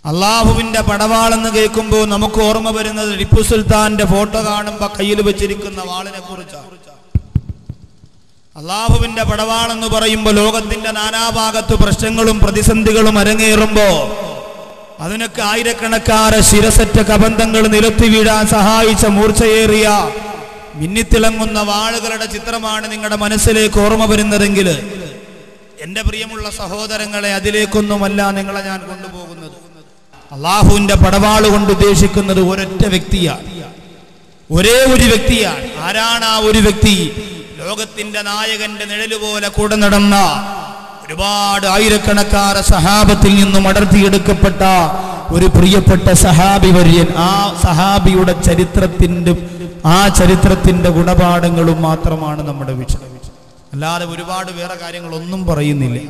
അള്ളാഹുവിന്റെ പടവാളെന്ന് കേൾക്കുമ്പോൾ നമുക്ക് ഓർമ്മ വരുന്നത് ടിപ്പു സുൽത്താന്റെ ഫോട്ടോ കാണുമ്പോൾ കയ്യിൽ വെച്ചിരിക്കുന്ന വാളിനെ കുറിച്ചാണ് അള്ളാഹുവിന്റെ പടവാളെന്ന് പറയുമ്പോൾ ലോകത്തിന്റെ നാനാഭാഗത്ത് പ്രശ്നങ്ങളും പ്രതിസന്ധികളും അരങ്ങേറുമ്പോ അതിനൊക്കെ ആയിരക്കണക്കാരെ ശിരസറ്റ കബന്ധങ്ങൾ നിലത്തി വീഴാൻ സഹായിച്ച മൂർച്ചയേറിയ മിന്നിത്തിളങ്ങുന്ന വാളുകളുടെ ചിത്രമാണ് നിങ്ങളുടെ മനസ്സിലേക്ക് ഓർമ്മ വരുന്നതെങ്കിൽ എന്റെ പ്രിയമുള്ള സഹോദരങ്ങളെ അതിലേക്കൊന്നുമല്ല നിങ്ങളെ ഞാൻ കൊണ്ടുപോകുന്നത് അള്ളാഹുവിന്റെ പടവാള് കൊണ്ട് ഉദ്ദേശിക്കുന്നത് ഒരൊറ്റ വ്യക്തിയാണ് ഒരേ ഒരു വ്യക്തിയാണ് ആരാണ് ആ ഒരു വ്യക്തി ലോകത്തിന്റെ നായകന്റെ നിഴല് പോലെ കൂടെ നടന്ന ഒരുപാട് ആയിരക്കണക്കാര സഹാബത്തിൽ നിന്നും അടർത്തിയെടുക്കപ്പെട്ട ഒരു പ്രിയപ്പെട്ട സഹാബി വര്യൻ ആ സഹാബിയുടെ ചരിത്രത്തിന്റെ ആ ചരിത്രത്തിന്റെ ഗുണപാഠങ്ങളും മാത്രമാണ് നമ്മുടെ വിഷയം അല്ലാതെ ഒരുപാട് വേറെ കാര്യങ്ങളൊന്നും പറയുന്നില്ല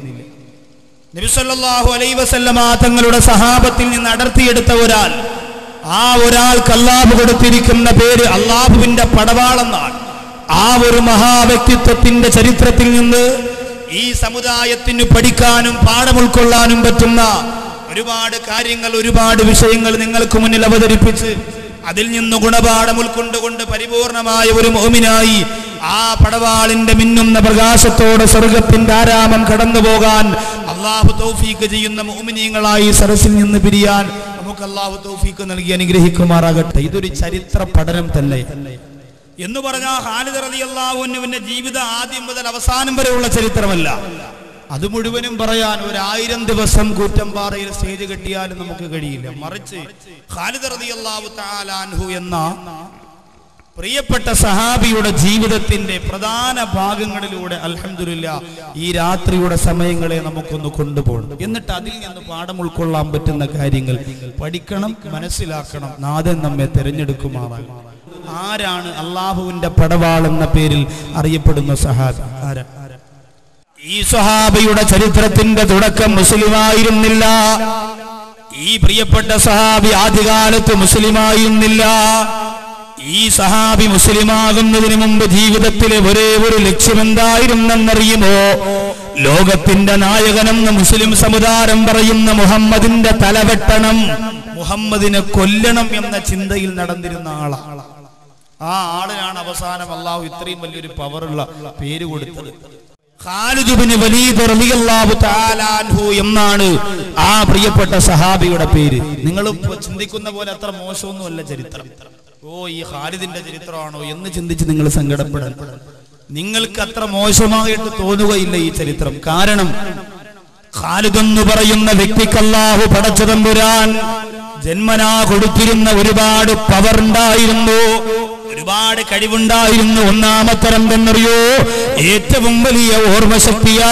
നബിസല്ലാഹു അലൈ വസല്ലമ തങ്ങളുടെ സഹാബത്തിൽ നിന്ന് അടർത്തിയെടുത്ത ഒരാൾ ആ ഒരാൾക്ക് അള്ളാഹു കൊടുത്തിരിക്കുന്ന പേര് അള്ളാഹുവിന്റെ പടവാളെന്നാണ് ആ ഒരു മഹാവ്യക്തിത്വത്തിന്റെ ചരിത്രത്തിൽ നിന്ന് ഈ സമുദായത്തിന് പഠിക്കാനും പാഠം ഉൾക്കൊള്ളാനും പറ്റുന്ന ഒരുപാട് കാര്യങ്ങൾ ഒരുപാട് വിഷയങ്ങൾ നിങ്ങൾക്ക് മുന്നിൽ അവതരിപ്പിച്ച് അതിൽ നിന്ന് ഗുണപാഠം ഉൾക്കൊണ്ടുകൊണ്ട് പരിപൂർണമായ ഒരു മോമിനായി ആ പടവാളിന്റെ മിന്നുന്ന പ്രകാശത്തോടെ സ്വർഗത്തിന്റെ ആരാമം കടന്നു പോകാൻ അള്ളാഹു തൗഫീക്ക് ചെയ്യുന്ന മോമിനീങ്ങളായി സരസിൽ നിന്ന് പിരിയാൻ നമുക്ക് അള്ളാഹു തൗഫീക്ക് നൽകി അനുഗ്രഹിക്കുമാറാകട്ടെ ഇതൊരു ചരിത്ര പഠനം തന്നെ എന്ന് പറഞ്ഞാൽ ഹാലിദ് റലി അള്ളാഹുവിന്റെ ജീവിതം ആദ്യം മുതൽ അവസാനം വരെയുള്ള ചരിത്രമല്ല അത് മുഴുവനും പറയാൻ ഒരായിരം ദിവസം കൂറ്റമ്പാറയിൽ സ്റ്റേജ് കെട്ടിയാലും നമുക്ക് കഴിയില്ല മറിച്ച് ഖാലിദ് റലി അള്ളാഹു താലാൻഹു എന്ന പ്രിയപ്പെട്ട സഹാബിയുടെ ജീവിതത്തിന്റെ പ്രധാന ഭാഗങ്ങളിലൂടെ അൽഹംദുലില്ല ഈ രാത്രിയുടെ സമയങ്ങളെ നമുക്കൊന്ന് കൊണ്ടുപോകണം എന്നിട്ട് അതിൽ നിന്ന് പാഠം ഉൾക്കൊള്ളാൻ പറ്റുന്ന കാര്യങ്ങൾ പഠിക്കണം മനസ്സിലാക്കണം നാഥൻ നമ്മെ തിരഞ്ഞെടുക്കുമാറാൻ ആരാണ് അള്ളാഹുവിന്റെ പടവാൾ എന്ന പേരിൽ അറിയപ്പെടുന്ന സഹാബി ആരാ ഈ സഹാബിയുടെ ചരിത്രത്തിന്റെ തുടക്കം മുസ്ലിമായിരുന്നില്ല ഈ പ്രിയപ്പെട്ട സഹാബി ആദ്യകാലത്ത് മുസ്ലിമായിരുന്നില്ല ഈ സഹാബി മുസ്ലിമാകുന്നതിന് മുമ്പ് ജീവിതത്തിലെ ഒരേ ഒരു ലക്ഷ്യമെന്തായിരുന്നെന്നറിയുമോ ലോകത്തിന്റെ നായകനെന്ന് മുസ്ലിം സമുദായം പറയുന്ന മുഹമ്മദിന്റെ തലവെട്ടണം മുഹമ്മദിനെ കൊല്ലണം എന്ന ചിന്തയിൽ നടന്നിരുന്ന ആളാണ് ആ ആളിനാണ് അവസാനം അള്ളാഹു ഇത്രയും വലിയൊരു പവറുള്ള പേര് കൊടുത്തത് ഖാലിദ് ബിൻ വലീദ് റളിയല്ലാഹു തആല അൻഹു എന്നാണ് ആ പ്രിയപ്പെട്ട സഹാബിയുടെ പേര് നിങ്ങൾ ചിന്തിക്കുന്ന പോലെ അത്ര മോശമൊന്നുമല്ല ചരിത്രം ഓ ഈ ഖാലിദിന്റെ ചരിത്രമാണോ എന്ന് ചിന്തിച്ച് നിങ്ങൾ സങ്കടപ്പെടാൻ നിങ്ങൾക്ക് അത്ര മോശമായിട്ട് തോന്നുകയില്ല ഈ ചരിത്രം കാരണം ഖാലിദ് എന്ന് പറയുന്ന വ്യക്തിക്ക് അല്ലാഹു പടച്ചതമ്പുരാൻ ജന്മനാ കൊടുത്തിരുന്ന ഒരുപാട് പവർ ഉണ്ടായിരുന്നു ഒരുപാട് കഴിവുണ്ടായിരുന്നു ഒന്നാമത്തെ എന്തെന്നറിയോ ഏറ്റവും വലിയ ഓർമ്മശക്തിയാ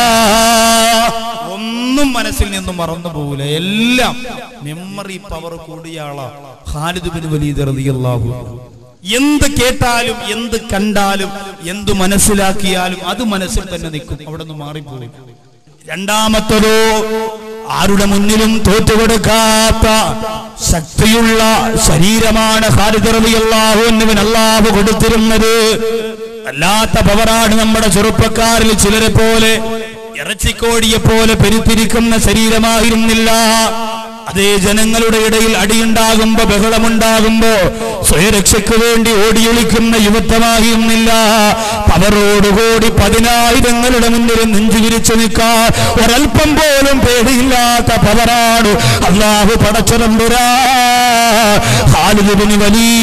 ഒന്നും മനസ്സിൽ നിന്നും മറന്നു പോകില്ല എല്ലാം മെമ്മറി പവർ കൂടിയ ആളാ ഖാലിദ് ബിൻ വലീദ് റളിയല്ലാഹു അൻഹു. എന്ത് കേട്ടാലും എന്ത് കണ്ടാലും എന്ത് മനസ്സിലാക്കിയാലും അത് മനസ്സിൽ തന്നെ നിൽക്കും അവിടെ നിന്ന് മാറിപ്പോകും രണ്ടാമത്തതോ ആരുടെ മുന്നിലും തോറ്റുകൊടുക്കാത്ത ശക്തിയുള്ള ശരീരമാണ് ഖാലിദ് റളിയല്ലാഹു അൻഹുവിന് അല്ലാഹു കൊടുത്തിരുന്നത് അല്ലാത്ത പവറാണ് നമ്മുടെ ചെറുപ്പക്കാരിൽ ചിലരെ പോലെ ഇറച്ചിക്കോടിയെ പോലെ പെരുത്തിരിക്കുന്ന ശരീരമായിരുന്നില്ല അതേ ജനങ്ങളുടെ ഇടയിൽ അടിയുണ്ടാകുമ്പോ ബഹളമുണ്ടാകുമ്പോ സ്വയരക്ഷയ്ക്ക് വേണ്ടി ഓടിയൊളിക്കുന്ന യുവത്വമായിരുന്നില്ല പവറോടുകൂടി പതിനായിരങ്ങളുടെ മുന്നിൽ നെഞ്ചു വിരിച്ചു നിൽക്കാൻ ഒരൽപ്പം പോലും പേടിയില്ലാത്ത പവറാണ് അള്ളാഹു പടച്ചതമ്പുരാ ഖാലിദ്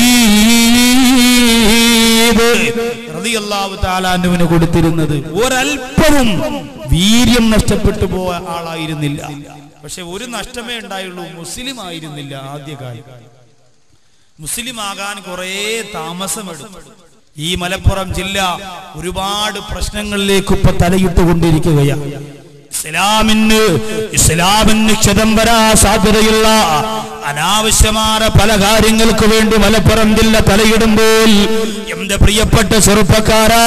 വലീദ് റളിയല്ലാഹു തആല അൻഹുവിന് കൊടുത്തിരുന്നത് ഒരൽപ്പവും വീര്യം നഷ്ടപ്പെട്ടു പോയ ആളായിരുന്നില്ല പക്ഷെ ഒരു നഷ്ടമേ ഉണ്ടായുള്ളൂ മുസ്ലിം ആയിരുന്നില്ല ആദ്യകാലം മുസ്ലിം ആകാൻ കുറേ താമസമെടുത്തു ഈ മലപ്പുറം ജില്ല ഒരുപാട് പ്രശ്നങ്ങളിലേക്ക് ഇപ്പൊ തലയിട്ടുകൊണ്ടിരിക്കുകയാണ് ഇസ്ലാമിന് ഇസ്ലാമിന് ക്ഷതം വരാ സാധ്യതയുള്ള അനാവശ്യമായ പല കാര്യങ്ങൾക്ക് വേണ്ടി മലപ്പുറം ജില്ല തലയിടുമ്പോൾ എന്റെ പ്രിയപ്പെട്ട ചെറുപ്പക്കാരാ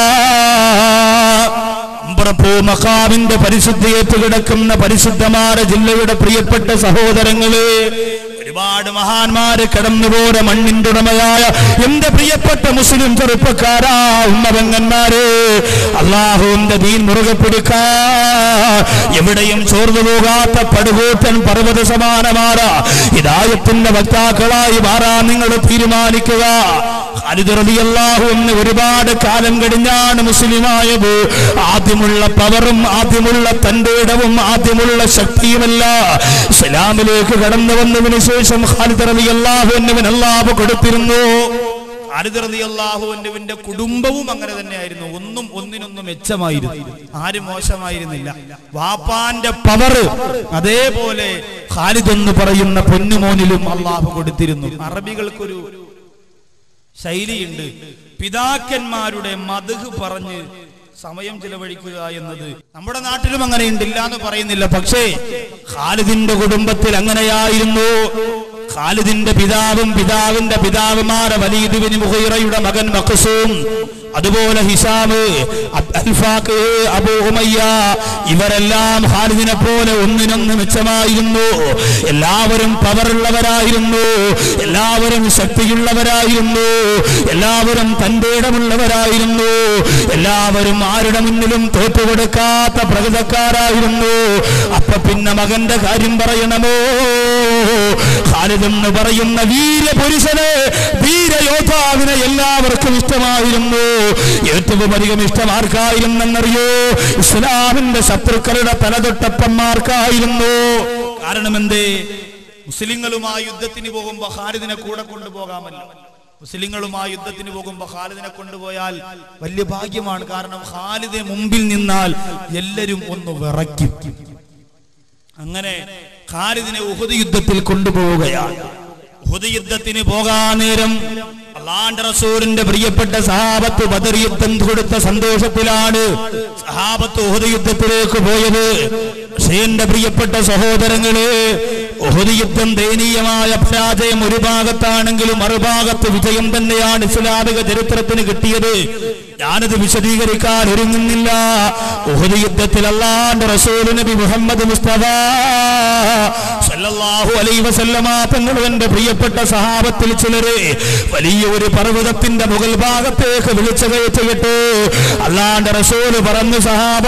അമ്പറപ്പൂ മക്കാവിന്റെ പരിശുദ്ധിയേറ്റ് കിടക്കുന്ന പരിശുദ്ധമായ ജില്ലയുടെ പ്രിയപ്പെട്ട സഹോദരങ്ങളെ ഒരുപാട് മഹാന്മാര് കടന്നുപോയ മണ്ണിന്റെ ഉടമയായ എന്റെ പ്രിയപ്പെട്ട മുസ്ലിം ചെറുപ്പക്കാരാ ഉമ്മപെങ്ങന്മാര് അള്ളാഹുവിന്റെ ദീൻ മുറുകെ പിടിക്കാ എവിടെയും ചോർന്നു പോകാത്ത പടുകൂറ്റൻ പർവ്വത സമാനമാറ ഹിദായത്തിന്റെ വക്താക്കളായി മാറാൻ നിങ്ങൾ തീരുമാനിക്കുക ഖാലിദ് റളിയല്ലാഹു എന്ന് ഒരുപാട് കാലം കഴിഞ്ഞാണ് മുസ്ലിമായത് ആദ്യമുള്ള പവറും ആദ്യമുള്ള തന്റെ ഇടവും ആദ്യമുള്ള ശക്തിയുമല്ല ഇസ്ലാമിലേക്ക് കടന്നു വന്നതിന് ശേഷം ഖാലിദ് റളിയല്ലാഹു എന്നിവൻ അല്ലാഹു കൊടുത്തിരുന്നു ഖാലിദ് റളിയല്ലാഹുവിന്റെ കുടുംബവും അങ്ങനെ തന്നെയായിരുന്നു ഒന്നും ഒന്നിനൊന്നും മെച്ചമായിരുന്നു ആരും മോശമായിരുന്നില്ല വാപ്പാന്റെ പവർ അതേപോലെ ഖാലിദ് എന്ന് പറയുന്ന പൊന്നുമോനിലും അള്ളാഹു കൊടുത്തിരുന്നു അറബികൾക്കൊരു ശൈലിയുണ്ട് പിതാക്കന്മാരുടെ മധുഹ് പറഞ്ഞ് സമയം ചിലവഴിക്കുക എന്നത് നമ്മുടെ നാട്ടിലും അങ്ങനെയുണ്ട് ഇല്ല എന്ന് പറയുന്നില്ല പക്ഷേ ഖാലിദിന്റെ കുടുംബത്തിൽ അങ്ങനെയായിരുന്നു ഖാലിദിന്റെ പിതാവും പിതാവിന്റെ പിതാവുമാരെ വലീദ് ബിൻ മുഹൈറയുടെ മകൻ മഖസൂം അതുപോലെ ഹിസാമ് അബ്- അൽഫാഖ് അബൂ ഉമയ്യ ഇവരെല്ലാം ഖാലിദിനെ പോലെ ഒന്നിനൊന്ന് മെച്ചമായിരുന്നു എല്ലാവരും പവറുള്ളവരായിരുന്നു എല്ലാവരും ശക്തിയുള്ളവരായിരുന്നു എല്ലാവരും തന്റെ ഇടമുള്ളവരായിരുന്നു എല്ലാവരും ആരുടെ മുന്നിലും തോറ്റുകൊടുക്കാത്ത പ്രകൃതക്കാരായിരുന്നു അപ്പൊ പിന്നെ മകന്റെ കാര്യം പറയണമോ ഖാലിദ് എന്ന് പറയുന്ന വീരപുരുഷനെ വീരയോദ്ധാവിനെ എല്ലാവർക്കും ഇഷ്ടമായിരുന്നു ഏറ്റവും അധികം ഇഷ്ടം ആർക്കായിരുന്നെന്നറിയോ ഇസ്ലാമിന്റെ ശത്രുക്കളുടെ തലതൊട്ടപ്പന്മാർക്കായിരുന്നു കാരണം എന്തേ മുസ്ലിങ്ങളുമായി യുദ്ധത്തിന് പോകുമ്പോ ഖാലിദിനെ കൂടെ കൊണ്ടുപോകാമല്ലോ മുസ്ലിങ്ങളുമായി യുദ്ധത്തിന് പോകുമ്പോ ഖാലിദിനെ കൊണ്ടുപോയാൽ വലിയ ഭാഗ്യമാണ് കാരണം ഖാലിദെ മുമ്പിൽ നിന്നാൽ എല്ലാരും ഒന്ന് വിറയ്ക്കും അങ്ങനെ ഖാലിദിനെ ഉഹുദ് യുദ്ധത്തിൽ കൊണ്ടുപോവുകയാണ് ഉഹുദ് യുദ്ധത്തിന് പോകാൻ നേരം അള്ളാന്റെ റസൂലിന്റെ പ്രിയപ്പെട്ട സഹാബത്ത് ബദർ യുദ്ധം കൊടുത്ത സന്തോഷത്തിലാണ് സഹാബത്ത് ഉഹുദ് യുദ്ധത്തിലേക്ക് പോയത് പക്ഷേ എന്റെ പ്രിയപ്പെട്ട സഹോദരങ്ങള് ഉഹുദ് യുദ്ധം ദയനീയമായ പരാജയം ഒരു ഭാഗത്താണെങ്കിലും മറുഭാഗത്ത് വിജയം തന്നെയാണ് ഇസ്ലാമിക ചരിത്രത്തിന് കിട്ടിയത് ഞാനത് വിശദീകരിക്കാൻ ഒരുങ്ങുന്നില്ല ഉഹുദ് യുദ്ധത്തിൽ അള്ളാന്റെ റസൂൽ നബി മുഹമ്മദ് മുസ്തഫ സല്ലല്ലാഹു അലൈഹി വസല്ലമ തങ്ങൾ എന്റെ പ്രിയപ്പെട്ട സഹാബത്തിൽ ചിലര് വലിയ ഒരു പർവ്വതത്തിന്റെ മുകൾ ഭാഗത്തേക്ക് വിളിച്ചു കയറ്റിയിട്ട് അള്ളാന്റെ റസൂല് പറഞ്ഞു സഹാബ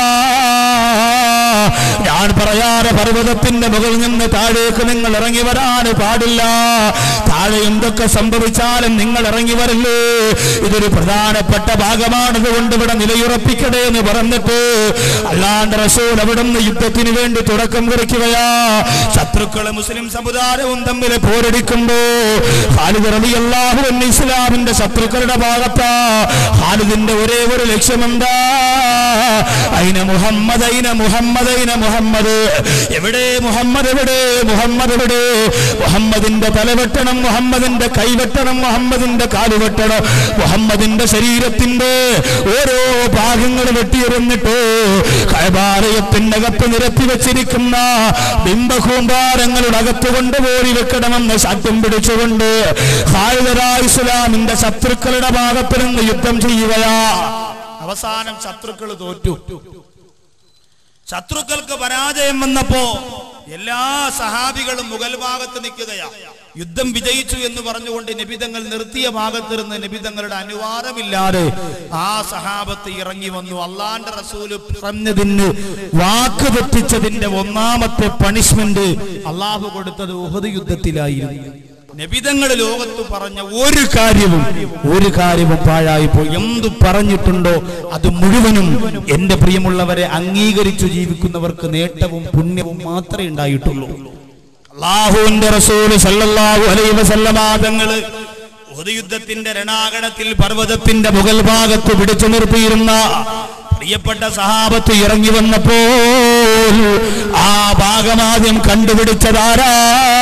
ഞാൻ പറയാതെ പർവ്വതത്തിന്റെ മുകളിൽ നിന്ന് താഴേക്ക് നിങ്ങൾ ഇറങ്ങി വരാൻ പാടില്ല താഴെ എന്തൊക്കെ സംഭവിച്ചാലും നിങ്ങൾ ഇറങ്ങി വരല്ലേ ഇതൊരു പ്രധാനപ്പെട്ട ഭാഗമാണത് കൊണ്ട് ഇവിടെ നിലയുറപ്പിക്കണേ എന്ന് പറഞ്ഞിട്ട് അല്ലാണ്ട് റസൂൽ അവിടുന്ന് യുദ്ധത്തിന് വേണ്ടി തുടക്കം കുറിക്കുകയാ ശത്രുക്കള് മുസ്ലിം സമുദായവും തമ്മിൽ പോരടിക്കുമ്പോ ഖാലിദ് റളിയല്ലാഹു അൻഹു ഇസ്ലാമിന്റെ ശത്രുക്കളുടെ ഭാഗത്താ ഖാലിദിന്റെ ഒരേ ഒരു ലക്ഷ്യമെന്താ അയിന മുഹമ്മദ് അയിന മുഹമ്മദ് അയിന മുഹമ്മദ് എവിടെ മുഹമ്മദ് എവിടെ മുഹമ്മദ് എവിടെ മുഹമ്മദിന്റെ തലവെട്ടണം മുഹമ്മദിന്റെ കൈവെട്ടണം മുഹമ്മദിന്റെ കാലുവെട്ടണം മുഹമ്മദിന്റെ ശരീരത്തിന്റെ ഓരോ ഭാഗങ്ങൾ വെട്ടിയെറിഞ്ഞിട്ട് കൈബാലയത്തിന്റെ അകത്ത് നിരത്തി വെച്ചിരിക്കുന്ന ബിംബകൂമ്പാരങ്ങളുടെ അകത്ത് കൊണ്ടുപോയി വെക്കണമെന്ന് ശാഠ്യം പിടിച്ചുകൊണ്ട് ഹായുധരാ ഇസ്ലാമിന്റെ ശത്രുക്കളുടെ ഭാഗത്ത് നിന്ന് യുദ്ധം ചെയ്യുകയാ അവസാനം ശത്രുക്കൾ തോറ്റു ശത്രുക്കൾക്ക് പരാജയം വന്നപ്പോ എല്ലാ സഹാബികളും മുഗൾ ഭാഗത്ത് നിൽക്കുകയാ യുദ്ധം വിജയിച്ചു എന്ന് പറഞ്ഞുകൊണ്ട് നിബിതങ്ങൾ നിർത്തിയ ഭാഗത്തിരുന്ന് നിബിതങ്ങളുടെ അനുവാദമില്ലാതെ ആ സഹാബത്ത് ഇറങ്ങി വന്നു അള്ളാന്റെ റസൂല് പറഞ്ഞതിന് വാക്ക് തെറ്റിച്ചതിന്റെ ഒന്നാമത്തെ പണിഷ്മെന്റ് അള്ളാഹു കൊടുത്തത് ഉഹദ് യുദ്ധത്തിലായിരുന്നു നബിതങ്ങൾ ലോകത്ത് പറഞ്ഞ ഒരു കാര്യവും ഒരു കാര്യവും പാഴായി പോയി എന്തു പറഞ്ഞിട്ടുണ്ടോ അത് മുഴുവനും എന്റെ പ്രിയമുള്ളവരെ അംഗീകരിച്ചു ജീവിക്കുന്നവർക്ക് നേട്ടവും പുണ്യവും മാത്രമേ ഉണ്ടായിട്ടുള്ളൂ അള്ളാഹുവിന്റെ റസൂല് സല്ലല്ലാഹു അലൈഹി വസല്ലമ തങ്ങള് ഉഹദ് യുദ്ധത്തിന്റെ രണാകണത്തിൽ പർവ്വതത്തിന്റെ മുകൾ ഭാഗത്ത് പിടിച്ചു നിർത്തിയിരുന്ന പ്രിയപ്പെട്ട സഹാബത്ത് ഇറങ്ങി വന്നപ്പോൾ ആ ഭാഗമാദ്യം കണ്ടുപിടിച്ചതാരാ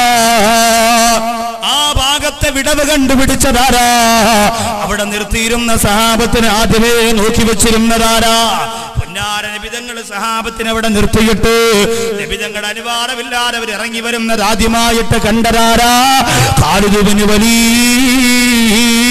ആ ഭാഗത്തെ വിടവ് കണ്ടുപിടിച്ചതാരാ അവിടെ നിർത്തിയിരുന്ന സഹാബത്തിന് ആദ്യമേ നോക്കി വെച്ചിരുന്നതാരാ പൊന്നാര നിബിതങ്ങൾ സഹാബത്തിന് അവിടെ നിർത്തിയിട്ട് നിബിതങ്ങളുടെ അനുവാദമില്ലാതെ അവർ ഇറങ്ങി വരുന്നത് ആദ്യമായിട്ട് കണ്ടതാരാ കാലുതുവിന് വലിയ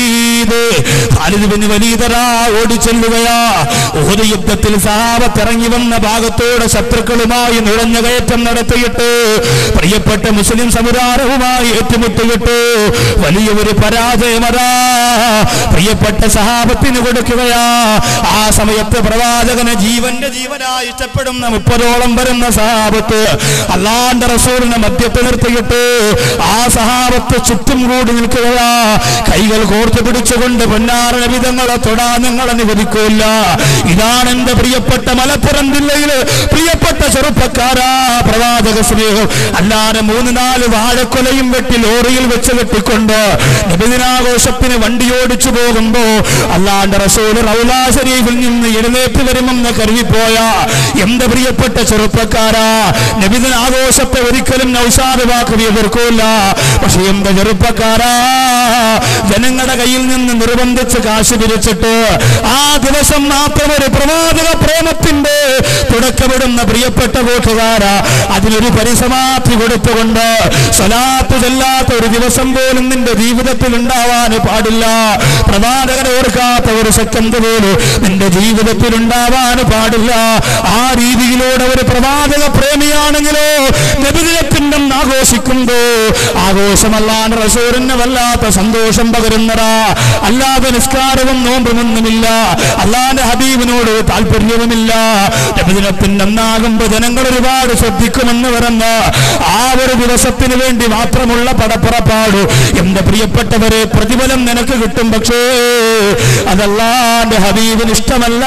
വലീദ് ഖാലിദ് ബിൻ വലീദറാ ഓടിച്ചെല്ലുകയാ ഓരോ യുദ്ധത്തിൽ സഹാബത്ത് ഇറങ്ങി വന്ന ഭാഗത്തോടെ ശത്രുക്കളുമായി നുഴഞ്ഞ കയറ്റം നടത്തിയിട്ട് പ്രിയപ്പെട്ട മുസ്ലിം സമുദായവുമായി ഏറ്റുമുട്ടിയിട്ട് വലിയ ഒരു പരാജയമതാ പ്രിയപ്പെട്ട സഹാബത്തിന് കൊടുക്കുകയാ ആ സമയത്ത് പ്രവാചകന് ജീവന്റെ ജീവനായി ഇഷ്ടപ്പെടുന്ന മുപ്പതോളം വരുന്ന സഹാബത്ത് അള്ളാന്റെ റസൂലിനെ മധ്യത്ത് നിർത്തിയിട്ട് ആ സഹാബത്ത് ചുറ്റും കൂടി നിൽക്കുകയാ കൈകൾ കോർത്തു പിടിച്ചുകൊണ്ട് പൊന്നാറ വിധങ്ങളെ തൊടാൻ നിങ്ങൾ അനുവദിക്കൂല ഇതാണ് എന്റെ പ്രിയപ്പെട്ട മലപ്പുറം ജില്ലയില് പ്രിയപ്പെട്ട ചെറുപ്പക്കാരാ പ്രവാചക സ്നേഹം അല്ലാതെ മൂന്ന് നാല് വാഴക്കൊലയും വെട്ടി ലോറിയിൽ വെച്ച് കെട്ടിക്കൊണ്ട് നബിദിനാഘോഷത്തിന് വണ്ടി ഓടിച്ചു പോകുമ്പോ അല്ലാണ്ട് റസൂൽ റൗലാ ശരീഫിൽ നിന്ന് എഴുന്നേറ്റ് വരുമെന്ന് കരുതിപ്പോയ എന്റെ പ്രിയപ്പെട്ട ചെറുപ്പക്കാരാ നബിദിനാഘോഷത്തെ ഒരിക്കലും നൗഷാദ് വാക്ക് എതിർക്കൂല പക്ഷെ എന്റെ ചെറുപ്പക്കാരാ ജനങ്ങളുടെ കയ്യിൽ നിന്ന് നിർബന്ധിച്ച് കാശ് പിരിച്ചിട്ട് ആ ദിവസം മാത്രം ഒരു പ്രവാചക പ്രേമത്തിന്റെ തുടക്കമിടുന്ന പ്രിയപ്പെട്ട കൂട്ടുകാരാ അതിനൊരു പരിസമാപ്തി കൊടുത്തുകൊണ്ട് സ്വലാത്ത് ചെല്ലാത്ത ഒരു ദിവസം പോലും നിന്റെ ജീവിതത്തിൽ ഉണ്ടാവാൻ പാടില്ല പ്രവാചകനെ ഓർക്കാത്ത ഒരു സെക്കൻഡ് പോലും നിന്റെ ജീവിതത്തിൽ ഉണ്ടാവാൻ പാടില്ല ആ രീതിയിലൂടെ ഒരു പ്രവാചക പ്രേമിയാണെങ്കിലോ നബിദിനത്തിൻ്റെ ആഘോഷിക്കുമ്പോ ആഘോഷമല്ലാണ്ട് റസൂറിന് വല്ലാത്ത സന്തോഷം പകരുന്നതാ അല്ലാതെ നിസ്കാരവും നോമ്പുമൊന്നുമില്ല അല്ലാതെ ഹബീബിനോട് താല്പര്യവുമില്ല നബിദിനത്തിന്റെ ഒന്നാകുമ്പോ ജനങ്ങൾ ഒരുപാട് ശ്രദ്ധിക്കുമെന്ന് പറഞ്ഞ് ആ ഒരു ദിവസത്തിന് വേണ്ടി മാത്രമുള്ള പടപ്പുറപ്പാട് എന്റെ പ്രിയപ്പെട്ടവരെ പ്രതിഫലം നിനക്ക് കിട്ടും പക്ഷേ അതല്ലാന്റെ ഹബീബിന് ഇഷ്ടമല്ല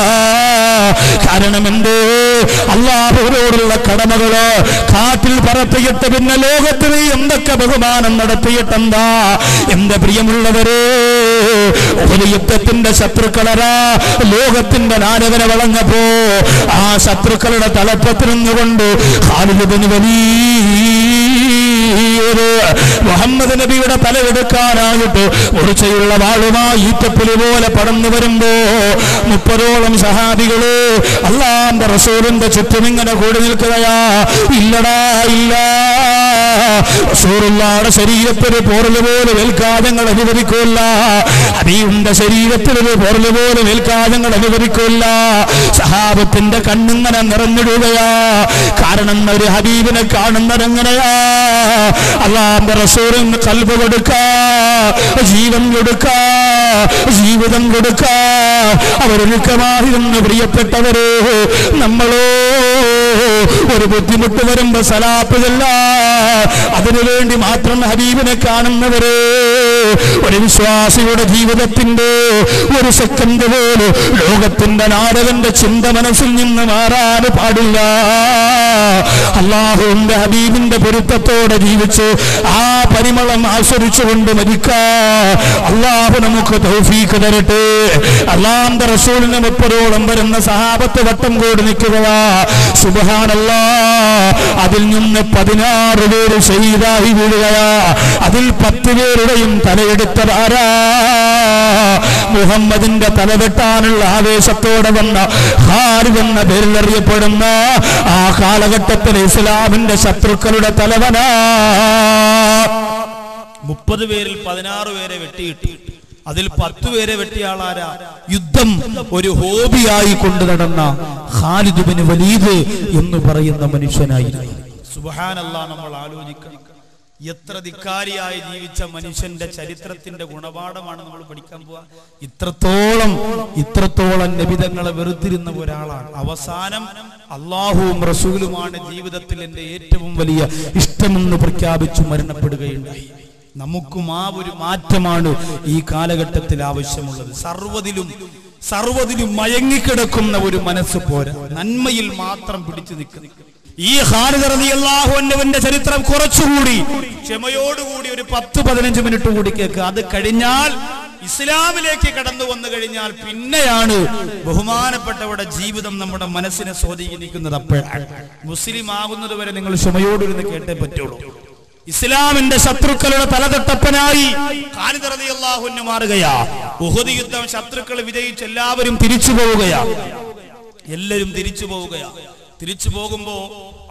കാരണം എന്തേ അള്ളാഹുവിനോടുള്ള കടമകള് കാറ്റിൽ പറത്തിയിട്ട് പിന്നെ ലോകത്ത് നീ എന്തൊക്കെ ബഹുമാനം നടത്തിയിട്ടെന്താ എന്റെ പ്രിയമുള്ളവരെ ഒരു യുദ്ധത്തിന്റെ ശത്രുക്കളരാ ലോകത്തിന്റെ നാരകന വളഞ്ഞപ്പോ ആ ശത്രുക്കളുടെ തലപ്പത്തിൽ നിന്നുകൊണ്ട് ഖാലിദിന് വലിയൊരു മുഹമ്മദ് നബിയുടെ തലയെടുക്കാനായിട്ട് ഉറച്ചയുള്ള വാളുമായി ഈറ്റപ്പുലി പോലെ പടന്നു വരുമ്പോ മുപ്പതോളം സഹാബികള് അള്ളാന്റെ റസൂലിന്റെ ചുറ്റും ഇങ്ങനെ കൂടി നിൽക്കുകയാ ഇല്ലടാ ഇല്ല റസൂറുള്ളാടെ ശരീരത്തിൽ പോറല് പോലും ഏൽക്കാതങ്ങൾ അനുവദിക്കില്ല അബീന്റെ ശരീരത്തിൽ ഒരു പോറല് പോലും ഏൽക്കാതങ്ങൾ അനുവദിക്കില്ല സഹാബത്തിന്റെ കണ്ണിങ്ങനെ നിറഞ്ഞിടുകയാ കാരണം ഒരു ഹബീബിനെ കാണുന്നതെങ്ങനെയാ അള്ളാന്റെ റസൂറിന് കൽബ് കൊടുക്ക ജീവൻ കൊടുക്ക ജീവിതം കൊടുക്ക അവരൊരുക്കമായിരുന്നു പ്രിയപ്പെട്ടവരെ നമ്മളോ ഒരു ബുദ്ധിമുട്ട് വരുമ്പോ സലാപ്പുകല്ല അതിനുവേണ്ടി മാത്രം ഹബീബിനെ കാണുന്നവരെ ഒരു വിശ്വാസിയുടെ ജീവിതത്തിന്റെ ഒരു സെക്കൻഡ് പോലും ലോകത്തിന്റെ നാടകന്റെ ചിന്ത മനസ്സിൽ നിന്ന് മാറാൻ പാടില്ല അള്ളാഹുവിന്റെ ഹബീബിന്റെ പൊരുത്തത്തോടെ ജീവിച്ച് ആ പരിമളം ആസ്വദിച്ചുകൊണ്ട് മരിക്കാ അള്ളാഹു നമുക്ക് തൗഫീക്ക് തരട്ടെ അള്ളാന്റെ റസൂലിന് മുപ്പതോളം വരുന്ന സഹാബത്ത് വട്ടം കൂടി നിൽക്കുകയാ സുബഹാനല്ലാ അതിൽ നിന്ന് പതിനാറ് പേര് ഷഹീദായി വീഴുകയാ അതിൽ പത്ത് പേരുടെയും തലയെടുത്തതാരാ മുഹമ്മദിന്റെ തലവെട്ടാനുള്ള ആവേശത്തോടെ വന്ന ഹാരിദ് എന്ന പേരിൽ അറിയപ്പെടുന്ന ആ കാലഘട്ടത്തിൽ ഇസ്ലാമിന്റെ ശത്രുക്കളുടെ തലവനാ മുപ്പത് പേരിൽ പതിനാറ് പേരെ വെട്ടിയിട്ട് അതിൽ പത്ത് പേരെ വെട്ടിയ ആളാരാ യുദ്ധം ഒരു ഹോബിയായി കൊണ്ടു നടന്ന ഖാലിദുബിന് വലീദ് എന്ന് പറയുന്ന മനുഷ്യനായിരുന്നു സുബഹാനല്ലാ നമ്മൾ ആലോചിക്കണം എത്ര ധിക്കാരിയായി ജീവിച്ച മനുഷ്യന്റെ ചരിത്രത്തിന്റെ ഗുണപാഠമാണ് നമ്മൾ പഠിക്കാൻ പോവാ ഇത്രത്തോളം ഇത്രത്തോളം നബിതങ്ങളെ വെറുത്തിരുന്ന ഒരാളാണ് അവസാനം അള്ളാഹുവും റസൂലുമാണ് ജീവിതത്തിൽ എന്റെ ഏറ്റവും വലിയ ഇഷ്ടമെന്ന് പ്രഖ്യാപിച്ചു മരണപ്പെടുകയുണ്ടായി നമുക്കും ആ ഒരു മാറ്റമാണ് ഈ കാലഘട്ടത്തിൽ ആവശ്യമുള്ളത് സർവ്വതിലും സർവ്വതിലും മയങ്ങിക്കിടക്കുന്ന ഒരു മനസ്സ് പോരാ നന്മയിൽ മാത്രം പിടിച്ചു നിൽക്കുന്നു ഈ ഹാരിതറിയാഹുവിന്റെ ചരിത്രം കുറച്ചുകൂടി ക്ഷമയോടുകൂടി ഒരു പത്ത് പതിനഞ്ച് മിനിറ്റ് കൂടി കേൾക്കുക അത് കഴിഞ്ഞാൽ ഇസ്ലാമിലേക്ക് കടന്നു വന്നു കഴിഞ്ഞാൽ പിന്നെയാണ് ബഹുമാനപ്പെട്ടവരുടെ ജീവിതം നമ്മുടെ മനസ്സിനെ സ്വാധീനിക്കുന്നത് അപ്പോഴാണ് മുസ്ലിം ആകുന്നത് വരെ നിങ്ങൾ ക്ഷമയോടിരുന്ന് കേട്ടേ പറ്റുള്ളൂ ഇസ്ലാമിന്റെ ശത്രുക്കളുടെ തലതൊട്ടപ്പനായി ഖാലിദ് മാറുകയാ ഉഹദ് യുദ്ധം ശത്രുക്കൾ വിജയിച്ച് എല്ലാവരും തിരിച്ചു പോവുകയാ എല്ലാവരും തിരിച്ചു പോവുകയാ തിരിച്ചു പോകുമ്പോ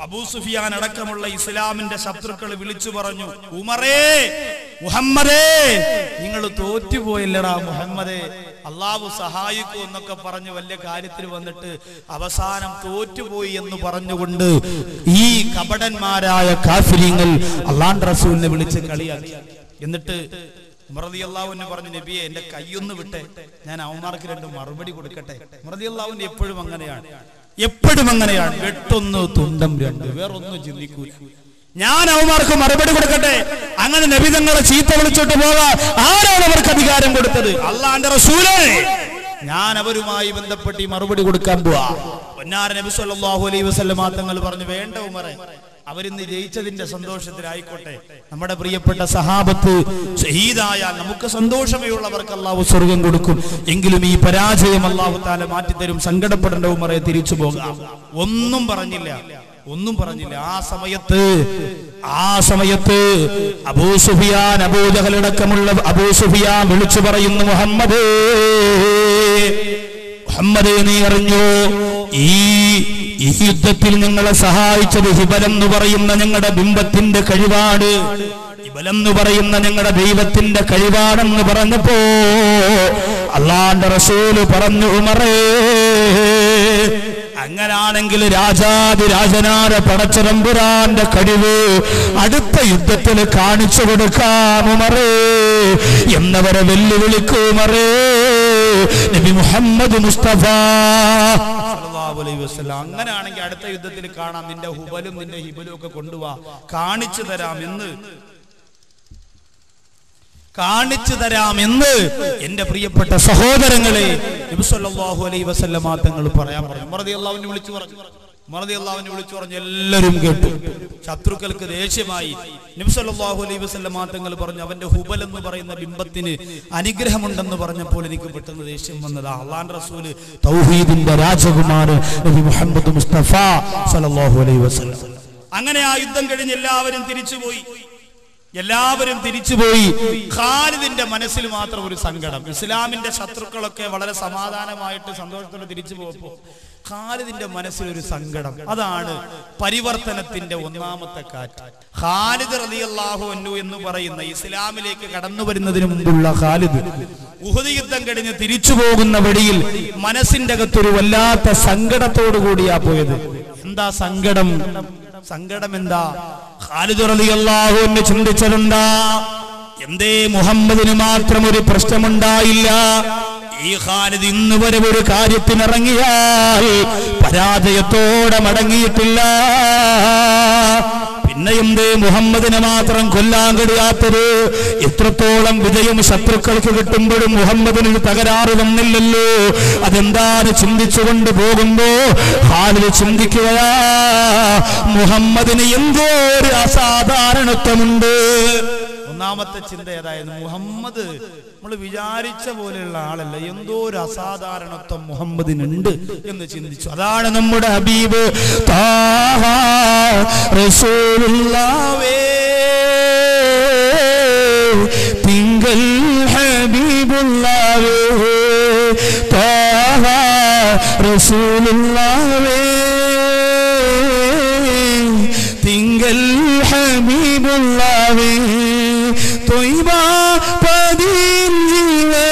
അബൂ സുഫിയാൻ അടക്കമുള്ള ഇസ്ലാമിന്റെ ശത്രുക്കൾ വിളിച്ചു പറഞ്ഞു ഉമറേ മുഹമ്മദേ നിങ്ങൾ തോറ്റുപോയില്ലടാ മുഹമ്മദേ അള്ളാഹു സഹായിക്കൂ എന്നൊക്കെ പറഞ്ഞ് വലിയ കാര്യത്തിൽ വന്നിട്ട് അവസാനം തോറ്റുപോയി എന്ന് പറഞ്ഞുകൊണ്ട് ഈ കപടന്മാരായ കാഫിരിങ്ങൾ അള്ളാൻ റസൂലിനെ വിളിച്ച് കളിയാക്കി എന്നിട്ട് മറതി അള്ളാഹുവിനെ പറഞ്ഞു നബിയെ എന്റെ കൈയൊന്ന് വിട്ടെ ഞാൻ അവന്മാർക്ക് രണ്ട് മറുപടി കൊടുക്കട്ടെ മറതി അള്ളാഹുവിന്റെ എപ്പോഴും അങ്ങനെയാണ് എപ്പോഴും അങ്ങനെയാണ് വെട്ടൊന്ന് തുണ്ടം രണ്ട് വേറൊന്നും ചിന്തിക്കൂല ഞാൻ അവന്മാർക്ക് മറുപടി കൊടുക്കട്ടെ അങ്ങനെ നബിതങ്ങളെ ചീത്ത വിളിച്ചോട്ട് പോകാൻ ആരാണ് അവർക്ക് അധികാരം കൊടുത്തത് അള്ളാന്റെ റസൂലേ ഞാൻ അവരുമായി ബന്ധപ്പെട്ട് ഈ മറുപടി കൊടുക്കാൻ പോവാ പൊന്നാര നബി സല്ലല്ലാഹു അലൈഹി വസല്ലമ തങ്ങൾ പറഞ്ഞു വേണ്ട ഉമറെ അവരിന്ന് ജയിച്ചതിന്റെ സന്തോഷത്തിലായിക്കോട്ടെ നമ്മുടെ പ്രിയപ്പെട്ട സഹാബത്ത് ഷഹീദായ നമുക്ക് സന്തോഷമേ ഉള്ളവർക്ക് അള്ളാഹു സ്വർഗം കൊടുക്കും എങ്കിലും ഈ പരാജയം അള്ളാഹു താല മാറ്റിത്തരും സങ്കടപ്പെടേണ്ട ഉമറെ തിരിച്ചു പോകാം ഒന്നും പറഞ്ഞില്ല ഒന്നും പറഞ്ഞില്ല ആ സമയത്ത് ആ സമയത്ത് അബൂ സുഫിയാൻ അബൂജഹലടക്കമുള്ള അബൂ സുഫിയാൻ വിളിച്ചു പറയുന്നു മുഹമ്മദ് മുഹമ്മദ് നീ അറിഞ്ഞോ ഈ ഈ യുദ്ധത്തിൽ ഞങ്ങളെ സഹായിച്ചത് ഹിബലം എന്ന് പറയുന്ന ഞങ്ങളുടെ ബിംബത്തിന്റെ കഴിവാട് ഹിബലം എന്ന് പറയുന്ന ഞങ്ങളുടെ ദൈവത്തിന്റെ കഴിവാണെന്ന് പറഞ്ഞപ്പോ അള്ളാന്റെ റസൂല് പറഞ്ഞു ഉമറേ അങ്ങനാണെങ്കിൽ രാജാതി രാജനാര പടച്ചതമ്പുരാന്റെ കഴിവ് അടുത്ത യുദ്ധത്തിൽ കാണിച്ചു കൊടുക്കാമുമറേ എന്നവരെ വെല്ലുവിളിക്കുമറേ നബി മുഹമ്മദ് മുസ്തഫ സല്ലല്ലാഹു അലൈഹി വസല്ലം. അങ്ങനെയാണെങ്കിൽ അടുത്ത യുദ്ധത്തിൽ കാണാം നിന്റെ ഹുബലും നിന്റെ ഹിബലും ഒക്കെ കൊണ്ടുപോവാ കാണിച്ചു തരാം എന്ന് കാണിച്ചു തരാം എന്ന് എന്റെ പ്രിയപ്പെട്ട സഹോദരങ്ങളെ നബി സല്ലല്ലാഹു അലൈഹി വസല്ലമ തങ്ങൾ പറയാൻ പറഞ്ഞു മറതി അള്ളാഹുവിനെ വിളിച്ചു പറഞ്ഞു മറതി അള്ളാഹുവിനെ വിളിച്ചു പറഞ്ഞു എല്ലാവരും കേട്ടു ശത്രുക്കൾക്ക് ദേഷ്യമായി നബി സല്ലല്ലാഹു അലൈഹി വസല്ലമ തങ്ങൾ പറഞ്ഞു അവന്റെ ഹുബൽ എന്ന് പറയുന്ന ബിംബത്തിന് അനുഗ്രഹമുണ്ടെന്ന് പറഞ്ഞപ്പോൾ എനിക്ക് പെട്ടെന്ന് ദേഷ്യം വന്നത് അള്ളാൻ റസൂല് തൗഹീദിന്റെ രാജകുമാരൻ നബി മുഹമ്മദ് മുസ്തഫ സല്ലല്ലാഹു അലൈഹി വസല്ലം അങ്ങനെ ആ യുദ്ധം കഴിഞ്ഞ് എല്ലാവരും തിരിച്ചുപോയി എല്ലാവരും തിരിച്ചുപോയി ഖാലിദിന്റെ മനസ്സിൽ മാത്രം ഒരു സങ്കടം ഇസ്ലാമിന്റെ ശത്രുക്കളൊക്കെ വളരെ സമാധാനമായിട്ട് സന്തോഷത്തോടെ തിരിച്ചു പോയപ്പോ ഖാലിദിന്റെ മനസ്സിൽ ഒരു സങ്കടം അതാണ് പരിവർത്തനത്തിന്റെ ഒന്നാമത്തെ കാറ്റ് ഖാലിദ് റളിയല്ലാഹു അൻഹു എന്ന് പറയുന്ന ഇസ്ലാമിലേക്ക് കടന്നു വരുന്നതിന് മുമ്പുള്ള ഖാലിദ് ഉഹദ് യുദ്ധം കഴിഞ്ഞ് തിരിച്ചു പോകുന്ന വഴിയിൽ മനസ്സിന്റെ അകത്തൊരു വല്ലാത്ത സങ്കടത്തോടു കൂടിയാ പോയത് എന്താ സങ്കടം സങ്കടം എന്താ ഖാലിദ് റളിയല്ലാഹു അൻഹു ചിന്തിച്ചതെന്താ എന്തേ മുഹമ്മദിന് മാത്രം ഒരു പ്രശ്നമുണ്ടായില്ല ഈ ഖാലിദ് ഇന്ന് വരെ ഒരു കാര്യത്തിനിറങ്ങിയാൽ പരാജയത്തോടെ മടങ്ങിയിട്ടില്ല പിന്നെ എന്തേ മുഹമ്മദിനെ മാത്രം കൊല്ലാൻ കഴിയാത്തത് എത്രത്തോളം വിജയം ശത്രുക്കൾക്ക് കിട്ടുമ്പോഴും മുഹമ്മദിന് ഒരു തകരാറ് വന്നില്ലല്ലോ അതെന്താണ് ചിന്തിച്ചുകൊണ്ട് പോകുമ്പോ ഹാലിൽ ചിന്തിക്കുകയാ മുഹമ്മദിന് എന്തോ ഒരു അസാധാരണത്വമുണ്ട് ഒന്നാമത്തെ ചിന്ത ഏതായിരുന്നു മുഹമ്മദ് നമ്മൾ വിചാരിച്ച പോലെയുള്ള ആളല്ല എന്തോ ഒരു അസാധാരണത്വം മുഹമ്മദിനുണ്ട് എന്ന് ചിന്തിച്ചു അതാണ് നമ്മുടെ ഹബീബ് താഹ റസൂലുള്ളാവേ തിങ്കൾ ഹബീബുള്ളാവേ താഹ റസൂലുള്ളാവേ തിങ്കൾ ഹബീബുള്ളാവേ തൊയ്ബ പതിഞ്ചിലേ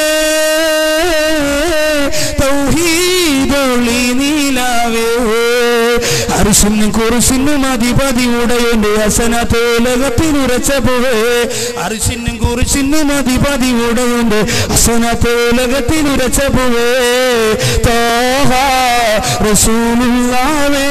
തൗഹീദൊളി നീലാവേ അരിശിനും കുറിശിനും അധിപതിയുടെയുണ്ട് അസന തോലകത്തിനുരച്ച പോവേ അരിശിനും കുറിശിനും അധിപതിയുടെയുണ്ട് അസന തോലകത്തിനുരച്ച പോവേ തോഹ റസൂലുള്ളാവേ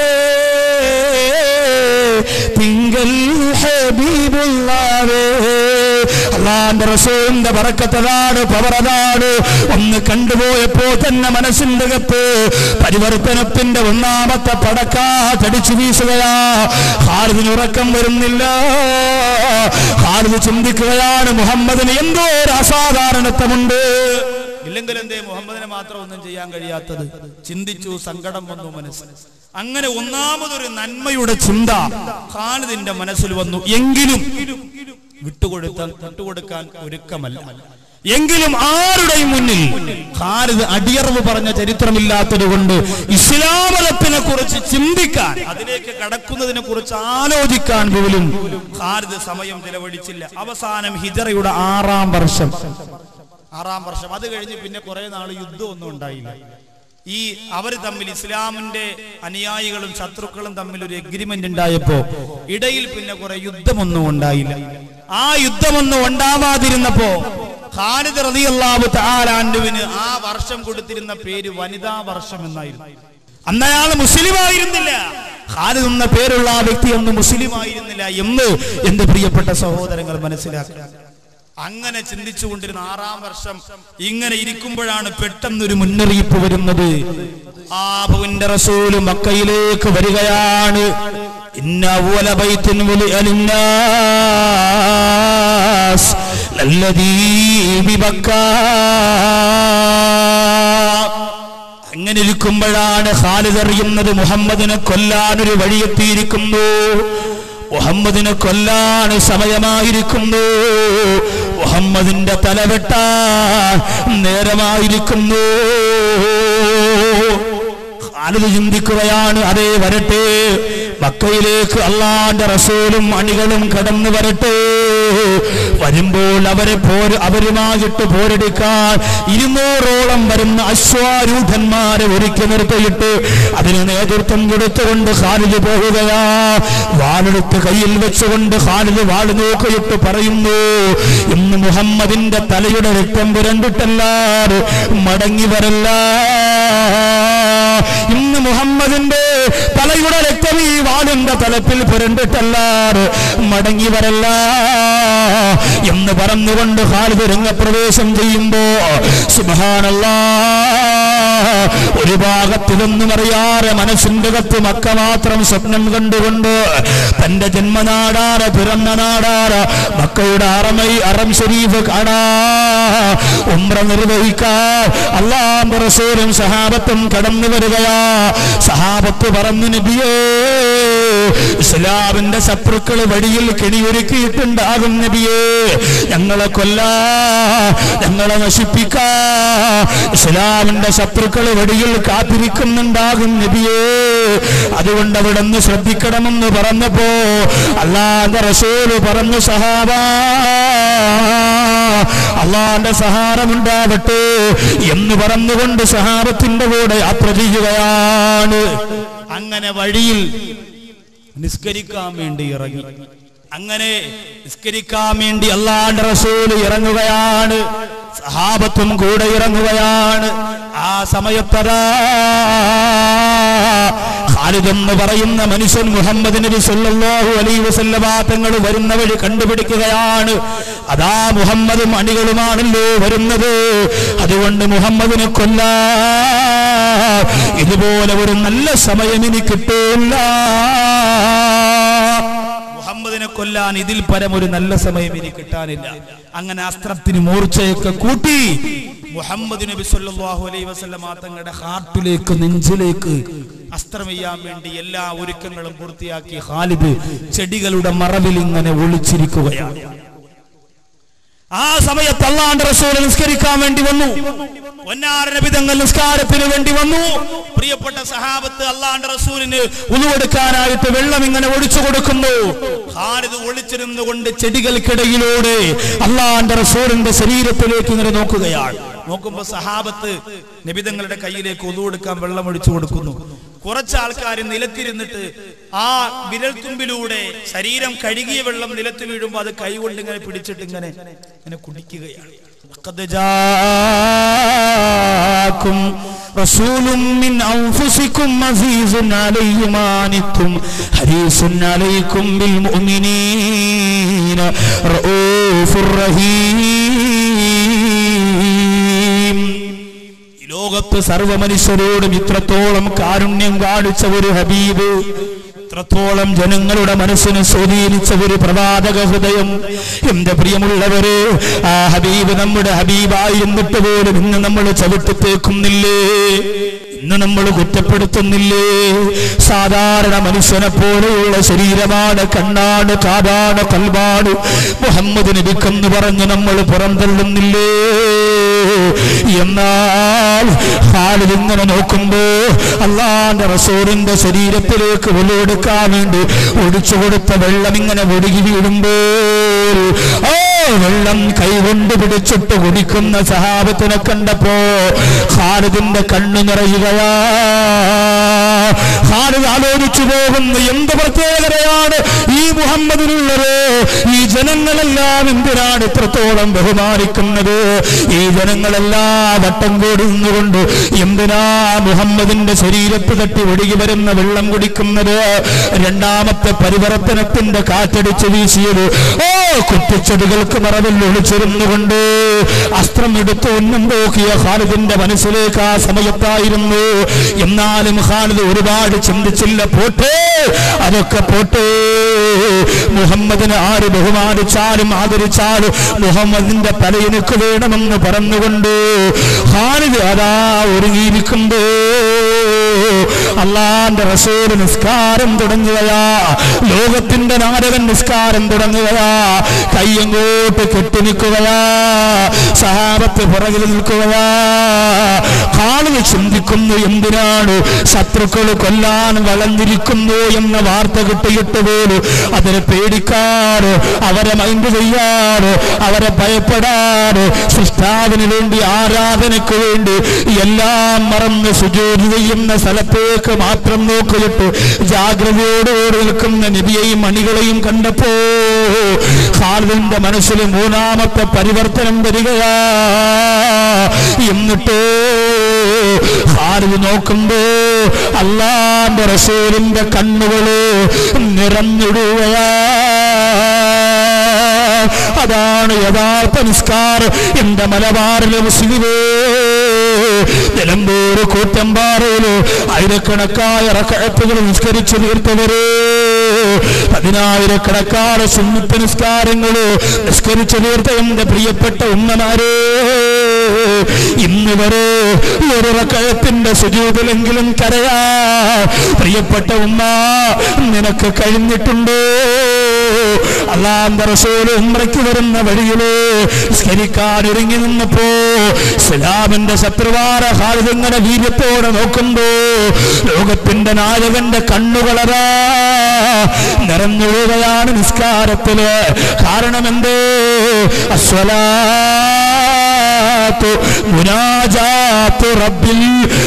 തിങ്കൾ ഹബീബുള്ളാവേ അള്ളാന്റെ റസൂലിന്റെ പറക്കത്തതാണ് പവറതാണ് ഒന്ന് കണ്ടുപോയപ്പോ തന്നെ മനസ്സിന്റെ അകത്ത് പരിവർത്തനത്തിന്റെ ഒന്നാമത്തെ പടക്കാ തടിച്ചു വീശുകയാ ഹാരിതിന് ഉറക്കം വരുന്നില്ല ഹാരിത് ചിന്തിക്കുകയാണ് മുഹമ്മദിന് എന്തോ ഒരു അസാധാരണത്വമുണ്ട് ഇല്ലെങ്കിൽ എന്തേ മുഹമ്മദിനെ മാത്രം ഒന്നും ചെയ്യാൻ കഴിയാത്തത് ചിന്തിച്ചു സങ്കടം വന്നു മനസ്സിൽ അങ്ങനെ ഒന്നാമതൊരു നന്മയുടെ ചിന്ത ഖാലിദിന്റെ മനസ്സിൽ വന്നു എങ്കിലും വിട്ടുകൊടുത്താൽ വിട്ടുകൊടുക്കാൻ ഒരുക്കമല്ല എങ്കിലും ആരുടെയും മുന്നിൽ ഖാലിദ് അടിയറവ് പറഞ്ഞ ചരിത്രമില്ലാത്തത് കൊണ്ട് ഇസ്ലാമതത്തിനെ കുറിച്ച് ചിന്തിക്കാൻ അതിലേക്ക് കടക്കുന്നതിനെ കുറിച്ച് ആലോചിക്കാൻ പോലും ഖാലിദ് സമയം ചെലവഴിച്ചില്ല അവസാനം ഹിജറയുടെ ആറാം വർഷം ആറാം വർഷം അത് കഴിഞ്ഞ് പിന്നെ കുറെ നാൾ യുദ്ധമൊന്നും ഉണ്ടായില്ല ഈ അവർ തമ്മിൽ ഇസ്ലാമിന്റെ അനുയായികളും ശത്രുക്കളും തമ്മിൽ ഒരു എഗ്രിമെന്റ് ഉണ്ടായപ്പോ ഇടയിൽ പിന്നെ കുറെ യുദ്ധമൊന്നും ഉണ്ടായില്ല ആ യുദ്ധമൊന്നും ഉണ്ടാവാതിരുന്നപ്പോ ഖാലിദ് റളിയല്ലാഹു തആലാൻഡുവിന് ആ വർഷം കൊടുത്തിരുന്ന പേര് വനിതാ വർഷം എന്നായിരുന്നു അന്ന് അയാൾ മുസ്ലിം ആയിരുന്നില്ല ഖാലിദ് എന്ന പേരുള്ള ആ വ്യക്തി അന്ന് മുസ്ലിം ആയിരുന്നില്ല എന്ന് എന്റെ പ്രിയപ്പെട്ട സഹോദരങ്ങൾ മനസ്സിലാക്കുക അങ്ങനെ ചിന്തിച്ചുകൊണ്ടിരുന്ന ആറാം വർഷം ഇങ്ങനെ ഇരിക്കുമ്പോഴാണ് പെട്ടെന്നൊരു മുന്നറിയിപ്പ് വരുന്നത് ആബുവിന്റെ റസൂല് മക്കയിലേക്ക് വരികയാണ് ഇന്ന അവ്വല ബൈത്തിൻ വുലിഅ ലിന്നാസ് ലല്ലദീ ബിബക്കാ അങ്ങനെ ഇരിക്കുമ്പോഴാണ് ഖാലിദ് അറിയുന്നത് മുഹമ്മദിനെ കൊല്ലാൻ ഒരു വഴിയെത്തിയിരിക്കുന്നു മുഹമ്മദിനെ കൊല്ലാൻ സമയമായിരിക്കുന്നു മുഹമ്മദിന്റെ തലവെട്ടാൻ നേരമായിരിക്കുന്നു ഖാലിദ് ചിന്തിക്കുകയാണ് അതേ വരട്ടെ മക്കയിലേക്ക് അള്ളാന്റെ റസൂലും അണികളും കടന്നു വരട്ടെ വരുമ്പോൾ അവരെ പോര് അവരുമായിട്ട് പോരടിക്കാൻ ഇരുന്നൂറോളം വരുന്ന അശ്വാരൂഢന്മാരെ ഒരുക്കി നിർത്തിയിട്ട് അതിന് നേതൃത്വം കൊടുത്തുകൊണ്ട് ഖാലിദ് പോവുകയാ വാളെടുത്ത് കയ്യിൽ വെച്ചുകൊണ്ട് ഖാലിദ് വാള് നോക്കിയിട്ട് പറയുന്നു ഇന്ന് മുഹമ്മദിന്റെ തലയുടെ രക്തം പുരണ്ടിട്ടല്ലാതെ മടങ്ങി വരല്ല ഇന്ന് മുഹമ്മദിന്റെ തലയുടെ രക്തം ഈ വാളിന്റെ തലപ്പിൽ പുരണ്ടിട്ടല്ലാതെ മടങ്ങി വരല്ല എന്ന് പറഞ്ഞുകൊണ്ട് ഖാലിദ് രംഗപ്രവേശം ചെയ്യുമ്പോ സുബഹാനല്ലാ ഒരു ഭാഗത്തിലൊന്നും അറിയാതെ മനസ്സിന്റെ കത്ത് മക്ക മാത്രം സ്വപ്നം കണ്ടുകൊണ്ട് തന്റെ ജന്മനാടാറ പിറന്ന നാടാറ മക്കയുടെ അറമൈ അറം ഷരീഫ് കാണാ ഉംറ നിർവഹിക്കാൻ അള്ളാഹ് റസൂലും സഹാബത്തും കടന്നു വരികയാ സഹാബത്ത് പറഞ്ഞു നബിയേ ഇസ്ലാമിന്റെ ശത്രുക്കൾ വഴിയിൽ കെണിയൊരുക്കിയിട്ടുണ്ടാകും നബിയേ ഞങ്ങളെ കൊല്ലാ ഞങ്ങളെ നശിപ്പിക്കാ ഇസ്ലാമിന്റെ ശത്രുക്കൾ വഴിയിൽ കാത്തിരിക്കുന്നുണ്ടാകും നബിയേ അതുകൊണ്ട് അവിടെ നിന്ന് ശ്രദ്ധിക്കണമെന്ന് പറഞ്ഞപ്പോ അള്ളാന്റെ റസൂല് പറഞ്ഞു സഹാബാ അള്ളാന്റെ സഹാരമുണ്ടാവട്ടെ എന്ന് പറഞ്ഞുകൊണ്ട് സഹാബത്തിന്റെ കൂടെ യാത്ര ചെയ്യുകയാണ് അങ്ങനെ വഴിയിൽ നിസ്കരിക്കാൻ വേണ്ടി ഇറങ്ങി അങ്ങനെ നിസ്കരിക്കാൻ വേണ്ടി അള്ളാന്റെ റസൂല് ഇറങ്ങുകയാണ് സഹാബത്തും കൂടെ ഇറങ്ങുകയാണ് ആ സമയത്തതാ ഖാലിദ് എന്ന് പറയുന്ന മനുഷ്യൻ മുഹമ്മദ് നബി സല്ലല്ലാഹു അലൈഹി വസല്ലമ തങ്ങൾ വരുന്ന വഴി കണ്ടുപിടിക്കുകയാണ് അതാ മുഹമ്മദും അണികളുമാണല്ലോ വരുന്നത് അതുകൊണ്ട് മുഹമ്മദിനെ കൊല്ലാ ഇതുപോലെ ഒരു നല്ല സമയം ഇനി കിട്ടില്ല മുഹമ്മദിനെ കൊല്ലാൻ ഇതിൽ പരം ഒരു നല്ല സമയം ഇനി കിട്ടാനില്ല അങ്ങനെ അസ്ത്രത്തിന് മൂർച്ചയൊക്കെ കൂട്ടി മുഹമ്മദ് നബി സല്ലല്ലാഹു അലൈഹി വസല്ലമ തങ്ങളുടെ ഹാർട്ടിലേക്ക് നെഞ്ചിലേക്ക് അസ്ത്രം ചെയ്യാൻ വേണ്ടി എല്ലാ ഒരുക്കങ്ങളും പൂർത്തിയാക്കി ഖാലിദ് ചെടികളുടെ മറവിൽ ഇങ്ങനെ ഒളിച്ചിരിക്കുകയാണ് ആ സമയത്ത് അള്ളാന്റെ റസൂൽ നിസ്കരിക്കാൻ വേണ്ടി വന്നു പൊന്നാര നബി തങ്ങൾ നിസ്കാരത്തിന് വേണ്ടി വന്നു പ്രിയപ്പെട്ട സഹാബത്ത് അള്ളാന്റെ റസൂലിന് ഉരുവെടുക്കാനായിട്ട് വെള്ളം ഇങ്ങനെ ഒഴിച്ചു കൊടുക്കുന്നു ഖാലിദ് ഒളിച്ചിരുന്നുകൊണ്ട് ചെടികൾക്കിടയിലൂടെ അള്ളാന്റെ റസൂലിന്റെ ശരീരത്തിലേക്ക് ഇങ്ങനെ നോക്കുകയാണ് നോക്കുമ്പോ സഹാബത്ത് നബിതങ്ങളുടെ കയ്യിലേക്ക് ഒതുവെടുക്കാൻ വെള്ളം ഒഴിച്ചു കൊടുക്കുന്നു കുറച്ച് ആൾക്കാർ നിലത്തിരുന്നിട്ട് ആ വിരൽത്തുമ്പിലൂടെ ശരീരം കഴുകിയ വെള്ളം നിലത്ത് വീഴുമ്പോൾ അത് കൈകൊണ്ട് ഇങ്ങനെ പിടിച്ചിട്ട് ഇങ്ങനെ ഇങ്ങനെ കുടിക്കുകയാണ് لقد جاءكم رسول من أنفسكم عزيز عليه ما عنتم حريص عليكم بالمؤمنين رؤوف رحيم ഈ ലോകത്ത് സർവ മനുഷ്യരോടും ഇത്രത്തോളം കാരുണ്യം കാണിച്ച ഒരു ഹബീബ് ഇത്രത്തോളം ജനങ്ങളുടെ മനസ്സിനെ സ്വാധീനിച്ച ഒരു പ്രവാചക ഹൃദയം എന്റെ പ്രിയമുള്ളവര് ആ ഹബീബ് നമ്മുടെ ഹബീബായിരുന്നിട്ട് പോലും ഇന്ന് നമ്മൾ ചവിട്ടി തേക്കുന്നില്ലേ ഇന്ന് നമ്മൾ കുറ്റപ്പെടുത്തുന്നില്ലേ സാധാരണ മനുഷ്യനെ പോലെയുള്ള ശരീരമാണ് കണ്ണാണ് കാതാണ് കൽവാണ് മുഹമ്മദ് നബിക്കെന്ന് പറഞ്ഞ് നമ്മൾ പുറന്തള്ളുന്നില്ലേ എന്നാൽ ഹാലിൽ ഇങ്ങനെ നോക്കുമ്പോ അള്ളാന്റെ റസൂറിന്റെ ശരീരത്തിലേക്ക് ഒലിയെടുക്കാൻ വേണ്ടി ഒഴിച്ചു കൊടുത്ത വെള്ളം ഇങ്ങനെ ഒഴുകി വീഴുമ്പോൾ ആ വെള്ളം കൈകൊണ്ട് പിടിച്ചിട്ട് കുടിക്കുന്ന സഹാബത്തിനെ കണ്ടപ്പോ ഖാലിദിന്റെ കണ്ണു നിറയുകയാ ഖാലിദ് ആലോചിച്ചു പോകുന്നു എന്ത് പ്രത്യേകതയാണ് ഈ മുഹമ്മദിനുള്ളത് ഈ ജനങ്ങളെല്ലാം എന്തിനാണ് ഇത്രത്തോളം ബഹുമാനിക്കുന്നത് ഈ ജനങ്ങളെല്ലാം വട്ടം കൂടി നിന്നുകൊണ്ട് എന്തിനാ മുഹമ്മദിന്റെ ശരീരത്ത് തട്ടി ഒഴുകി വരുന്ന വെള്ളം കുടിക്കുന്നത് രണ്ടാമത്തെ പരിവർത്തനത്തിന്റെ കാറ്റടിച്ച് വീശിയത് ഓ കുറ്റിച്ചെടികൾക്ക് മറവിൽ ഒളിച്ചിരുന്നുകൊണ്ട് അസ്ത്രം എടുത്ത് ഒന്നും നോക്കിയ ഖാലിദിന്റെ മനസ്സിലേക്ക് ആ സമയത്തായിരുന്നു എന്നാലും ഖാലിദ് ഒരുപാട് ചിന്തിച്ചില്ല പോട്ടെ അതൊക്കെ പോട്ടെ മുഹമ്മദിനെ ആര് ബഹുമാനിച്ചാലും ആദരിച്ചാലും മുഹമ്മദിന്റെ തലയെനിക്ക് വേണമെന്ന് പറഞ്ഞുകൊണ്ട് ഖാലിദ് അതാ ഒരുങ്ങിയിരിക്കുമ്പോ അള്ളാന്റെ റസൂൽ നിസ്കാരം തുടങ്ങുകയാ ലോകത്തിന്റെ നാടകൻ നിസ്കാരം തുടങ്ങുകയാ കയ്യങ്ങോട്ട് കെട്ടി നിൽക്കുകയാ സഹാബത്ത് പുറകിൽ നിൽക്കുകയാ കാളുകൾ ചിന്തിക്കുന്നു എന്തിനാണ് ശത്രുക്കൾ കൊല്ലാൻ വളഞ്ഞിരിക്കുന്നു എന്ന വാർത്ത കിട്ടിയിട്ട് പോലും അതിനെ പേടിക്കാറ് അവരെ മൈൻഡ് ചെയ്യാറ് അവരെ ഭയപ്പെടാറ് സൃഷ്ടാവിന് വേണ്ടി ആരാധനയ്ക്ക് വേണ്ടി എല്ലാം മറന്ന് സുജോതി ചെയ്യുന്ന സ്ഥലത്തേക്ക് മാത്രം നോക്കിയിട്ട് ജാഗ്രതയോടുകൂടി നിൽക്കുന്ന നബിയെയും മണികളെയും കണ്ടപ്പോ ഖാലിദിന്റെ മനസ്സിൽ മൂന്നാമത്തെ പരിവർത്തനം വരികയാ എന്നിട്ടോ ഖാലിദ് നോക്കുമ്പോ അള്ളാന്റെ റസൂലിന്റെ കണ്ണുകള് നിറഞ്ഞിടുകയാ അതാണ് യഥാർത്ഥ നിസ്കാരം എന്റെ മലബാറിലെ മുസ്ലിമേ നിലമ്പൂർ കൂറ്റമ്പാറയില് ആയിരക്കണക്കായ റക്കഴത്തുകൾ നിസ്കരിച്ചു തീർത്തവര് പതിനായിരക്കണക്കാട് സുന്നത്ത് നിസ്കാരങ്ങള് നിസ്കരിച്ചു തീർത്ത എന്റെ പ്രിയപ്പെട്ട ഉമ്മമാരെ ഇന്ന് വരെ ഒരു റക്കഴത്തിന്റെ സുജൂതിലെങ്കിലും കരയാ പ്രിയപ്പെട്ട ഉമ്മ നിനക്ക് കഴിഞ്ഞിട്ടുണ്ടോ അള്ളാന്റെ റസൂല് ഉമ്രയ്ക്ക് വരുന്ന വഴിയില് സ്കരിക്കാൻ ഒരുങ്ങി നിന്നപ്പോ ഇസ്ലാമിന്റെ ശത്രുവാര ഹാലിതങ്ങനെ വീര്യത്തോടെ നോക്കുമ്പോ ലോകത്തിന്റെ നായകന്റെ കണ്ണുകളതാ നിറഞ്ഞൊഴുകയാണ് നിസ്കാരത്തില് കാരണം എന്തേ അസ്വലാത്തു മുനാജാത്തു റബ്ബിൽ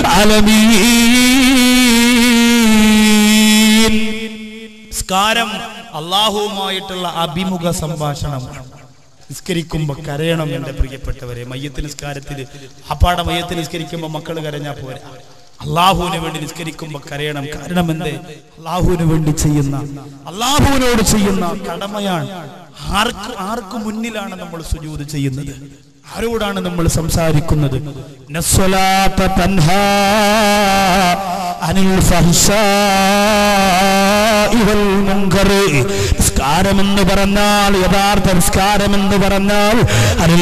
അലമീൻ നിസ്കാരം അള്ളാഹുവുമായിട്ടുള്ള അഭിമുഖ സംഭാഷണമാണ് നിസ്കരിക്കുമ്പോ കരയണം എന്റെ പ്രിയപ്പെട്ടവരെ മയ്യത്ത് നിസ്കാരത്തിൽ അപ്പാട മയ്യത്ത് നിസ്കരിക്കുമ്പോ മക്കൾ കരഞ്ഞാ പോരാ അള്ളാഹുവിന് വേണ്ടി നിസ്കരിക്കുമ്പോ കരയണം കാരണം എന്തേ അള്ളാഹുവിന് വേണ്ടി ചെയ്യുന്ന അള്ളാഹുവിനോട് ചെയ്യുന്ന കടമയാണ് ആർക്ക് ആർക്ക് മുന്നിലാണ് നമ്മൾ സുജൂത് ചെയ്യുന്നത് ആരോടാണ് നമ്മൾ സംസാരിക്കുന്നത് നസ്വലാത്ത തൻഹാ അനിൽ ഫഹ്ശാഇ വൽ മുൻകർ നിസ്കാരമെന്ന് പറഞ്ഞാൽ യഥാർത്ഥ നിസ്കാരമെന്ന് പറഞ്ഞാൽ അനിൽ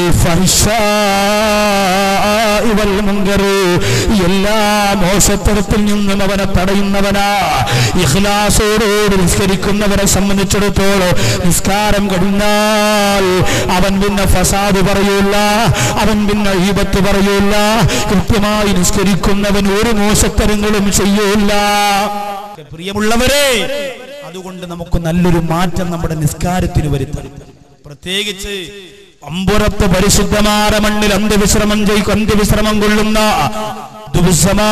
ഫഹ്ശാഇ വൽ മുൻകർ എല്ലാ മോശത്തരത്തിൽ നിന്നും അവനെ തടയുന്നവനാ ഇഖ്ലാസോടുകൂടി നിസ്കരിക്കുന്നവരെ സംബന്ധിച്ചിടത്തോളം നിസ്കാരം കഴിഞ്ഞാൽ അവൻ പിന്നെ ഫസാദ് പറയൂല അവൻ പിന്നെ ഈപത്ത് പറയൂല കൃത്യമായി നിസ്കരിക്കുന്നവൻ ഒരു മോശത്തരങ്ങളും ചെയ്യൂല പ്രിയമുള്ളവരെ അതുകൊണ്ട് നമുക്ക് നല്ലൊരു മാറ്റം നമ്മുടെ നിസ്കാരത്തിന് വരുത്തണം പ്രത്യേകിച്ച് അമ്പുറത്ത് പരിശുദ്ധമായ മണ്ണിൽ അന്ത്യവിശ്രമം ചെയ്യും അന്ത്യവിശ്രമം കൊള്ളുന്ന ദിവസമാ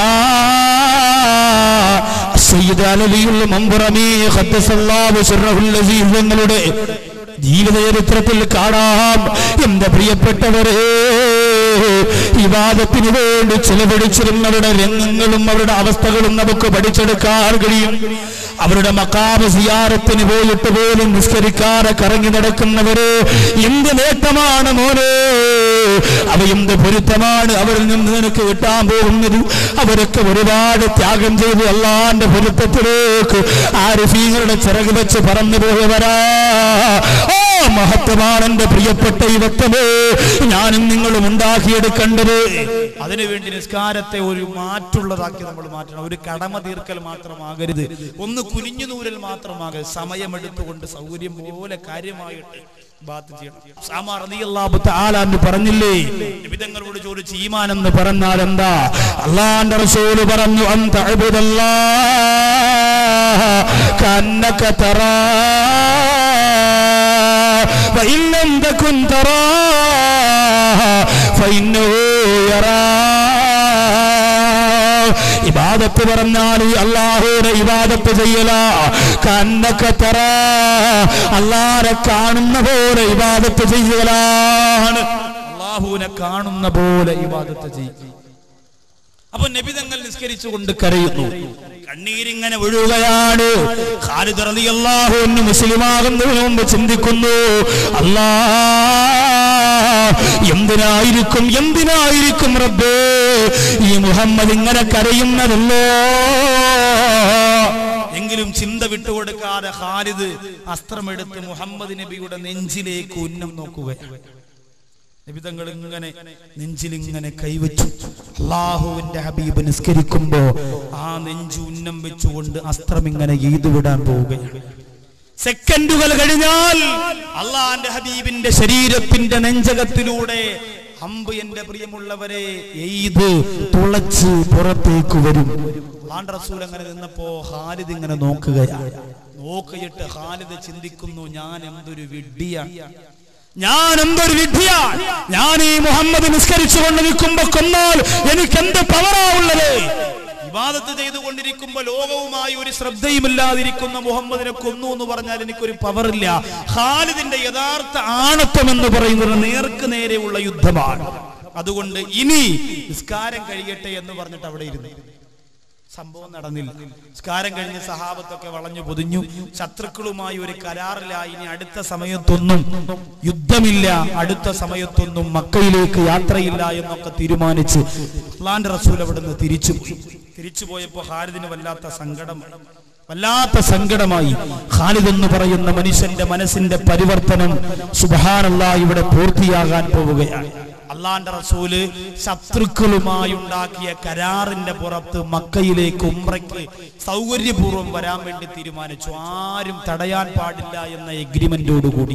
സയ്യിദ് അലവിയുള്ള മമ്പുറമേ ഖദ്ദസല്ലാഹു സിർറഹുൽ അസീസ് തങ്ങളുടെ ജീവിത ചരിത്രത്തിൽ കാണാം എന്റെ പ്രിയപ്പെട്ടവരെ വിവാദത്തിന് വേണ്ടി ചെലവഴിച്ചിരുന്നവരുടെ രംഗങ്ങളും അവരുടെ അവസ്ഥകളും നമുക്ക് പഠിച്ചെടുക്കാൻ കഴിയും അവരുടെ മക്കാമ സിയാറത്തിന് പോയിട്ട് പോലും നിസ്കരിക്കാതെ കറങ്ങി നടക്കുന്നവര് എന്ത് നേട്ടമാണ് മോനെ അവ എന്ത് പൊരുത്തമാണ് അവരിൽ നിന്ന് നിനക്ക് കിട്ടാൻ പോകുന്നത് അവരൊക്കെ ഒരുപാട് ത്യാഗം ചെയ്ത് അള്ളാന്റെ പൊരുത്തത്തിലേക്ക് ആരിഫീങ്ങളുടെ ചിറക് വെച്ച് പറന്നു പോയവരാ ഓ മഹത്വമാണ് എന്റെ പ്രിയപ്പെട്ട യുവത്വമേ ഞാനും നിങ്ങളും ഉണ്ടാക്കിയെടുക്കേണ്ടത് അതിനുവേണ്ടി നിസ്കാരത്തെ ഒരു മാറ്റുള്ളതാക്കി നമ്മൾ മാറ്റണം ഒരു കടമ തീർക്കൽ മാത്രമാകരുത് ഒന്ന് കുനിഞ്ഞു നൂരൽ മാത്രമാകരുത് സമയമെടുത്തുകൊണ്ട് സൗകര്യം പോലെ കാര്യമായിട്ട് ബാത്ത് ചെയ്യണം സാമാ റളിയല്ലാഹു ആലാന്ന് പറഞ്ഞില്ലേ നിബിതങ്ങളോട് ചോദിച്ച് ഈമാൻ ഈമാനെന്ന് പറഞ്ഞാൽ എന്താ അള്ളാന്റെ റസൂല് പറഞ്ഞു അന്ത അബ്ദുല്ലാ കന്നക തറാ فإن لم تكن تراه فإنه يراك ഇബാദത്ത് പറഞ്ഞാൽ ഈ അള്ളാഹുയുടെ ഇബാദത്ത് ചെയ്യല കന്നക്ക തറ അള്ളാരെ കാണുന്ന പോലെ ഇബാദത്ത് ചെയ്യലാണ് അള്ളാഹുവിനെ കാണുന്ന പോലെ ഇബാദത്ത് ചെയ്യും അപ്പൊ നബിതങ്ങൾ നിസ്കരിച്ചുകൊണ്ട് കരയുന്നു കണ്ണീരിങ്ങനെ ഒഴുകുകയാണ് ഖാലിദ് റളിയല്ലാഹു അൻഹു മുസ്ലിമാകുന്നതിന് മുമ്പ് ചിന്തിക്കുന്നു അല്ലാ എന്തിനായിരിക്കും എന്തിനായിരിക്കും റബ്ബേ ഈ മുഹമ്മദ് ഇങ്ങനെ കരയുന്നതല്ലോ എങ്കിലും ചിന്ത വിട്ടുകൊടുക്കാതെ ഖാലിദ് അസ്ത്രമെടുത്ത് മുഹമ്മദ് നബിയുടെ നെഞ്ചിലേക്ക് ഉന്നം നോക്കുകയാണ് നിബിതങ്ങൾ ഇങ്ങനെ നെഞ്ചിൽ ഇങ്ങനെ കൈവച്ചു അള്ളാഹുവിന്റെ ഹബീബ് നിസ്കരിക്കുമ്പോ ആ നെഞ്ചു ഉന്നം വെച്ചുകൊണ്ട് അസ്ത്രം ഇങ്ങനെ എയ്തുവിടാൻ പോവുകയാണ് സെക്കൻഡുകൾ കഴിഞ്ഞാൽ അള്ളാന്റെ ഹബീബിന്റെ ശരീരത്തിന്റെ നെഞ്ചകത്തിലൂടെ അമ്പ് എന്റെ പ്രിയമുള്ളവരെ എയ്ത് തുളച്ച് പുറത്തേക്ക് വരും അള്ളാന്റെ റസൂൽ അങ്ങനെ നിന്നപ്പോ ഖാലിദ് ഇങ്ങനെ നോക്കുകയാണ് നോക്കിയിട്ട് ഖാലിദ് ചിന്തിക്കുന്നു ഞാൻ എന്തൊരു വിഡ്ഢിയാണ് ഞാൻ എന്തൊരു വിദ്യയാണ് ഞാൻ ഈ മുഹമ്മദ് നിസ്കരിച്ചുകൊണ്ട് നിൽക്കുമ്പോ കൊന്നാൽ എനിക്ക് എന്ത് പവറാ ഉള്ളത് ഇബാദത്ത് ചെയ്തുകൊണ്ടിരിക്കുമ്പോ ലോകവുമായി ഒരു ശ്രദ്ധയുമില്ലാതിരിക്കുന്ന മുഹമ്മദിനെ കൊന്നു എന്ന് പറഞ്ഞാൽ എനിക്കൊരു പവറില്ല ഖാലിദിന്റെ യഥാർത്ഥ ആണത്വം എന്ന് പറയുന്നത് നേർക്ക് നേരെയുള്ള യുദ്ധമാണ് അതുകൊണ്ട് ഇനി നിസ്കാരം കഴിയട്ടെ എന്ന് പറഞ്ഞിട്ട് അവിടെ ഇരുന്നു സംഭവം നടന്നില്ല നിസ്കാരം കഴിഞ്ഞ് സഹാബത്തൊക്കെ വളഞ്ഞു പൊതിഞ്ഞു ശത്രുക്കളുമായി ഒരു കരാറിലായി ഇനി അടുത്ത സമയത്തൊന്നും യുദ്ധമില്ല അടുത്ത സമയത്തൊന്നും മക്കയിലേക്ക് യാത്രയില്ല എന്നൊക്കെ തീരുമാനിച്ച് അള്ളാന്റെ റസൂൽ അവിടുന്ന് തിരിച്ചുപോയി തിരിച്ചു പോയപ്പോ ഹാരിദിന് വല്ലാത്ത സങ്കടം വല്ലാത്ത സങ്കടമായി ഖാലിദ് എന്ന് പറയുന്ന മനുഷ്യന്റെ മനസ്സിന്റെ പരിവർത്തനം സുബഹാനല്ല ഇവിടെ പൂർത്തിയാകാൻ പോവുകയാണ് അള്ളാന്റെ റസൂല് ശത്രുക്കളുമായി ഉണ്ടാക്കിയ കരാറിന്റെ പുറത്ത് മക്കയിലേക്ക് ഉംറയ്ക്ക് സൗകര്യപൂർവ്വം വരാൻ വേണ്ടി തീരുമാനിച്ചു ആരും തടയാൻ പാടില്ല എന്ന എഗ്രിമെന്റോടുകൂടി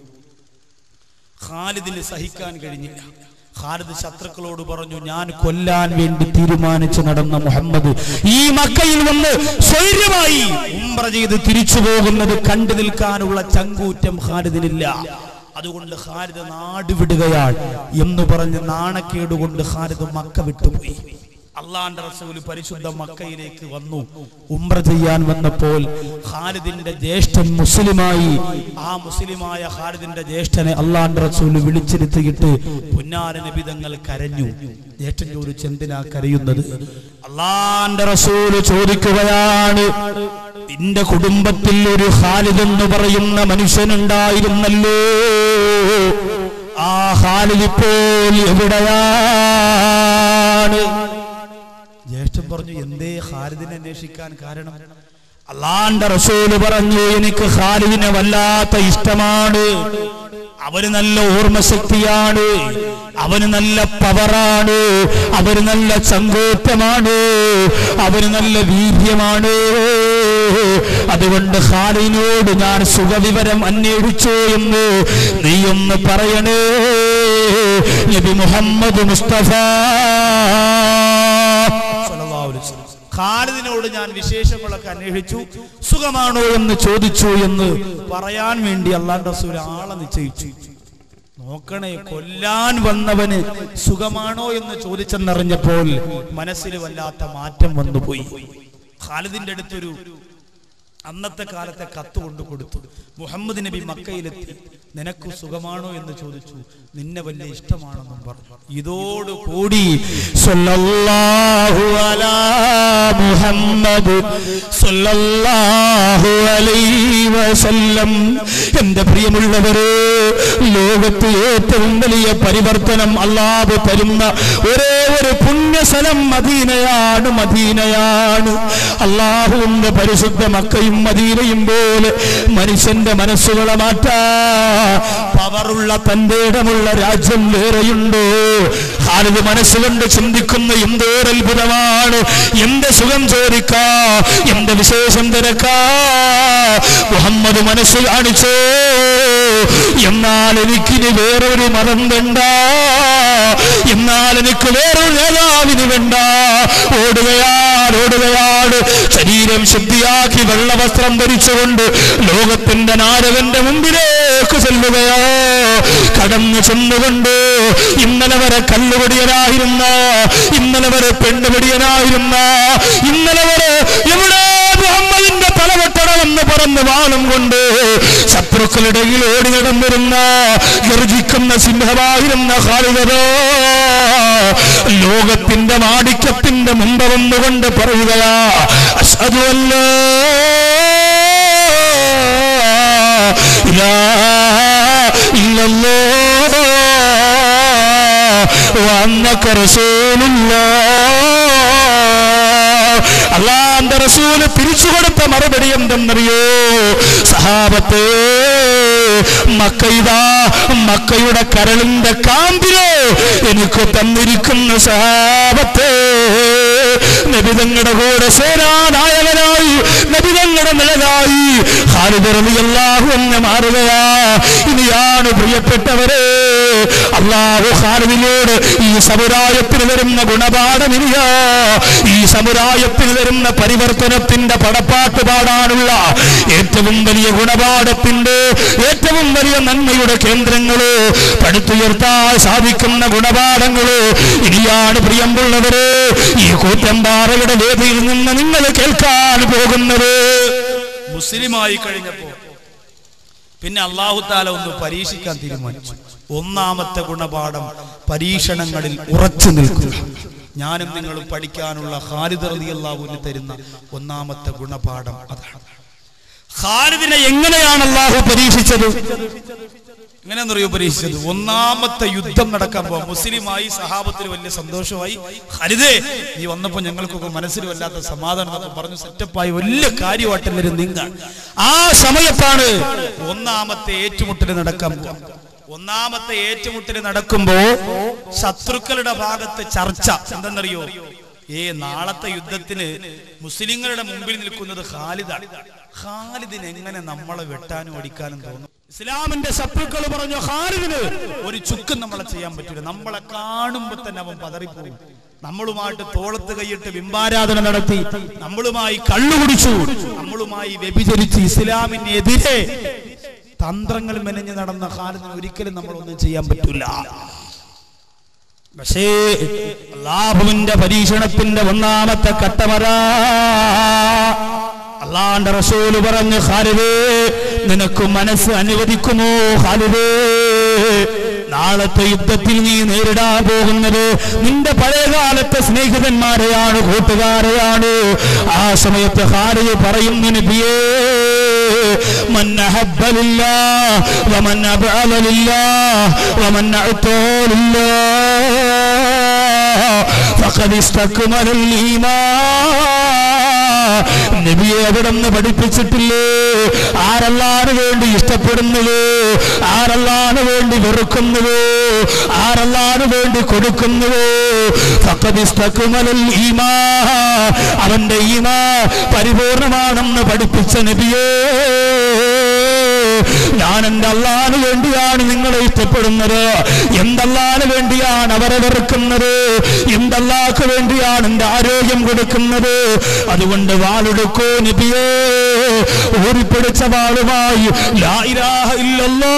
ഖാലിദിന് സഹിക്കാൻ കഴിഞ്ഞില്ല ഖാലിദ് ശത്രുക്കളോട് പറഞ്ഞു ഞാൻ കൊല്ലാൻ വേണ്ടി തീരുമാനിച്ച് നടന്ന മുഹമ്മദ് ഈ മക്കയിൽ വന്ന് സ്വൈര്യമായി ഉംറ ചെയ്ത് തിരിച്ചു പോകുന്നത് കണ്ടു നിൽക്കാനുള്ള ചങ്കൂറ്റം ഖാലിദിനില്ല അതുകൊണ്ട് ഖാലിദ് നാട് വിടുകയാണ് എന്ന് പറഞ്ഞ് നാണക്കേട് കൊണ്ട് ഖാലിദ് മക്ക വിട്ടുപോയി അള്ളാന്റെ റസൂല് പരിശുദ്ധ മക്കയിലേക്ക് വന്നു ഉംറ ചെയ്യാൻ വന്നപ്പോൾ ഖാലിദിന്റെ ജ്യേഷ്ഠൻ മുസ്ലിമായി ആ മുസ്ലിമായ ഖാലിദിന്റെ ജ്യേഷ്ഠനെ അള്ളാന്റെ റസൂല് വിളിച്ചിരുത്തിയിട്ട് പുന്നാര നബിതങ്ങൾ കരഞ്ഞു ജ്യേഷ്ഠൻ ചോദിച്ചു എന്തിനാ കരയുന്നത് അള്ളാന്റെ റസൂല് ചോദിക്കുകയാണ് നിന്റെ കുടുംബത്തിൽ ഒരു ഖാലിദ് എന്ന് പറയുന്ന മനുഷ്യനുണ്ടായിരുന്നല്ലോ ആ ഖാലിദ് ഇപ്പോൾ എവിടെയാണ് ജ്യേഷ്ഠൻ പറഞ്ഞു എന്തേ ഖാലിദിനെ അന്വേഷിക്കാൻ കാരണം അള്ളാന്റെ റസൂല് പറഞ്ഞു എനിക്ക് ഖാലിദിനെ വല്ലാത്ത ഇഷ്ടമാണ് അവന് നല്ല ഓർമ്മശക്തിയാണ് അവന് നല്ല പവറാണ് അവന് നല്ല ചങ്കോറ്റമാണ് അവന് നല്ല വീര്യമാണ് അതുകൊണ്ട് ഖാലിനോട് ഞാൻ സുഖവിവരം അന്വേഷിച്ചു എന്ന് നീയൊന്ന് പറയണേ നബി മുഹമ്മദ് മുസ്തഫ സ്വല്ലല്ലാഹു അലൈഹി വസല്ലം. ഖാലിദിനോട് ഞാൻ വിശേഷങ്ങളൊക്കെ അന്വേഷിച്ചു സുഖമാണോ എന്ന് ചോദിച്ചു എന്ന് പറയാൻ വേണ്ടി അള്ളാന്റെ റസൂൽ ആളെ നിശ്ചയിച്ചു നോക്കണേ കൊല്ലാൻ വന്നവന് സുഖമാണോ എന്ന് ചോദിച്ചെന്നറിഞ്ഞപ്പോൾ മനസ്സിൽ വല്ലാത്ത മാറ്റം വന്നുപോയി ഖാലിദിന്റെ അടുത്തൊരു അന്നത്തെ കാലത്തെ കത്ത് കൊണ്ട് കൊടുത്തു മുഹമ്മദ് നബി മക്കയിലെത്തി നിനക്ക് സുഖമാണോ എന്ന് ചോദിച്ചു നിന്നെ വലിയ ഇഷ്ടമാണെന്നും പറഞ്ഞു ഇതോട് കൂടി സല്ലല്ലാഹു അലാ മുഹമ്മദ് സല്ലല്ലാഹു അലൈഹി വസല്ലം എന്റെ പ്രിയമുള്ളവരെ ലോകത്ത് ഏറ്റവും വലിയ പരിവർത്തനം അല്ലാതെ തരുന്ന ഒരേ ഒരു പുണ്യസ്ഥലം മദീനയാണ് മദീനയാണ് അള്ളാഹുവിന്റെ പരിശുദ്ധ മക്കയും മദീനയും പോലെ മനുഷ്യന്റെ മനസ്സുകളെ മാറ്റാ പവറുള്ള തന്റെ ഇടമുള്ള രാജ്യം വേറെയുണ്ടോ ഖാലിദ് മനസ്സുകൊണ്ട് ചിന്തിക്കുന്ന എന്തോർ അത്ഭുതമാണ് എന്റെ സുഖം ചോദിക്കാ എന്റെ വിശേഷം തിരക്കാ മുഹമ്മദ് മനസ്സ് കാണിച്ചോ എന്നാൽ എനിക്കിനി വേറൊരു മതം വേണ്ട എന്നാൽ എനിക്ക് വേറൊരു നേതാവിന് വേണ്ട ഓടുകയാണ് ഓടുകയാണ് ശരീരം ശുദ്ധിയാക്കി വെള്ളവസ്ത്രം ധരിച്ചുകൊണ്ട് ലോകത്തിന്റെ നാരകന്റെ മുമ്പിലേക്ക് ചെല്ലുകയോ കടന്നു ചെന്നുകൊണ്ട് ഇന്നലെ വരെ കല്ലുപടിയനായിരുന്ന ഇന്നലെ വരെ പെണ്ണുപടിയനായിരുന്ന ഇന്നലെ വരെ എവിടെ മുഹമ്മദിന്റെ തലവെട്ടണമെന്ന് പറഞ്ഞ് വാളും കൊണ്ട് ശത്രുക്കളിടയിൽ ഓടി നടന്നിരുന്ന ഗർജിക്കുന്ന സിംഹമായിരുന്ന ഖാലിദരോ ലോകത്തിന്റെ മാടിക്കത്തിന്റെ മുമ്പ് വന്നുകൊണ്ട് പറയുകയാ അഷ്ഹദു അല്ലാ ഇലാഹ ഇല്ലല്ലാഹ് വഅന്നക റസൂലുള്ളാഹ് അള്ളാന്റെ റസൂല് തിരിച്ചു കൊടുത്ത മറുപടി എന്തെന്നറിയോ സഹാബത്തെ മക്കയിതാ മക്കയുടെ കരളിന്റെ കാമ്പിലോ എനിക്ക് തന്നിരിക്കുന്ന സഹാബത്തെ നബിതങ്ങളുടെ കൂടെ സേനാനായകനായി നബിതങ്ങളുടെ നിഴലായി ഹാരിതറിയാഹു എന്ന് മാറുകയാ ഇനിയാണ് പ്രിയപ്പെട്ടവരെ അള്ളാഹു ഹാരിതിനോട് ഈ സമുദായത്തിന് വരുന്ന ഗുണപാഠമില്ല ഈ സമുദായത്തിന് വരുന്ന പരിവർത്തനത്തിന്റെ പടപ്പാട്ട് പാടാനുള്ള ഏറ്റവും വലിയ ഗുണപാഠത്തിന്റെ ഏറ്റവും വലിയ നന്മയുടെ കേന്ദ്രങ്ങള് പടുത്തുയർത്താൻ സാധിക്കുന്ന ഗുണപാഠങ്ങള് ഇനിയാണ് പ്രിയമുള്ളവര് ഈ കൂറ്റമ്പാറയുടെ വേദിയിൽ നിന്ന് നിങ്ങൾ കേൾക്കാൻ പോകുന്നത് മുസ്ലിമായി കഴിഞ്ഞപ്പോ പിന്നെ അള്ളാഹു താല ഒന്ന് പരീക്ഷിക്കാൻ തീരുമാനിച്ചു ഒന്നാമത്തെ ഗുണപാഠം പരീക്ഷണങ്ങളിൽ ഉറച്ചു നിൽക്കുക ഞാനും നിങ്ങളും പഠിക്കാനുള്ള ഖാലിദ് റളിയല്ലാഹുവിന് തരുന്ന ഒന്നാമത്തെ ഗുണപാഠം അതാണ് ഖാലിദിനെ എങ്ങനെയാണ് അള്ളാഹു പരീക്ഷിച്ചത് എങ്ങനെയാണെന്നറിയോ പരീക്ഷിച്ചത് ഒന്നാമത്തെ യുദ്ധം നടക്കാൻ പോവാ മുസ്ലിമായി സഹാബത്തിന് വലിയ സന്തോഷമായി ഹരിതേ നീ വന്നപ്പോ ഞങ്ങൾക്കൊക്കെ മനസ്സിൽ വല്ലാത്ത സമാധാനം എന്നൊക്കെ പറഞ്ഞു സെറ്റപ്പായി വലിയ കാര്യമായിട്ടെല്ലാവരും നിങ്ങൾ ആ സമയത്താണ് ഒന്നാമത്തെ ഏറ്റുമുട്ടൽ നടക്കാൻ പോവാ ഒന്നാമത്തെ ഏറ്റുമുട്ടൽ നടക്കുമ്പോ ശത്രുക്കളുടെ ഭാഗത്ത് ചർച്ച എന്തെന്നറിയോ ഏ നാളത്തെ യുദ്ധത്തിന് മുസ്ലിങ്ങളുടെ മുമ്പിൽ നിൽക്കുന്നത് ഖാലിദാണ് ഖാലിദിന് എങ്ങനെ നമ്മളെ വെട്ടാനും അടിക്കാനും തോന്നും ഇസ്ലാമിന്റെ ശത്രുക്കൾ പറഞ്ഞു ഖാലിദിന് ഒരു ചുക്കും നമ്മളെ ചെയ്യാൻ പറ്റില്ല നമ്മളെ കാണുമ്പോ തന്നെ അവൻ പതറിപ്പോകും നമ്മളുമായിട്ട് തോളത്ത് കൈയിട്ട് ബിംബാരാധന നടത്തി നമ്മളുമായി കള്ളുകുടിച്ചു നമ്മളുമായി വ്യഭിചരിച്ച് ഇസ്ലാമിനെതിരെ തന്ത്രങ്ങൾ മെനഞ്ഞ് നടന്ന കാലത്തിന് ഒരിക്കലും നമ്മളൊന്നും ചെയ്യാൻ പറ്റില്ല പക്ഷേ അള്ളാഹുവിന്റെ പരീക്ഷണത്തിന്റെ ഒന്നാമത്തെ കട്ടമര അള്ളാന്റെ റസൂല് പറഞ്ഞു ഖാലിദേ നിനക്ക് മനസ്സ് അനുവദിക്കുമോ ഖാലിദേ നാളത്തെ യുദ്ധത്തിൽ നീ നേരിടാൻ പോകുന്നത് നിന്റെ പഴയകാലത്തെ സ്നേഹിതന്മാരെയാണ് കൂട്ടുകാരെയാണ് ആ സമയത്ത് ഖാലിദ് പറയുന്നു നബിയേ من أحب لله ومن أبعد لله ومن أعطى لله فقد استكمل الإيمان നബിയെ അവിടെ നിന്ന് പഠിപ്പിച്ചിട്ടില്ലേ ആരല്ലാന് വേണ്ടി ഇഷ്ടപ്പെടുന്നത് ആരല്ലാന് വേണ്ടി വെറുക്കുന്നത് ആരല്ലാന് വേണ്ടി കൊടുക്കുന്നത് ഫഖദ് ഇസ്തക്മലൽ ഈമാ അവന്റെ ഈമാ പരിപൂർണമാണെന്ന് പഠിപ്പിച്ച നബിയേ ഞാൻ എന്റെ അള്ളാന് വേണ്ടിയാണ് നിങ്ങളെ ഇഷ്ടപ്പെടുന്നത് എന്തല്ലാന് വേണ്ടിയാണ് അവരെ വെറുക്കുന്നത് എന്തല്ലാക്ക് വേണ്ടിയാണ് എന്റെ ആരോഗ്യം കൊടുക്കുന്നത് അതുകൊണ്ട് വാളെടുക്കോ നബിയേ ഊരിപ്പിടിച്ച വാളുമായി ലാ ഇലാഹ ഇല്ലല്ലോ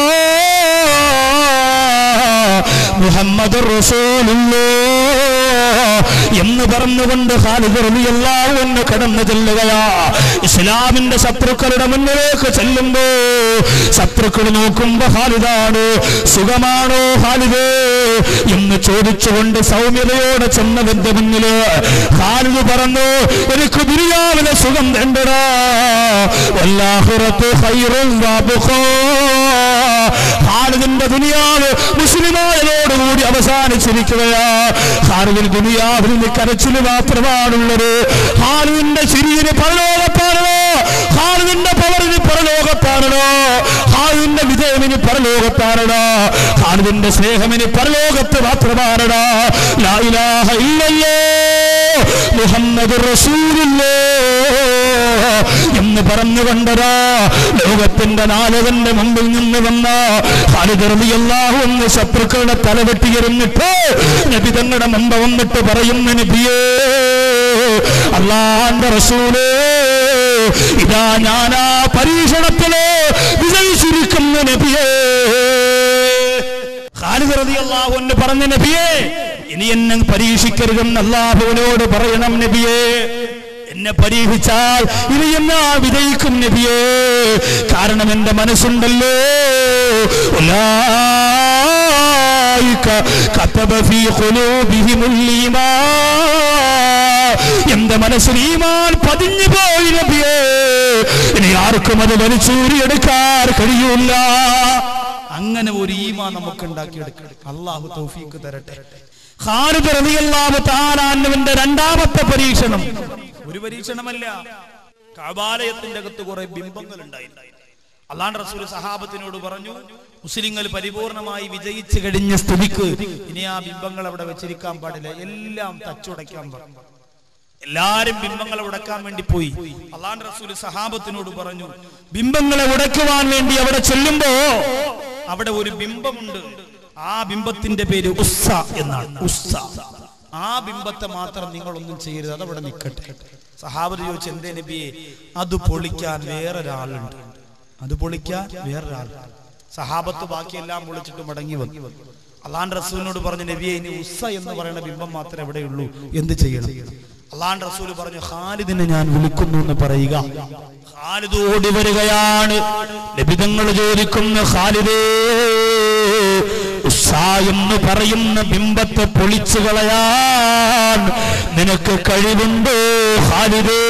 മുഹമ്മദ് റസൂലുള്ളോ എന്ന് പറഞ്ഞുകൊണ്ട് ഖാലിദ് റളിയല്ലാഹു അൻഹു കടന്നു ചെല്ലുകയാ ഇസ്ലാമിന്റെ ശത്രുക്കളുടെ മുന്നിലേക്ക് ചെല്ലുമ്പോ ശത്രുക്കൾ നോക്കുമ്പോ ഖാലിദാണ് സുഖമാണോ ഖാലിദേ എന്ന് ചോദിച്ചുകൊണ്ട് സൗമ്യതയോടെ ചെന്നവന്റെ മുന്നില് ഖാലിദ് പറഞ്ഞു എനിക്ക് ദുനിയാവിലെ സുഖം വേണ്ടടാ വല്ലാഹിറത്തു ഖൈറുൻ വബഖാ ഖാലിദിന്റെ ദുനിയാവ് മുസ്ലിമായതോടുകൂടി അവസാനം അവസാനിച്ചിരിക്കുകയാ ഹാലുവിൽ ദുനിയാവിൽ നിന്ന് കരച്ചിൽ മാത്രമാണുള്ളത് ഹാലുവിന്റെ ചിരിയിന് പരലോകത്താണോ ഹാലുവിന്റെ പവറിന് പരലോകത്താണോ ഹാലുവിന്റെ വിജയമിന് പരലോകത്താണോ ഹാലുവിന്റെ സ്നേഹമിന് പരലോകത്ത് മാത്രമാണോ ലാ ഇലാഹ ഇല്ലല്ലോ മുഹമ്മദ് റസൂലുള്ളേ എന്ന് പറഞ്ഞുകൊണ്ടതാ ലോകത്തിന്റെ നായകന്റെ മുമ്പിൽ നിന്ന് വന്ന ഹാലിദർമിയല്ലാഹു എന്ന് ശത്രുക്കളുടെ തലവെട്ടിയിരുന്നിട്ട് നബി തങ്ങളുടെ മുമ്പ് വന്നിട്ട് പറയുന്ന നബിയേ അള്ളാന്റെ റസൂലേ ഇതാ ഞാനാ പരീക്ഷണത്തില് വിജയിച്ചിരിക്കുന്ന നബിയേ ഖാലിദ് റളിയല്ലാഹു അൻഹു പറഞ്ഞ നബിയേ ഇനി എന്നെ പരീക്ഷിക്കരുതെന്ന് അള്ളാഹുവിനോട് പറയണം നബിയേ എന്നെ പരീക്ഷിച്ചാൽ ഇനി എന്നാ വിജയിക്കും നബിയേ കാരണം എന്റെ മനസ്സുണ്ടല്ലോ ഉലായിക കതബ ഫീ ഖുലൂബിഹിമുൽ ഈമാൻ എന്റെ മനസ്സിൽ ഈമാൻ പതിഞ്ഞു പോയി നബിയേ ഇനി ആർക്കും അത് വലിച്ചൂരിയെടുക്കാൻ കഴിയൂല അങ്ങനെ ഒരു ഈമാ നമുക്ക് ഉണ്ടാക്കിയെടുക്കണം അള്ളാഹു തൗഫീക്ക് തരട്ടെ ഖാലിദ് റളിയല്ലാഹു തആല അൻഹുവിന്റെ രണ്ടാമത്തെ പരീക്ഷണം ഒരു പരീക്ഷണമല്ല കബാലയത്തിന്റെ അകത്ത് കുറെ ബിംബങ്ങൾ ഉണ്ടായിരുന്നു അള്ളാഹ് റസൂൽ സഹാബത്തിനോട് പറഞ്ഞു മുസ്ലിങ്ങൾ പരിപൂർണമായി വിജയിച്ചു കഴിഞ്ഞ സ്ഥിതിക്ക് ഇനി ആ ബിംബങ്ങൾ അവിടെ വെച്ചിരിക്കാൻ പാടില്ല എല്ലാം തച്ചുടയ്ക്കാൻ പറഞ്ഞു എല്ലാരും ബിംബങ്ങളെ ഉടക്കാൻ വേണ്ടി പോയി അള്ളാഹ് റസൂൽ സഹാബത്തിനോട് പറഞ്ഞു ബിംബങ്ങളെ ഉടക്കുവാൻ വേണ്ടി അവിടെ ചെല്ലുമ്പോ അവിടെ ഒരു ബിംബമുണ്ട് ആ ബിംബത്തിന്റെ പേര് ഉസ്സ എന്നാണ് ഉസ്സ ആ ബിംബത്തെ മാത്രം നിങ്ങളൊന്നും ചെയ്യരുത് അതവിടെ നിൽക്കട്ടെ സഹാബത്ത് ചോദിച്ചു എന്തേ നബിയെ അത് പൊളിക്കാൻ വേറൊരാളുണ്ട് അത് പൊളിക്കാൻ വേറൊരാൾ സഹാബത്ത് ബാക്കിയെല്ലാം പൊളിച്ചിട്ട് മടങ്ങി വന്നു അള്ളാൻ റസൂലിനോട് പറഞ്ഞു നബിയെ ഇനി ഉസ്സ എന്ന് പറയുന്ന ബിംബം മാത്രമേ എവിടെയുള്ളൂ എന്ത് ചെയ്യണം അള്ളാൻ റസൂൽ പറഞ്ഞു ഖാലിദിനെ ഞാൻ വിളിക്കുന്നു എന്ന് പറയുക ഖാലിദ് ഓടി വരികയാണ് ലഭിതങ്ങൾ ചോദിക്കുന്ന ഖാലിദേ ഉസ്സ എന്ന് പറയുന്ന ബിംബത്തെ പൊളിച്ചു കളയാൻ നിനക്ക് കഴിവുണ്ടോ ഖാലിദേ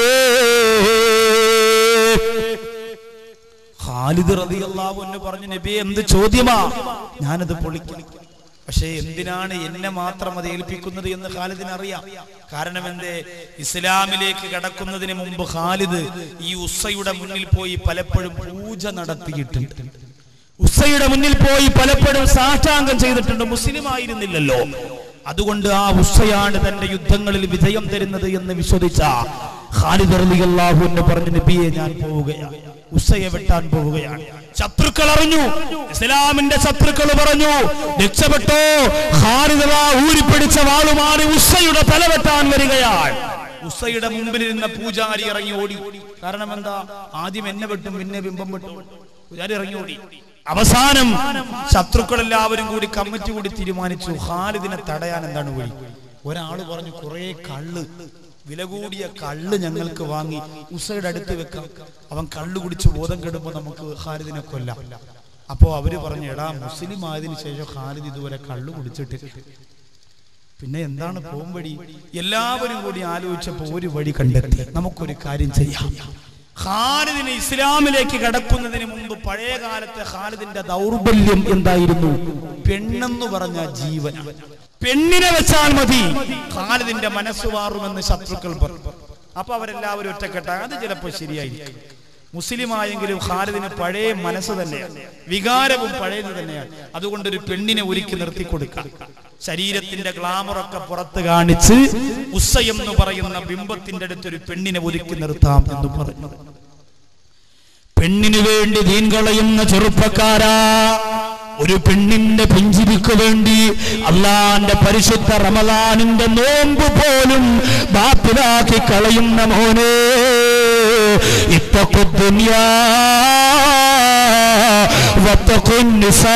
ഖാലിദ് റളിയല്ലാഹു അൻഹു പറഞ്ഞു നബിയെ എന്ത് ചോദ്യമാ ഞാനത് പൊളിക്കും പക്ഷേ എന്തിനാണ് എന്നെ മാത്രം അത് ഏൽപ്പിക്കുന്നത് എന്ന് ഖാലിദിന് അറിയാം കാരണം എന്തേ ഇസ്ലാമിലേക്ക് കടക്കുന്നതിന് മുമ്പ് ഖാലിദ് ഈ ഉസ്സയുടെ മുന്നിൽ പോയി പലപ്പോഴും പൂജ നടത്തിയിട്ടുണ്ട് ഉസ്സയുടെ മുന്നിൽ പോയി പലപ്പോഴും സാഷ്ടാംഗം ചെയ്തിട്ടുണ്ട് മുസ്ലിം ആയിരുന്നില്ലല്ലോ അതുകൊണ്ട് ആ ഉസ്സയാണ് തന്റെ യുദ്ധങ്ങളിൽ വിജയം തരുന്നത് എന്ന് വിശ്വസിച്ച ഖാലിദ് റളിയല്ലാഹു അൻഹു പറഞ്ഞു നബിയെ ഞാൻ പോവുകയാണ് ഉസ്സയെ വെട്ടാൻ പോവുകയാണ് ശത്രുക്കൾ അറിഞ്ഞു ഇസ്ലാമിന്റെ ശത്രുക്കൾ പറഞ്ഞു രക്ഷപ്പെട്ടോ ഖാലിദ ഊരിപ്പിടിച്ച വാളുമാറി ഉസ്സയുടെ തലവെട്ടാൻ വരികയാണ് ഉസ്സയുടെ മുമ്പിലിരുന്ന പൂജാരി ഇറങ്ങി ഓടി കാരണം എന്താ ആദ്യം എന്നെ വെട്ടും പിന്നെ ബിംബം വെട്ടും പൂജാരി ഇറങ്ങി ഓടി അവസാനം ശത്രുക്കൾ എല്ലാവരും കൂടി കമ്മിറ്റി കൂടി തീരുമാനിച്ചു ഖാലിദിനെ തടയാൻ എന്താണ് വഴി ഒരാള് പറഞ്ഞു കുറെ കള്ള് വില കൂടിയ കള്ള് ഞങ്ങൾക്ക് വാങ്ങി ഉസയുടെ അടുത്ത് വെക്കാം അവൻ കള്ള് കുടിച്ച് ബോധം കെടുമ്പോ നമുക്ക് ഖാലിദിനെ കൊല്ലാം അപ്പോ അവര് പറഞ്ഞു എടാ മുസ്ലിം ആയതിനു ശേഷം ഖാലിദ് ഇതുവരെ കള്ള് കുടിച്ചിട്ടില്ല പിന്നെ എന്താണ് പോംവഴി എല്ലാവരും കൂടി ആലോചിച്ചപ്പോ ഒരു വഴി കണ്ടെത്തി നമുക്കൊരു കാര്യം ചെയ്യാം ഖാലിദിന് ഇസ്ലാമിലേക്ക് കടക്കുന്നതിന് മുമ്പ് പഴയ കാലത്തെ ഖാലിദിന്റെ ദൗർബല്യം എന്തായിരുന്നു പെണ്ണെന്ന് പറഞ്ഞ ജീവൻ പെണ്ണിനെ വെച്ചാൽ മതി ഖാലിദിന്റെ മനസ്സ് മാറുമെന്ന് ശത്രുക്കൾ പറഞ്ഞു അപ്പൊ അവരെല്ലാവരും ഒറ്റക്കെട്ടാണ് അത് ചിലപ്പോ ശരിയായിരിക്കും മുസ്ലിമായെങ്കിലും ഖാലിദിന് പഴയ മനസ്സ് തന്നെയാണ് വികാരവും പഴയത് തന്നെയാണ് അതുകൊണ്ട് ഒരു പെണ്ണിനെ ഒരുക്കി നിർത്തി കൊടുക്കാം ശരീരത്തിന്റെ ഗ്ലാമറൊക്കെ പുറത്ത് കാണിച്ച് ഉസ്സ എന്ന് പറയുന്ന ബിംബത്തിന്റെ അടുത്ത് ഒരു പെണ്ണിനെ ഒരുക്കി നിർത്താം എന്ന് പറഞ്ഞു പെണ്ണിനു വേണ്ടി ദീൻ കളയുന്ന ചെറുപ്പക്കാരാ ഒരു പെണ്ണിന്റെ പുഞ്ചിരിക്ക് വേണ്ടി അള്ളാന്റെ പരിശുദ്ധ റമദാനിന്റെ നോമ്പ് പോലും ബാത്തിലാക്കി കളയുന്ന മോനെ ഇത്തക്കു ദുനിയാ വത്തക്കു നിസാ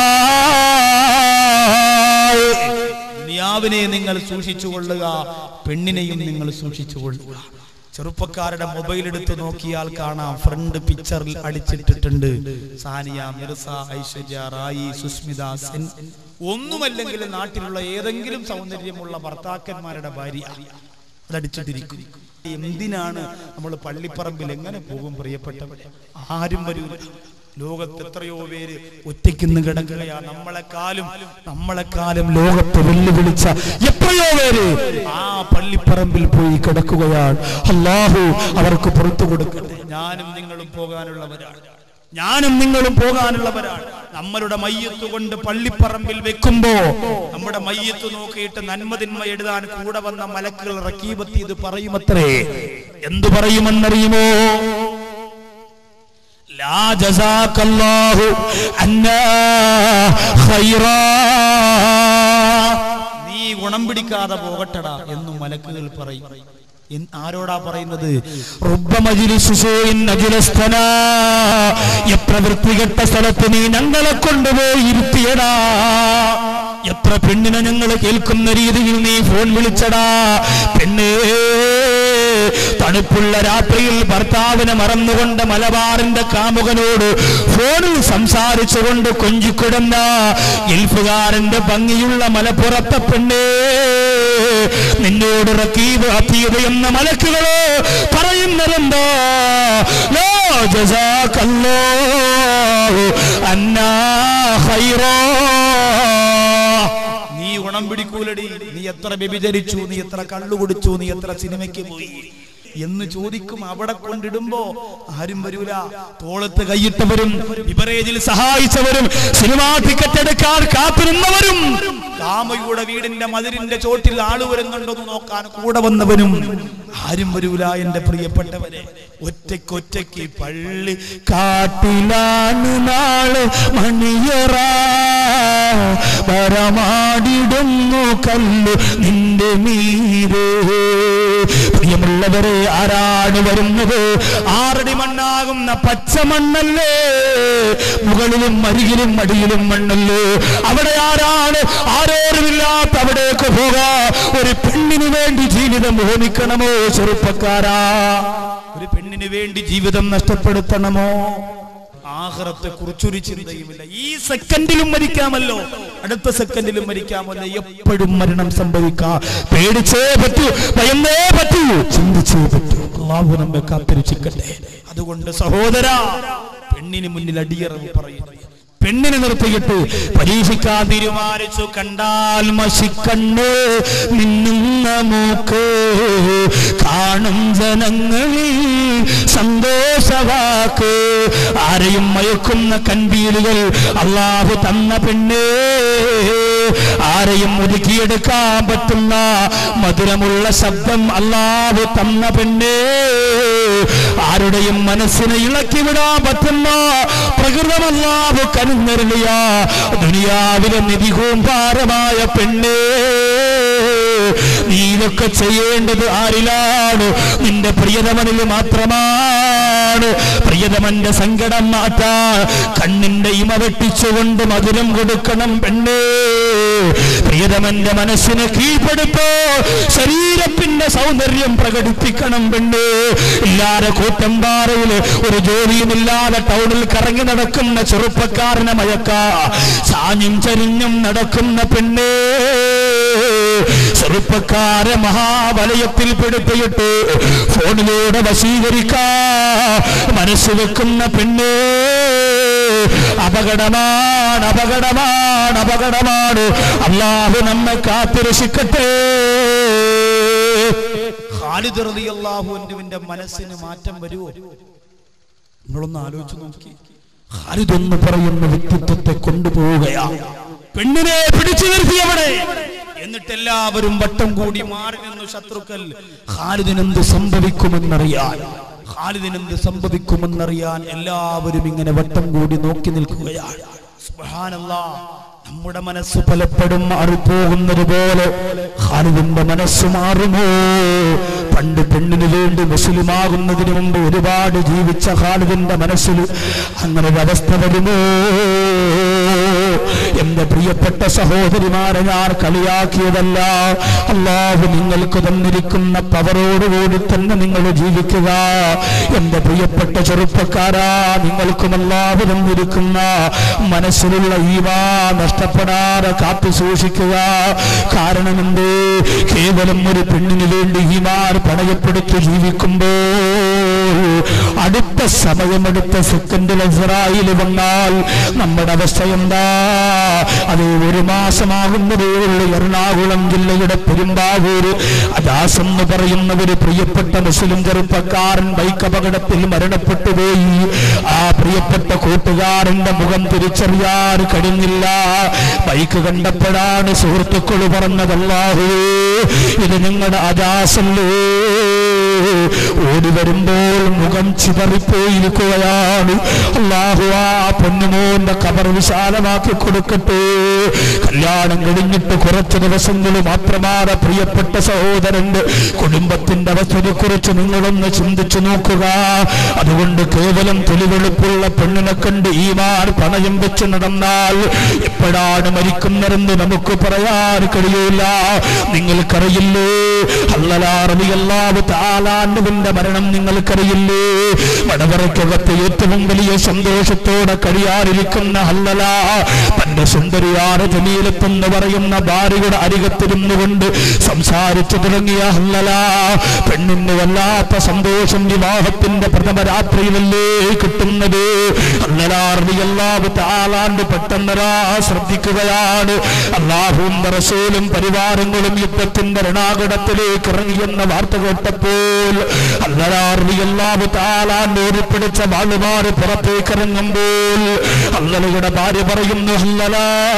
ദുനിയാവിനെ നിങ്ങൾ സൂക്ഷിച്ചു കൊള്ളുക പെണ്ണിനെയും നിങ്ങൾ സൂക്ഷിച്ചു കൊള്ളുക ചെറുപ്പക്കാരുടെ മൊബൈൽ എടുത്ത് നോക്കിയാൽ കാണാം ഫ്രണ്ട് പിക്ചറിൽ അടിച്ചിട്ടിട്ടുണ്ട് സാനിയ മിർസ ഐശ്വര്യ റായി സുസ്മിത സെൻ ഒന്നുമല്ലെങ്കിൽ നാട്ടിലുള്ള ഏതെങ്കിലും സൗന്ദര്യമുള്ള ഭർത്താക്കന്മാരുടെ ഭാര്യ അതടിച്ചിട്ടിരിക്കും എന്തിനാണ് നമ്മൾ പള്ളിപ്പറമ്പിൽ എങ്ങനെ പോകും പ്രിയപ്പെട്ടവരെ ആരും വരൂല ലോകത്ത് എത്രയോ പേര് ഒറ്റയ്ക്കുന്ന് കിടക്കുകയാണ് നമ്മളെക്കാളും നമ്മളെക്കാളും ലോകത്ത് വെല്ലുവിളിച്ച എത്രയോ പേര് ആ പള്ളിപ്പറമ്പിൽ പോയി കിടക്കുകയാണ് അള്ളാഹു അവർക്ക് പുറത്തു കൊടുക്കട്ടെ ഞാനും നിങ്ങളും പോകാനുള്ളവരാണ് ഞാനും നിങ്ങളും പോകാനുള്ളവരാണ് നമ്മളുടെ മയ്യത്ത് കൊണ്ട് പള്ളിപ്പറമ്പിൽ വെക്കുമ്പോ നമ്മുടെ മയ്യത്ത് നോക്കിയിട്ട് നന്മതിന്മ എഴുതാൻ കൂടെ വന്ന മലക്കുകൾ റക്കീബത്ത് ഇത് പറയുമത്രേ എന്തു പറയുമെന്നറിയുമോ ലാ ജസാക്കല്ലാഹു അന്നാ ഖൈറാ നീ ഗുണം പിടിക്കാതെ പോകട്ടടാ എന്നും മലക്കുകൾ പറയും എന്ന് ആരോടാ പറയുന്നത് റുബ്ബ മജ്ലിസു സൂഇൻ അജ്ലസ്തനാ. എത്ര വൃത്തികെട്ട സ്ഥലത്ത് നീ ഞങ്ങളെ കൊണ്ടുപോയി ഇരുത്തിയടാ എത്ര പെണ്ണിനെ ഞങ്ങൾ കേൾക്കുന്ന രീതിയിൽ നീ ഫോൺ വിളിച്ചടാ പെണ്ണേ തണുപ്പുള്ള രാത്രിയിൽ ഭർത്താവിനെ മറന്നുകൊണ്ട് മലബാറിന്റെ കാമുകനോട് ഫോണിൽ സംസാരിച്ചുകൊണ്ട് കൊഞ്ചിക്കിടന്ന ഗൾഫുകാരന്റെ ഭംഗിയുള്ള മലപ്പുറത്തെ പെണ്ണേ നിന്നോട് റക്കീബ് അത്തീബ് എന്ന മലക്കുകളോ പറയുന്നതെന്താ ലോ ജസാക്കല്ലാഹു അന്നാ ഖൈറാ നീ ഗുണം പിടിക്കൂലടി നീ എത്ര വ്യഭിചരിച്ചു നീ എത്ര കള്ളു കുടിച്ചു നീ എത്ര സിനിമയ്ക്ക് പോയി എന്ന് ചോദിക്കും അവിടെ കൊണ്ടിടുമ്പോ ആരും വരൂല തോളത്ത് കൈയിട്ടവരും ബിബറേജിൽ സഹായിച്ചവരും സിനിമാ ടിക്കറ്റ് എടുക്കാൻ കാത്തിരുന്നവരും കാമയുടെ വീടിന്റെ മതിലിന്റെ ചോട്ടിൽ ആള് വരുന്നുണ്ടോന്ന് നോക്കാൻ കൂടെ വന്നവനും ആരും വരൂല എന്റെ പ്രിയപ്പെട്ടവരെ ഒറ്റയ്ക്കൊറ്റയ്ക്ക് പള്ളി കാട്ടിലാണ് നാള് മണിയറ വരമാടിടുന്നു കല്ലു നിന്റെ മീരേ പ്രിയമുള്ളവരെ ആരാണ് വരുന്നത് ആറടി മണ്ണാകുന്ന പച്ച മണ്ണല്ലേ മുകളിലും അരികിലും അടിയിലും മണ്ണല്ലേ അവിടെ ആരാണ് ആരോരുമില്ലാത്ത അവിടേക്ക് പോകാ ഒരു പെണ്ണിന് വേണ്ടി ജീവിതം ഹോമിക്കണമോ ചെറുപ്പക്കാരാ ഒരു പെണ്ണിന് വേണ്ടി ജീവിതം നഷ്ടപ്പെടുത്തണമോ ആഹ്റത്തെ കുറിച്ചൊരു ചിന്തയുമില്ല ഈ സെക്കൻഡിലും മരിക്കാമല്ലോ അടുത്ത സെക്കൻഡിലും മരിക്കാമല്ലോ എപ്പോഴും മരണം സംഭവിക്കാം പേടിച്ചേ പറ്റൂ ഭയന്നേ പറ്റൂ ചിന്തിച്ചേ പറ്റൂ അള്ളാഹു നമ്മെ കാത്തിരിച്ചിക്കട്ടെ അതുകൊണ്ട് സഹോദര പെണ്ണിന് മുന്നിൽ അടിയറവ് പറയുന്നു പെണ്ണിനെ നിർത്തിയിട്ട് പരീക്ഷിക്കാൻ തീരുമാനിച്ചു കണ്ടാൽ മഷിക്കണ്ണ് മിന്നുന്ന മൂക്ക് കാണും ജനങ്ങളിൽ സന്തോഷവാക്ക് ആരെയും മയക്കുന്ന കൺപീലുകൾ അള്ളാഹു തന്ന പെണ്ണേ ആരെയും ഒതുക്കിയെടുക്കാൻ പറ്റുന്ന മധുരമുള്ള ശബ്ദം അള്ളാഹു തന്ന പെണ്ണേ ആരുടെയും മനസ്സിനെ ഇളക്കി വിടാൻ പറ്റുന്ന പ്രകൃതമല്ലാവ് കനുന്നരുളിയ ദുനിയാവിലെ നിധികൂമ്പാരമായ പെണ്ണേ നീ ഇതൊക്കെ ചെയ്യേണ്ടത് ആരിലാണ് നിന്റെ പ്രിയതമനിൽ മാത്രമാണ് പ്രിയതമന്റെ സങ്കടം മാറ്റാൻ കണ്ണിന്റെ ഇമ വെട്ടിച്ചുകൊണ്ട് മധുരം കൊടുക്കണം പെണ്ണേ പ്രിയതമന്റെ മനസ്സിനെ കീഴ്പ്പെടുത്തോ ശരീരത്തിന്റെ സൗന്ദര്യം പ്രകടിപ്പിക്കണം പെണ്ണേ ഇല്ലാതെ കൂറ്റമ്പാറയിൽ ഒരു ജോലിയുമില്ലാതെ ടൗണിൽ കറങ്ങി നടക്കുന്ന ചെറുപ്പക്കാരനെ മയക്ക ചാഞ്ഞും ചരിഞ്ഞും നടക്കുന്ന പെണ്ണേ ചെറുപ്പക്കാരെ മഹാവലയത്തിൽ പെടുത്തിയിട്ട് ഫോണിലൂടെ വശീകരിക്കാ മനസ്സ് വെക്കുന്ന പെണ്ണേ അപകടമാണ് അപകടമാണ് അപകടമാണ് അള്ളാഹു നമ്മെ കാത്തിരക്ഷിക്കട്ടെ ഖാലിദ് റളിയല്ലാഹുവിന്റെ മനസ്സിന് മാറ്റം വരുമോ നിങ്ങളൊന്ന് ആലോചിച്ച് നോക്കി ഖാലിദ് പറയുന്ന വ്യക്തിത്വത്തെ കൊണ്ടുപോവുകയാ പെണ്ണിനെ പിടിച്ചു നിർത്തിയവിടെ എന്നിട്ട് എല്ലാവരും വട്ടം കൂടി മാറി നിന്നു ശത്രുക്കൾ ഖാലിദിനെന്ത് സംഭവിക്കുമെന്നറിയാൻ ഖാലിദിനെന്ത് സംഭവിക്കുമെന്നറിയാൻ എല്ലാവരും ഇങ്ങനെ വട്ടം കൂടി നോക്കി നിൽക്കുകയാണ് സുബ്ഹാനല്ലാ നമ്മുടെ മനസ്സ് പലപ്പോഴും മാറിപ്പോകുന്നത് പോലെ ഖാലിദിന്റെ മനസ്സ് മാറുമോ പണ്ട് പെണ്ണിന് വേണ്ടി മുസ്ലിമാകുന്നതിന് മുമ്പ് ഒരുപാട് ജീവിച്ച ഖാലിദിന്റെ മനസ്സിൽ അങ്ങനെ ഒരു അവസ്ഥ വരുമോ എന്റെ പ്രിയപ്പെട്ട സഹോദരിമാരെ ഞാൻ കളിയാക്കിയതല്ല അള്ളാഹു നിങ്ങൾക്ക് തന്നിരിക്കുന്ന പവറോടുകൂടി തന്നെ നിങ്ങൾ ജീവിക്കുക എന്റെ പ്രിയപ്പെട്ട ചെറുപ്പക്കാരാ നിങ്ങൾക്കും അള്ളാഹു തന്നിരിക്കുന്ന മനസ്സിലുള്ള ഈവാ നഷ്ടപ്പെടാതെ കാത്തു സൂക്ഷിക്കുക കാരണം എന്ത് കേവലം ഒരു പെണ്ണിന് വേണ്ടി ഈമാർ പണയപ്പെടുത്തി ജീവിക്കുമ്പോൾ അടുത്ത സമയമെടുത്ത സെക്കൻഡിൽ ഇസ്രായേൽ വന്നാൽ നമ്മുടെ അവസ്ഥ എന്താ അത് ഒരു മാസമാകുന്നതേ ഉള്ളൂ എറണാകുളം ജില്ലയുടെ പെരുമ്പാവൂര് അദാസ് എന്ന് പറയുന്ന ഒരു പ്രിയപ്പെട്ട മുസ്ലിം ചെറുപ്പക്കാരൻ ബൈക്ക് അപകടത്തിൽ മരണപ്പെട്ടു പോയി ആ പ്രിയപ്പെട്ട കൂട്ടുകാരന്റെ മുഖം തിരിച്ചറിയാൻ കഴിഞ്ഞില്ല ബൈക്ക് കണ്ടപ്പോഴാണ് സുഹൃത്തുക്കൾ പറഞ്ഞതല്ലാഹുവേ ഇത് നിങ്ങളുടെ അദാസല്ലേ ഓടി വരുമ്പോൾ മുഖം ചിതറിപ്പോയിരിക്കുകയാണ് അള്ളാഹു ആ പൊന്നുമോന്റെ കബർ വിശാലമാക്കി കൊടുക്കട്ടെ കല്യാണം കഴിഞ്ഞിട്ട് കുറച്ച് ദിവസങ്ങൾ മാത്രമാണ് പ്രിയപ്പെട്ട സഹോദരന്റെ കുടുംബത്തിന്റെ അവസ്ഥയെ കുറിച്ച് നിങ്ങളൊന്ന് ചിന്തിച്ചു നോക്കുക അതുകൊണ്ട് കേവലം തൊലിവെളുപ്പുള്ള പെണ്ണിനെ കണ്ട് ഈമാൻ പണയം വെച്ച് നടന്നാൽ എപ്പോഴാണ് മരിക്കുന്നതെന്ന് നമുക്ക് പറയാൻ കഴിയൂല നിങ്ങൾക്കറിയില്ലേ അല്ലലാറിയല്ലാവ് താലാണ്ടുവിന്റെ മരണം നിങ്ങൾക്കറിയില്ലേ മടവറയ്ക്കകത്ത് ഏറ്റവും വലിയ സന്തോഷത്തോടെ കഴിയാതിരിക്കുന്ന അല്ലല തന്റെ സുന്ദരിയാറ് ജമീലത്തെന്ന് പറയുന്ന ഭാര്യയുടെ അരികത്തിരുന്നു കൊണ്ട് സംസാരിച്ചു തുടങ്ങിയ അല്ലല പെണ്ണിന് വല്ലാത്ത സന്തോഷം വിവാഹത്തിന്റെ പ്രഥമ രാത്രിയിലല്ലേ കിട്ടുന്നത് അല്ലലാറിയല്ലാവ് താലാണ്ട് പെട്ടെന്നരാ ശ്രദ്ധിക്കുകയാണ് അള്ളാഹും റസൂലും പരിവാരങ്ങളും യുദ്ധത്തിന്റെ രണാകടത്തിലേക്ക് ഇറങ്ങിയെന്ന വാർത്ത കേട്ടപ്പോൾ അല്ലലാറിയല്ലാവ് താലാണ്ട് ഓടിപ്പിടിച്ച വാളുമാര് പുറത്തേക്ക് ഇറങ്ങുമ്പോൾ അല്ലലയുടെ ഭാര്യ പറയുന്നു അല്ലല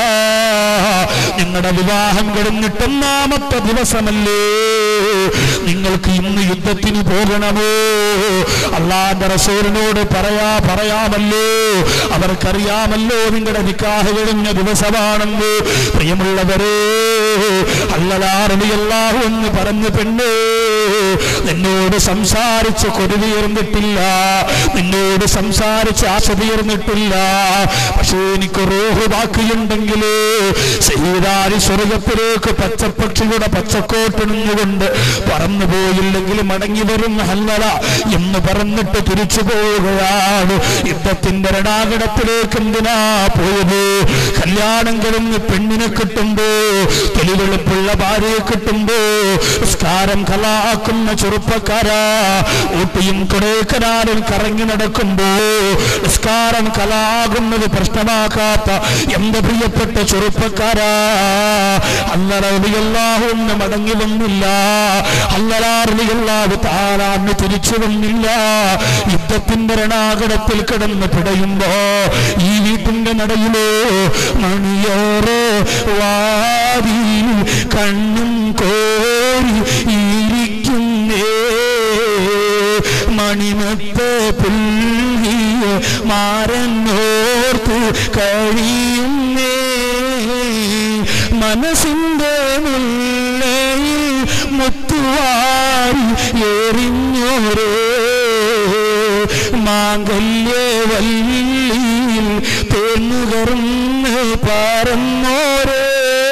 നിങ്ങളുടെ വിവാഹം കഴിഞ്ഞിട്ട് ഒന്നാമത്തെ ദിവസമല്ലേ നിങ്ങൾക്ക് ഇന്ന് യുദ്ധത്തിന് പോകണമോ അള്ളാന്റെ റസൂലിനോട് പറയാ പറയാമല്ലോ അവർക്കറിയാമല്ലോ നിങ്ങളുടെ നിക്കാഹ് കഴിഞ്ഞ ദിവസമാണെന്ന് പ്രിയമുള്ളവരെ അല്ലലാറിയല്ലാഹു എന്ന് പറഞ്ഞു പെണ്ണ് നിന്നോട് സംസാരിച്ച് കൊരുതീർന്നിട്ടില്ല നിന്നോട് സംസാരിച്ച് ആശ തീർന്നിട്ടില്ല പക്ഷേ എനിക്ക് റോഹ് ബാക്കിയുണ്ടെങ്കിൽ സീതാരി സ്വർഗത്തിലേക്ക് പച്ചപ്പക്ഷിയുടെ പച്ചക്കോട്ടിണുകൊണ്ട് പറന്നു പോയില്ലെങ്കിൽ മടങ്ങി വരും ഹല്ലല എന്ന് പറഞ്ഞിട്ട് തിരിച്ചു പോവുകയാണ് യുദ്ധത്തിന്റെ രണാകടത്തിലേക്ക് എന്തിനാ പോയത് കല്യാണം കഴിഞ്ഞ് പെണ്ണിനെ കിട്ടുമ്പോ തൊലിവെളുപ്പുള്ള ഭാര്യയെ കിട്ടുമ്പോ നിസ്കാരം കലാക്കുന്ന ചെറുപ്പക്കാരാ ഊട്ടിയും കൊടേക്കനാലും കറങ്ങി നടക്കുമ്പോ നിസ്കാരം കലാകുന്നത് പ്രശ്നമാക്കാത്ത എന്റെ പ്രിയപ്പെട്ട ചെറുപ്പക്കാരാ അല്ലറിയല്ലാഹു ഒന്ന് മടങ്ങി വന്നില്ല അല്ലലാറിയല്ലാഹു താരാന്ന് തിരിച്ചു വന്നില്ല യുദ്ധത്തിന്റെ രണാകടത്തിൽ കിടന്ന് പിടയുമ്പോ ഈ വീട്ടിന്റെ നടയിലോ മണിയോറോ വാരി കണ്ണും കോരി ഇരിക്കുന്നേ മണിമത്ത് പുല്ലിയ മാരന്നോർത്ത് കഴിയുന്നേ മനസ്സിന്റെ മുല്ലയിൽ മുത്തുവാരി എറിഞ്ഞോരേ മാംഗല്യവല്ലിയിൽ തേന്നുകർന്ന് പറന്നോരേ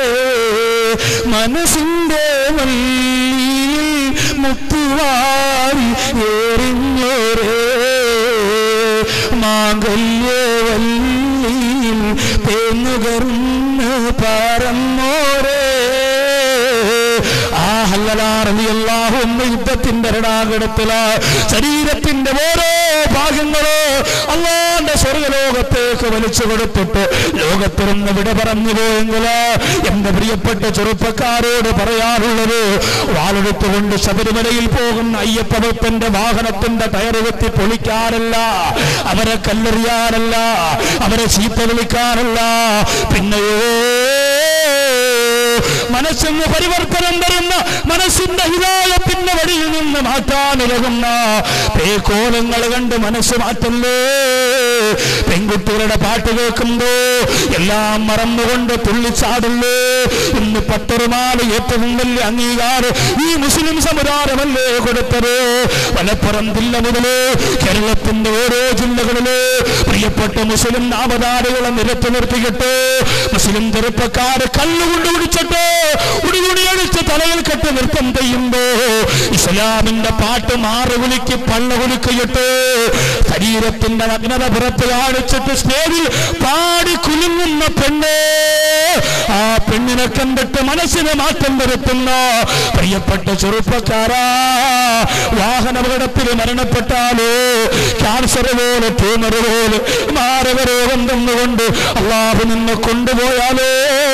മനസ്സിന്റെ വല്ലിയിൽ മുത്തുവാരി എറിഞ്ഞോരേ മാംഗല്യവല്ലിയിൽ തേന്നുകർന്ന് പറന്നോരേ ആ ഹല്ലലാറിയല്ലാഹു എന്ന യുദ്ധത്തിന്റെ രണാകടത്തില ശരീരത്തിന്റെ ഓരോ ഭാഗങ്ങളോ അള്ളാന്റെ സ്വർഗലോകത്തേക്ക് വലിച്ചു കൊടുത്തിട്ട് ലോകത്തിരുന്ന് വിട പറഞ്ഞു പോയെങ്കിൽ എന്റെ പ്രിയപ്പെട്ട ചെറുപ്പക്കാരോട് പറയാറുള്ളത് വാളെടുത്തുകൊണ്ട് ശബരിമലയിൽ പോകുന്ന അയ്യപ്പഭക്തന്റെ വാഹനത്തിന്റെ ടയറ് കുത്തി പൊളിക്കാനല്ല അവരെ കല്ലെറിയാനല്ല അവരെ ചീത്ത വിളിക്കാനല്ല പിന്നെയോ മനസ്സിന് പരിവർത്തനം വരുന്ന മനസ്സിന്റെ ഹിതായത്തിന്റെ വഴിയിൽ നിന്ന് മാറ്റാനുലകുന്ന പേക്കോലങ്ങൾ കണ്ട് മനസ്സ് മാറ്റല്ലേ പെൺകുട്ടികളുടെ പാട്ട് കേൾക്കുമ്പോ എല്ലാം മറന്നുകൊണ്ട് തുള്ളിച്ചാടല്ലേ ഇന്ന് പത്തൊരുമാല് ഏറ്റവും വലിയ അംഗീകാരം ഈ മുസ്ലിം സമുദായമല്ലേ കൊടുത്തത് മലപ്പുറം ജില്ല മുതല് കേരളത്തിന്റെ ഓരോ ജില്ലകളില് പ്രിയപ്പെട്ട മുസ്ലിം നാമധാരികളെ നിരത്തി നിർത്തിയിട്ട് മുസ്ലിം ചെറുപ്പക്കാര് കല്ലുകൊണ്ട് കുടിച്ചിട്ട് ഉടികുടി അടിച്ച് തലയിൽ കെട്ട് നൃത്തം ചെയ്യുമ്പോ ഇസ്ലാമിന്റെ പാട്ട് മാറ് കുലിക്ക് പള്ള കുലിക്കിയിട്ട് ശരീരത്തിന്റെ നഗ്നത പുറത്ത് കാണിച്ചിട്ട് സ്റ്റേജിൽ പാടി കുലുങ്ങുന്ന പെണ്ണേ ആ പെണ്ണിനെ കണ്ടിട്ട് മനസ്സിന് മാറ്റം വരുത്തുന്ന പ്രിയപ്പെട്ട ചെറുപ്പക്കാരാ വാഹനാപകടത്തിൽ മരണപ്പെട്ടാലോ ക്യാൻസർ പോലെ ട്യൂമർ പോലെ മാരകരോഗം തന്നുകൊണ്ട് അള്ളാഹു നിന്നെ കൊണ്ടുപോയാലോ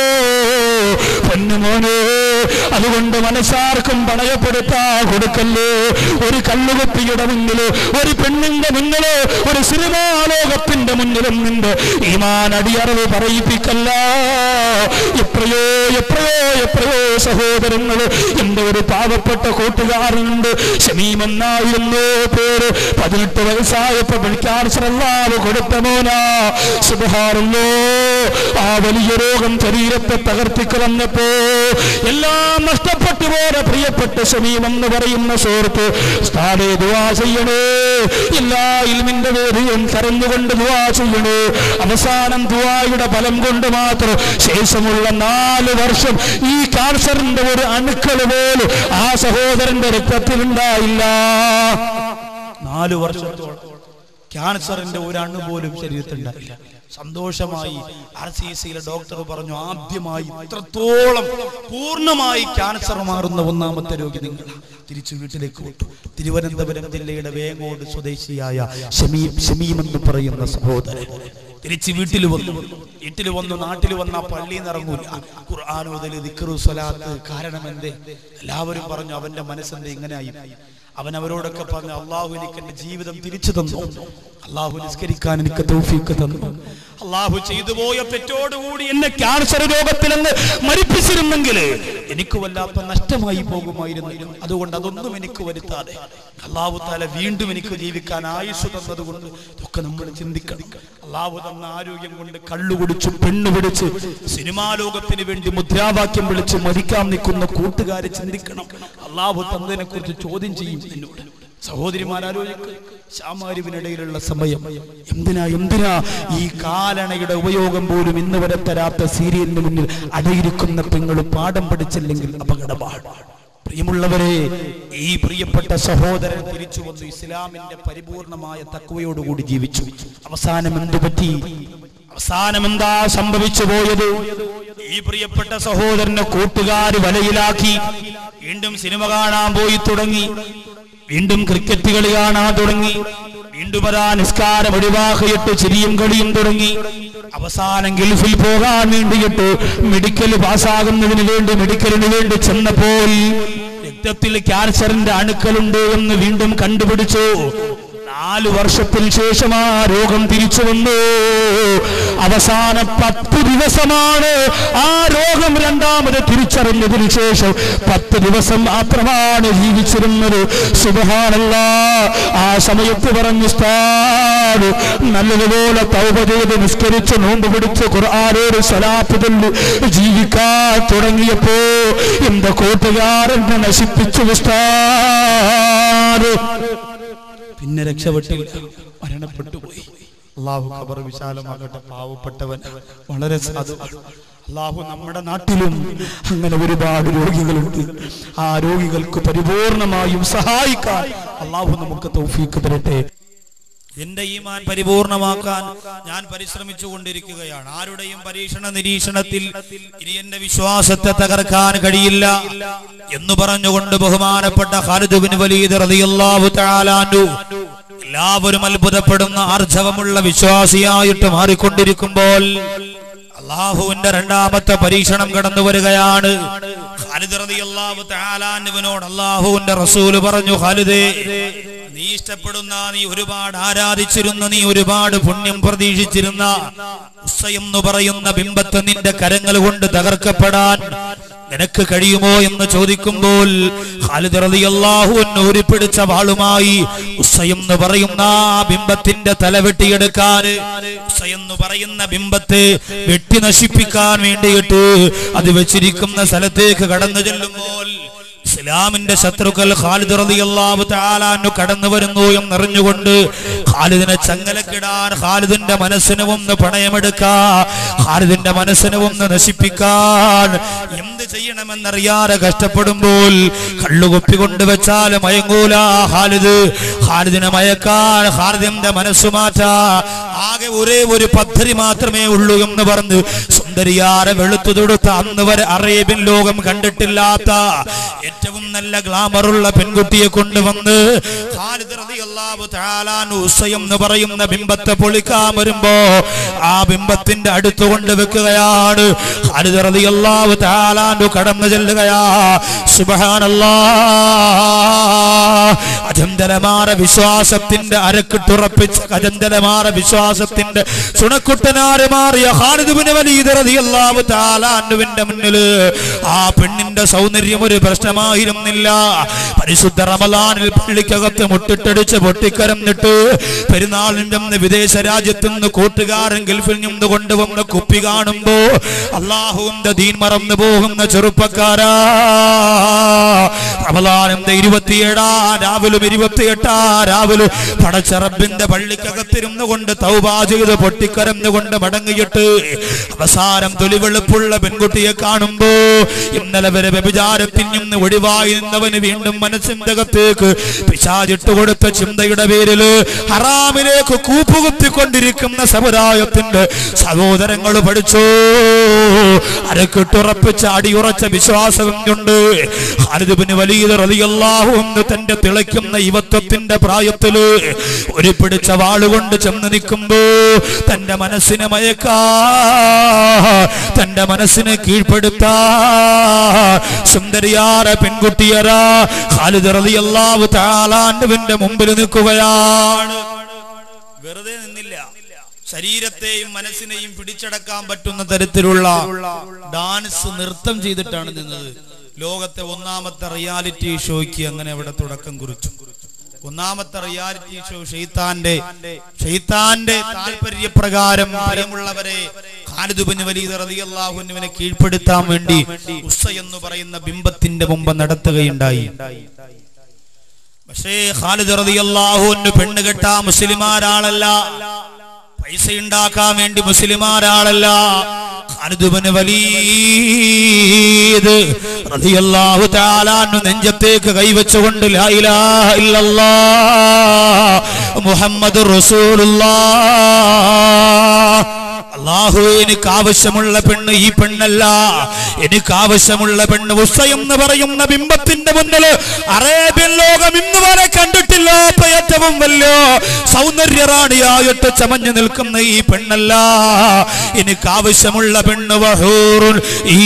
പൊന്നുമോനെ അതുകൊണ്ട് മനസ്സാർക്കും പണയപ്പെടുത്താ കൊടുക്കല്ലേ ഒരു കല്ലുകുപ്പിയുടെ മുന്നില് ഒരു പെണ്ണിന്റെ മുന്നില് ഒരു സിനിമാ ലോകത്തിന്റെ മുന്നിലും നിന്റെ ഈമാൻ അടിയറവ് പറയിപ്പിക്കല്ല എത്രയോ എത്രയോ എത്രയോ സഹോദരങ്ങള് എന്റെ ഒരു പാവപ്പെട്ട കൂട്ടുകാരനുണ്ട് ഷമീമെന്നായിരുന്നു പേര് പതിനെട്ട് വയസ്സായപ്പോ ക്യാൻസർ അല്ലാതെ കൊടുത്ത മോനാ സുബഹാറല്ലോ ആ വലിയ രോഗം ശരീരത്തെ തകർത്തിക്കളഞ്ഞപ്പോ എല്ലാം നഷ്ടപ്പെട്ടു പോലെ പ്രിയപ്പെട്ട ഷമീം എന്ന് പറയുന്ന സുഹൃത്ത് സ്ഥാനെ ദുവാ ചെയ്യണേ എല്ലാ ഇൽമിന്റെ വേദിയും കരഞ്ഞുകൊണ്ട് ദുവാ ചെയ്യണേ അവസാനം ദുവായുടെ ഫലം കൊണ്ട് മാത്രം ശേഷമുള്ള നാല് വർഷം ഈ ക്യാൻസറിന്റെ ഒരു അണുക്കൾ പോലും ആ സഹോദരന്റെ രക്തത്തിലുണ്ടായില്ല നാല് വർഷത്തോളം ക്യാൻസറിന്റെ ഒരു അണു പോലും ശരീരത്തിലുണ്ടായില്ല സന്തോഷമായി ആർ സി സിയിലെ ഡോക്ടർ പറഞ്ഞു ആദ്യമായി ഇത്രത്തോളം പൂർണ്ണമായി ക്യാൻസർ മാറുന്ന ഒന്നാമത്തെ രോഗി നിങ്ങൾ തിരിച്ചു വീട്ടിലേക്ക് വിട്ടു തിരുവനന്തപുരം ജില്ലയുടെ വേങ്ങോട് സ്വദേശിയായ ഷമീം ഷമീം എന്ന് പറയുന്ന സഹോദരൻ തിരിച്ച് വീട്ടിൽ വന്നു വീട്ടിൽ വന്നു നാട്ടിൽ വന്ന പള്ളിയിൽ നിന്ന് ഇറങ്ങൂല ഖുർആൻ മുതൽ ദിക്റു സ്വലാത്ത് കാരണം എന്തേ എല്ലാവരും പറഞ്ഞു അവന്റെ മനസ്സെന്ത് ഇങ്ങനെയായി അവൻ അവരോടൊക്കെ പറഞ്ഞു അള്ളാഹു എനിക്ക് എന്റെ ജീവിതം തിരിച്ചു തന്നു അള്ളാഹു നിസ്കരിക്കാൻ എനിക്ക് തൗഫീക്ക് തന്നു അള്ളാഹു ചെയ്തു പോയ തെറ്റോടുകൂടി എന്നെ ക്യാൻസർ രോഗത്തിൽ നിന്ന് മരിപ്പിച്ചിരുന്നെങ്കിൽ എനിക്ക് വല്ലാത്ത നഷ്ടമായി പോകുമായിരുന്നു അതുകൊണ്ട് അതൊന്നും എനിക്ക് വരുത്താതെ അള്ളാഹു താല വീണ്ടും എനിക്ക് ജീവിക്കാൻ ആയുസ് തന്നതുകൊണ്ട് ഇതൊക്കെ നമ്മൾ ചിന്തിക്കണം അള്ളാഹു തന്ന ആരോഗ്യം കൊണ്ട് കള്ളുകുടിച്ചു പെണ്ണു പിടിച്ച് സിനിമാ ലോകത്തിന് വേണ്ടി മുദ്രാവാക്യം വിളിച്ച് മരിക്കാൻ നിൽക്കുന്ന കൂട്ടുകാരെ ചിന്തിക്കണം അള്ളാഹു തന്നതിനെ കുറിച്ച് ചോദ്യം ചെയ്യും എന്നോട് സഹോദരിമാരാലോചിക്ക് ശാമാരിവിനിടയിലുള്ള സമയം എന്തിനാ എന്തിനാ ഈ കാലണയുടെ ഉപയോഗം പോലും ഇന്ന് വരെ തരാത്ത സീരിയലിന് മുന്നിൽ അടയിരിക്കുന്ന പെങ്ങൾ പാഠം പഠിച്ചില്ലെങ്കിൽ അപകടമാണ് പ്രിയമുള്ളവരെ ഈ പ്രിയപ്പെട്ട സഹോദരൻ തിരിച്ചു വന്നു ഇസ്ലാമിന്റെ പരിപൂർണമായ തക്വയോടുകൂടി ജീവിച്ചു അവസാനം എന്തു പറ്റി അവസാനം എന്താ സംഭവിച്ചു പോയത് ഈ പ്രിയപ്പെട്ട സഹോദരനെ കൂട്ടുകാര് വലയിലാക്കി വീണ്ടും സിനിമ കാണാൻ പോയി തുടങ്ങി വീണ്ടും ക്രിക്കറ്റ് കളി കാണാൻ തുടങ്ങി വീണ്ടും അതാ നിസ്കാരം ഒഴിവാക്കിയിട്ട് ചിരിയും കളിയും തുടങ്ങി അവസാനം ഗൾഫിൽ പോകാൻ വേണ്ടിയിട്ട് മെഡിക്കൽ പാസ്സാകുന്നതിന് വേണ്ടി മെഡിക്കലിന് വേണ്ടി ചെന്നപ്പോൾ രക്തത്തിൽ ക്യാൻസറിന്റെ അണുക്കളുണ്ട് എന്ന് വീണ്ടും കണ്ടുപിടിച്ചു നാല് വർഷത്തിന് ശേഷം ആ രോഗം തിരിച്ചു വന്നു അവസാന പത്ത് ദിവസമാണ് ആ രോഗം രണ്ടാമത് തിരിച്ചറിഞ്ഞതിന് ശേഷം പത്ത് ദിവസം മാത്രമാണ് ജീവിച്ചിരുന്നത് സുബഹാനല്ല ആ സമയത്ത് പറഞ്ഞു സ്ഥാട് നല്ലതുപോലെ തൗപ ചെയ്ത് നിസ്കരിച്ച് നോമ്പ് പിടിച്ച് ഖുർആാനോട് സലാത്ത് ചൊല്ലി ജീവിക്കാൻ തുടങ്ങിയപ്പോ എന്റെ കൂട്ടുകാരനെ നശിപ്പിച്ചു ഉസ്താദ് പിന്നെ രക്ഷപ്പെട്ടില്ല മരണപ്പെട്ടു പോയി അള്ളാഹു ഖബർ വിശാലമാകട്ടെ പാവപ്പെട്ടവൻ വളരെ സാധു അള്ളാഹു നമ്മുടെ നാട്ടിലും അങ്ങനെ ഒരുപാട് രോഗികളുണ്ട് ആ രോഗികൾക്ക് പരിപൂർണമായും സഹായിക്കാൻ അള്ളാഹു നമുക്ക് തൗഫീക്ക് തരട്ടെ എന്റെ ഈമാൻ പരിപൂർണമാക്കാൻ ഞാൻ പരിശ്രമിച്ചു കൊണ്ടിരിക്കുകയാണ് ആരുടെയും പരീക്ഷണ നിരീക്ഷണത്തിൽ ഇനി എന്റെ വിശ്വാസത്തെ തകർക്കാൻ കഴിയില്ല എന്ന് പറഞ്ഞുകൊണ്ട് ബഹുമാനപ്പെട്ട ഖാലിദ് ബിൻ വലീദ് റളിയല്ലാഹു തആല അൻഹു എല്ലാവരും അത്ഭുതപ്പെടുന്ന ആർജവമുള്ള വിശ്വാസിയായിട്ട് മാറിക്കൊണ്ടിരിക്കുമ്പോൾ അള്ളാഹുവിന്റെ രണ്ടാമത്തെ പരീക്ഷണം കടന്നു വരികയാണ് ഖാലിദ് റളിയല്ലാഹു തആല അൻഹുവിനോട് അള്ളാഹുവിന്റെ റസൂല് പറഞ്ഞു ഖാലിദേ നീ ഇഷ്ടപ്പെടുന്ന നീ ഒരുപാട് ആരാധിച്ചിരുന്ന നീ ഒരുപാട് പുണ്യം പ്രതീക്ഷിച്ചിരുന്ന ഉസ്സ എന്ന് പറയുന്ന ബിംബത്തെ നിന്റെ കരങ്ങൾ കൊണ്ട് തകർക്കപ്പെടാൻ നിനക്ക് കഴിയുമോ എന്ന് ചോദിക്കുമ്പോൾ ഖാലിദ് റളിയല്ലാഹു അൻഹു ഊരിപ്പിടിച്ച വാളുമായി ഉസ്സ എന്ന് പറയുന്ന ആ ബിംബത്തിന്റെ തല വെട്ടിയെടുക്കാൻ ഉസ്സ എന്ന് പറയുന്ന ബിംബത്തെ വെട്ടി നശിപ്പിക്കാൻ വേണ്ടിയിട്ട് അത് വെച്ചിരിക്കുന്ന സ്ഥലത്തേക്ക് കടന്നു ചെല്ലുമ്പോൾ ഇസ്ലാമിന്റെ ശത്രുക്കൾ ഖാലിദ് റളിയല്ലാഹു തആല അൻഹു കടന്നു വരുന്നു എന്നറിഞ്ഞുകൊണ്ട് ഖാലിദിനെ ചങ്ങലക്കിടാൻ ഖാലിദിന്റെ മനസ്സിനെ ഒന്ന് പണയമെടുക്കാ ഖാലിദിന്റെ മനസ്സിനെ ഒന്ന് നശിപ്പിക്കാൻ എന്ത് ചെയ്യണമെന്നറിയാതെ കഷ്ടപ്പെടുമ്പോൾ കള്ളുകുപ്പി കൊണ്ടുവച്ചാൽ മയങ്ങൂല ഖാലിദ് ഖാലിദിനെ മയക്കാൻ ഖാലിദിന്റെ മനസ്സ് മാറ്റാ ആകെ ഒരേ ഒരു പദ്ധതി മാത്രമേ ഉള്ളൂ എന്ന് പറഞ്ഞ് സ്വന്തം സുന്ദരിയാരെ വെളുത്തു തൊടുത്ത അന്ന് വരെ അറേബ്യൻ ലോകം കണ്ടിട്ടില്ലാത്ത ഏറ്റവും നല്ല ഗ്ലാമറുള്ള പെൺകുട്ടിയെ കൊണ്ടുവന്ന് ഖാലിദ് റളിയല്ലാഹു തആല അൻഹു ഉസയം എന്ന് പറയുന്ന ബിംബത്തെ പൊളിക്കാൻ വരുമ്പോ ആ ബിംബത്തിന്റെ അടുത്ത് കൊണ്ട് വെക്കുകയാണ് ഖാലിദ് റളിയല്ലാഹു തആല അൻഹു കടന്നു ചെല്ലുകയാ സുബ്ഹാനല്ലാഹ് അജന്തരമാര വിശ്വാസത്തിന്റെ അരക്കിട്ടുറപ്പിച്ച അജന്തരമാര വിശ്വാസത്തിന്റെ ചുണക്കുട്ടനാര് മാറിയ ഖാലിദുബിന് വലീദ് റളിയല്ലാഹു തആല അൻഹുവിന്റെ മുന്നിൽ ആ പെണ്ണിന്റെ സൗന്ദര്യം ഒരു പ്രശ്നമായിരുന്നില്ല പരിശുദ്ധ റമലാനിൽ പള്ളിക്കകത്ത് മുട്ടിട്ടടിച്ച് പൊട്ടിക്കരന്നിട്ട് പെരുന്നാളിന്റെ അന്ന് വിദേശ രാജ്യത്തു നിന്ന് കൂട്ടുകാരൻ ഗൾഫിൽ നിന്ന് കൊണ്ടുവന്ന കുപ്പി കാണുമ്പോ അള്ളാഹുവിന്റെ ദീൻ മറന്നു പോകുന്ന ചെറുപ്പക്കാരാ റമലാനിന്റെ ഇരുപത്തിയേഴാ രാവിലും ഇരുപത്തിയെട്ടാ രാവിലെ പടച്ചറബിന്റെ പള്ളിക്കകത്തിരുന്നു കൊണ്ട് തൗബാ ചെയ്ത് പൊട്ടിക്കരന്നുകൊണ്ട് മടങ്ങിയിട്ട് അവസാനം തൊലിവെളുപ്പുള്ള പെൺകുട്ടിയെ കാണുമ്പോ ഇന്നലെ വരെ വ്യഭിചാരത്തിൽ നിന്ന് ഒഴിവായി നിന്നവന് വീണ്ടും മനസ്സിന്റെ അകത്തേക്ക് പിശാചിട്ട് കൊടുത്ത ചിന്തയുടെ പേരില് ഹറാമിലേക്ക് കൂപ്പുകുത്തിക്കൊണ്ടിരിക്കുന്ന സമുദായത്തിന്റെ സഹോദരങ്ങൾ പഠിച്ചോ അരക്കിട്ടുറപ്പിച്ച അടിയുറച്ച വിശ്വാസം കൊണ്ട് ഹാരിദുബിന് വലിയ റളിയല്ലാഹു എന്ന് തന്റെ തിളയ്ക്കുന്ന യുവത്വത്തിന്റെ പ്രായത്തില് ഒരു പിടിച്ച വാളുകൊണ്ട് ചെന്ന് നിൽക്കുമ്പോ തന്റെ മനസ്സിനെ മയക്കാ തന്റെ മനസ്സിനെ കീഴ്പ്പെടുത്താ സുന്ദരിയാര പെൺകുട്ടിയരാ ഖാലിദ് റളിയല്ലാഹു തആലാന്റെ മുമ്പിൽ നിൽക്കുകയാണ് വെറുതെ നിന്നില്ല ശരീരത്തെയും മനസ്സിനെയും പിടിച്ചടക്കാൻ പറ്റുന്ന തരത്തിലുള്ള ഡാൻസ് നൃത്തം ചെയ്തിട്ടാണ് നിന്നത് ലോകത്തെ ഒന്നാമത്തെ റിയാലിറ്റി ഷോയ്ക്ക് അങ്ങനെ അവിടെ തുടക്കം കുറിച്ചു ഒന്നാമത്തെ റിയാലിറ്റി ഷോ ഷെയ്ത്താന്റെ ഷെയ്ത്താന്റെ താല്പര്യപ്രകാരം ഭയമുള്ളവരെ ഖാലിദുബിന് വലിയ റളിയല്ലാഹുവിനെ കീഴ്പ്പെടുത്താൻ വേണ്ടി ഉസ്സ എന്ന് പറയുന്ന ബിംബത്തിന്റെ മുമ്പ് നടത്തുകയുണ്ടായി പക്ഷേ ഖാലിദ് റളിയല്ലാഹുവിന് പെണ്ണ് കെട്ടാ മുസ്ലിമാരാളല്ല പൈസ ഉണ്ടാക്കാൻ വേണ്ടി മുസ്ലിമാരാളല്ല ഖാലിദുബിന് വലീദ് റളിയല്ലാഹു തആല അൻഹു നെഞ്ചത്തേക്ക് കൈവച്ചുകൊണ്ട് ലാ ഇലാഹ ഇല്ലല്ലാഹ് മുഹമ്മദുർ റസൂലുള്ളാഹ് അള്ളാഹു എനിക്ക് ആവശ്യമുള്ള പെണ്ണ് ഈ പെണ്ണല്ല എനിക്ക് ആവശ്യമുള്ള പെണ്ണ് ഉസ എന്ന് പറയുന്ന ബിംബത്തിന്റെ മുന്നിൽ അറേബ്യൻ ലോകം ഇന്ന് വരെ കണ്ടിട്ടില്ലാത്ത ഏറ്റവും വലിയ സൗന്ദര്യറാണിയായിട്ട് ചമഞ്ഞു നിൽക്കുന്ന ഈ പെണ്ണല്ല എനിക്ക് ആവശ്യമുള്ള പെണ്ണ് വഹൂറുൻ ഈ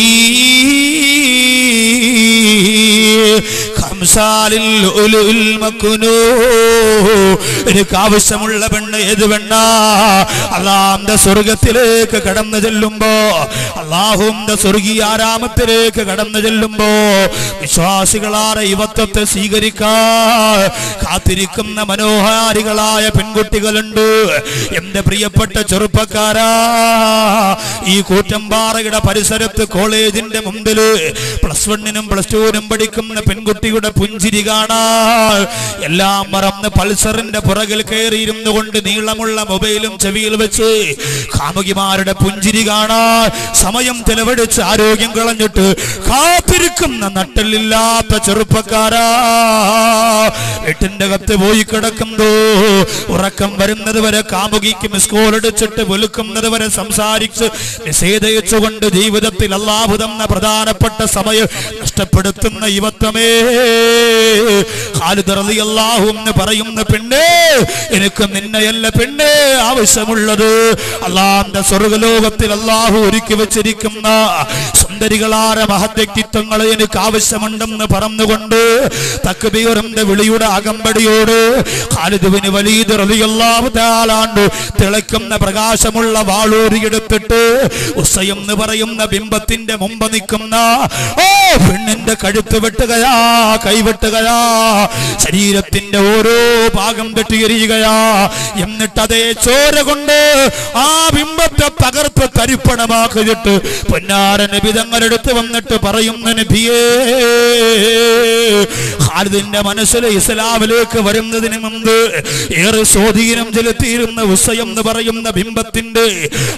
ഖംസാലിൽ ലുലുൽ മക്നൂ എനിക്ക് ആവശ്യമുള്ള പെണ്ണ് ഏത് പെണ്ണ അള്ളാന്റെ സ്വർഗത്തിലേക്ക് കടന്നു ചെല്ലുമ്പോ അള്ളാഹുന്റെ സ്വർഗീയ ആരാമത്തിലേക്ക് കടന്നു ചെല്ലുമ്പോ വിശ്വാസികളാരെ യുവത്വത്തെ സ്വീകരിക്കാൻ കാത്തിരിക്കുന്ന മനോഹാരികളായ പെൺകുട്ടികളുണ്ട് എന്റെ പ്രിയപ്പെട്ട ചെറുപ്പക്കാരാ ഈ കൂറ്റമ്പാറയുടെ പരിസരത്ത് കോളേജിന്റെ മുമ്പില് പ്ലസ് വണ്ണിനും പ്ലസ് ടുവിനും പഠിക്കുന്ന പെൺകുട്ടിയുടെ പുഞ്ചിരി കാണാൻ എല്ലാം മറന്ന് പൾസറിന്റെ പുറകിൽ കയറിയിരുന്നു കൊണ്ട് നീളമുള്ള മൊബൈലും ചെവിയിൽ വെച്ച് കാമുകിമാരുടെ പുഞ്ചിരി കാണാൻ സമയം ചെലവഴിച്ച് ആരോഗ്യം കളഞ്ഞിട്ട് കാത്തിരിക്കുന്ന നട്ടലില്ലാത്ത ചെറുപ്പക്കാരാ വീട്ടിന്റെ കത്ത് പോയി കിടക്കുന്നു ഉറക്കം വരുന്നത് വരെ കാമുകിക്ക് മിസ് കോൾ അടിച്ചിട്ട് വെളുക്കുന്നത് വരെ സംസാരിച്ച് നിഷേധയിച്ചുകൊണ്ട് ജീവിതത്തിൽ അള്ളാഹു തന്ന പ്രധാനപ്പെട്ട സമയം നഷ്ടപ്പെടുത്തുന്ന യുവത്വമേ ഖാലിദ് റളിയല്ലാഹു എന്ന് പറയുന്ന പെണ്ണേ എനിക്ക് നിന്നെയല്ല പെണ്ണേ ആവശ്യമുള്ളത് അള്ളാന്റെ സ്വർഗലോകത്തിൽ അള്ളാഹു ഒരുക്കി വെച്ചിരിക്കുന്ന സുന്ദരികളാര മഹത്യക്തിത്വങ്ങളെ എനിക്ക് ആവശ്യമുണ്ടെന്ന് പറഞ്ഞുകൊണ്ട് തക്ബീറിന്റെ വിളിയുടെ അകമ്പടിയോട് ഖാലിദുവിന് വലിയ റളിയല്ലാഹു തആലാണ്ട് തിളയ്ക്കുന്ന പ്രകാശമുള്ള വാളൂരിയെടുത്തിട്ട് ഉസയം എന്ന് പറയുന്ന ബിംബത്തിന്റെ മുമ്പ് നിൽക്കുന്ന ഓ പെണ്ണിന്റെ കഴുത്ത് വെട്ടുകയാ കൈവെട്ടുകയാ ശരീരത്തിന്റെ ഓരോ ഭാഗം വെട്ടിയെറിയുകയാ എന്നിട്ട് അതേ ചോര കൊണ്ട് ആ ബിംബത്തെ തകർത്ത് തരിപ്പണമാക്കിയിട്ട് പൊന്നാര നബി തങ്ങളെടുത്ത് വന്നിട്ട് പറയുന്ന നബിയേ ഖാലിദിന്റെ മനസ്സിൽ ഇസ്ലാമിലേക്ക് വരുന്നതിന് മുമ്പ് ഏറെ സ്വാധീനം ചെലുത്തിയിരുന്ന ഉസയം എന്ന് പറയുന്ന ബിംബത്തിന്റെ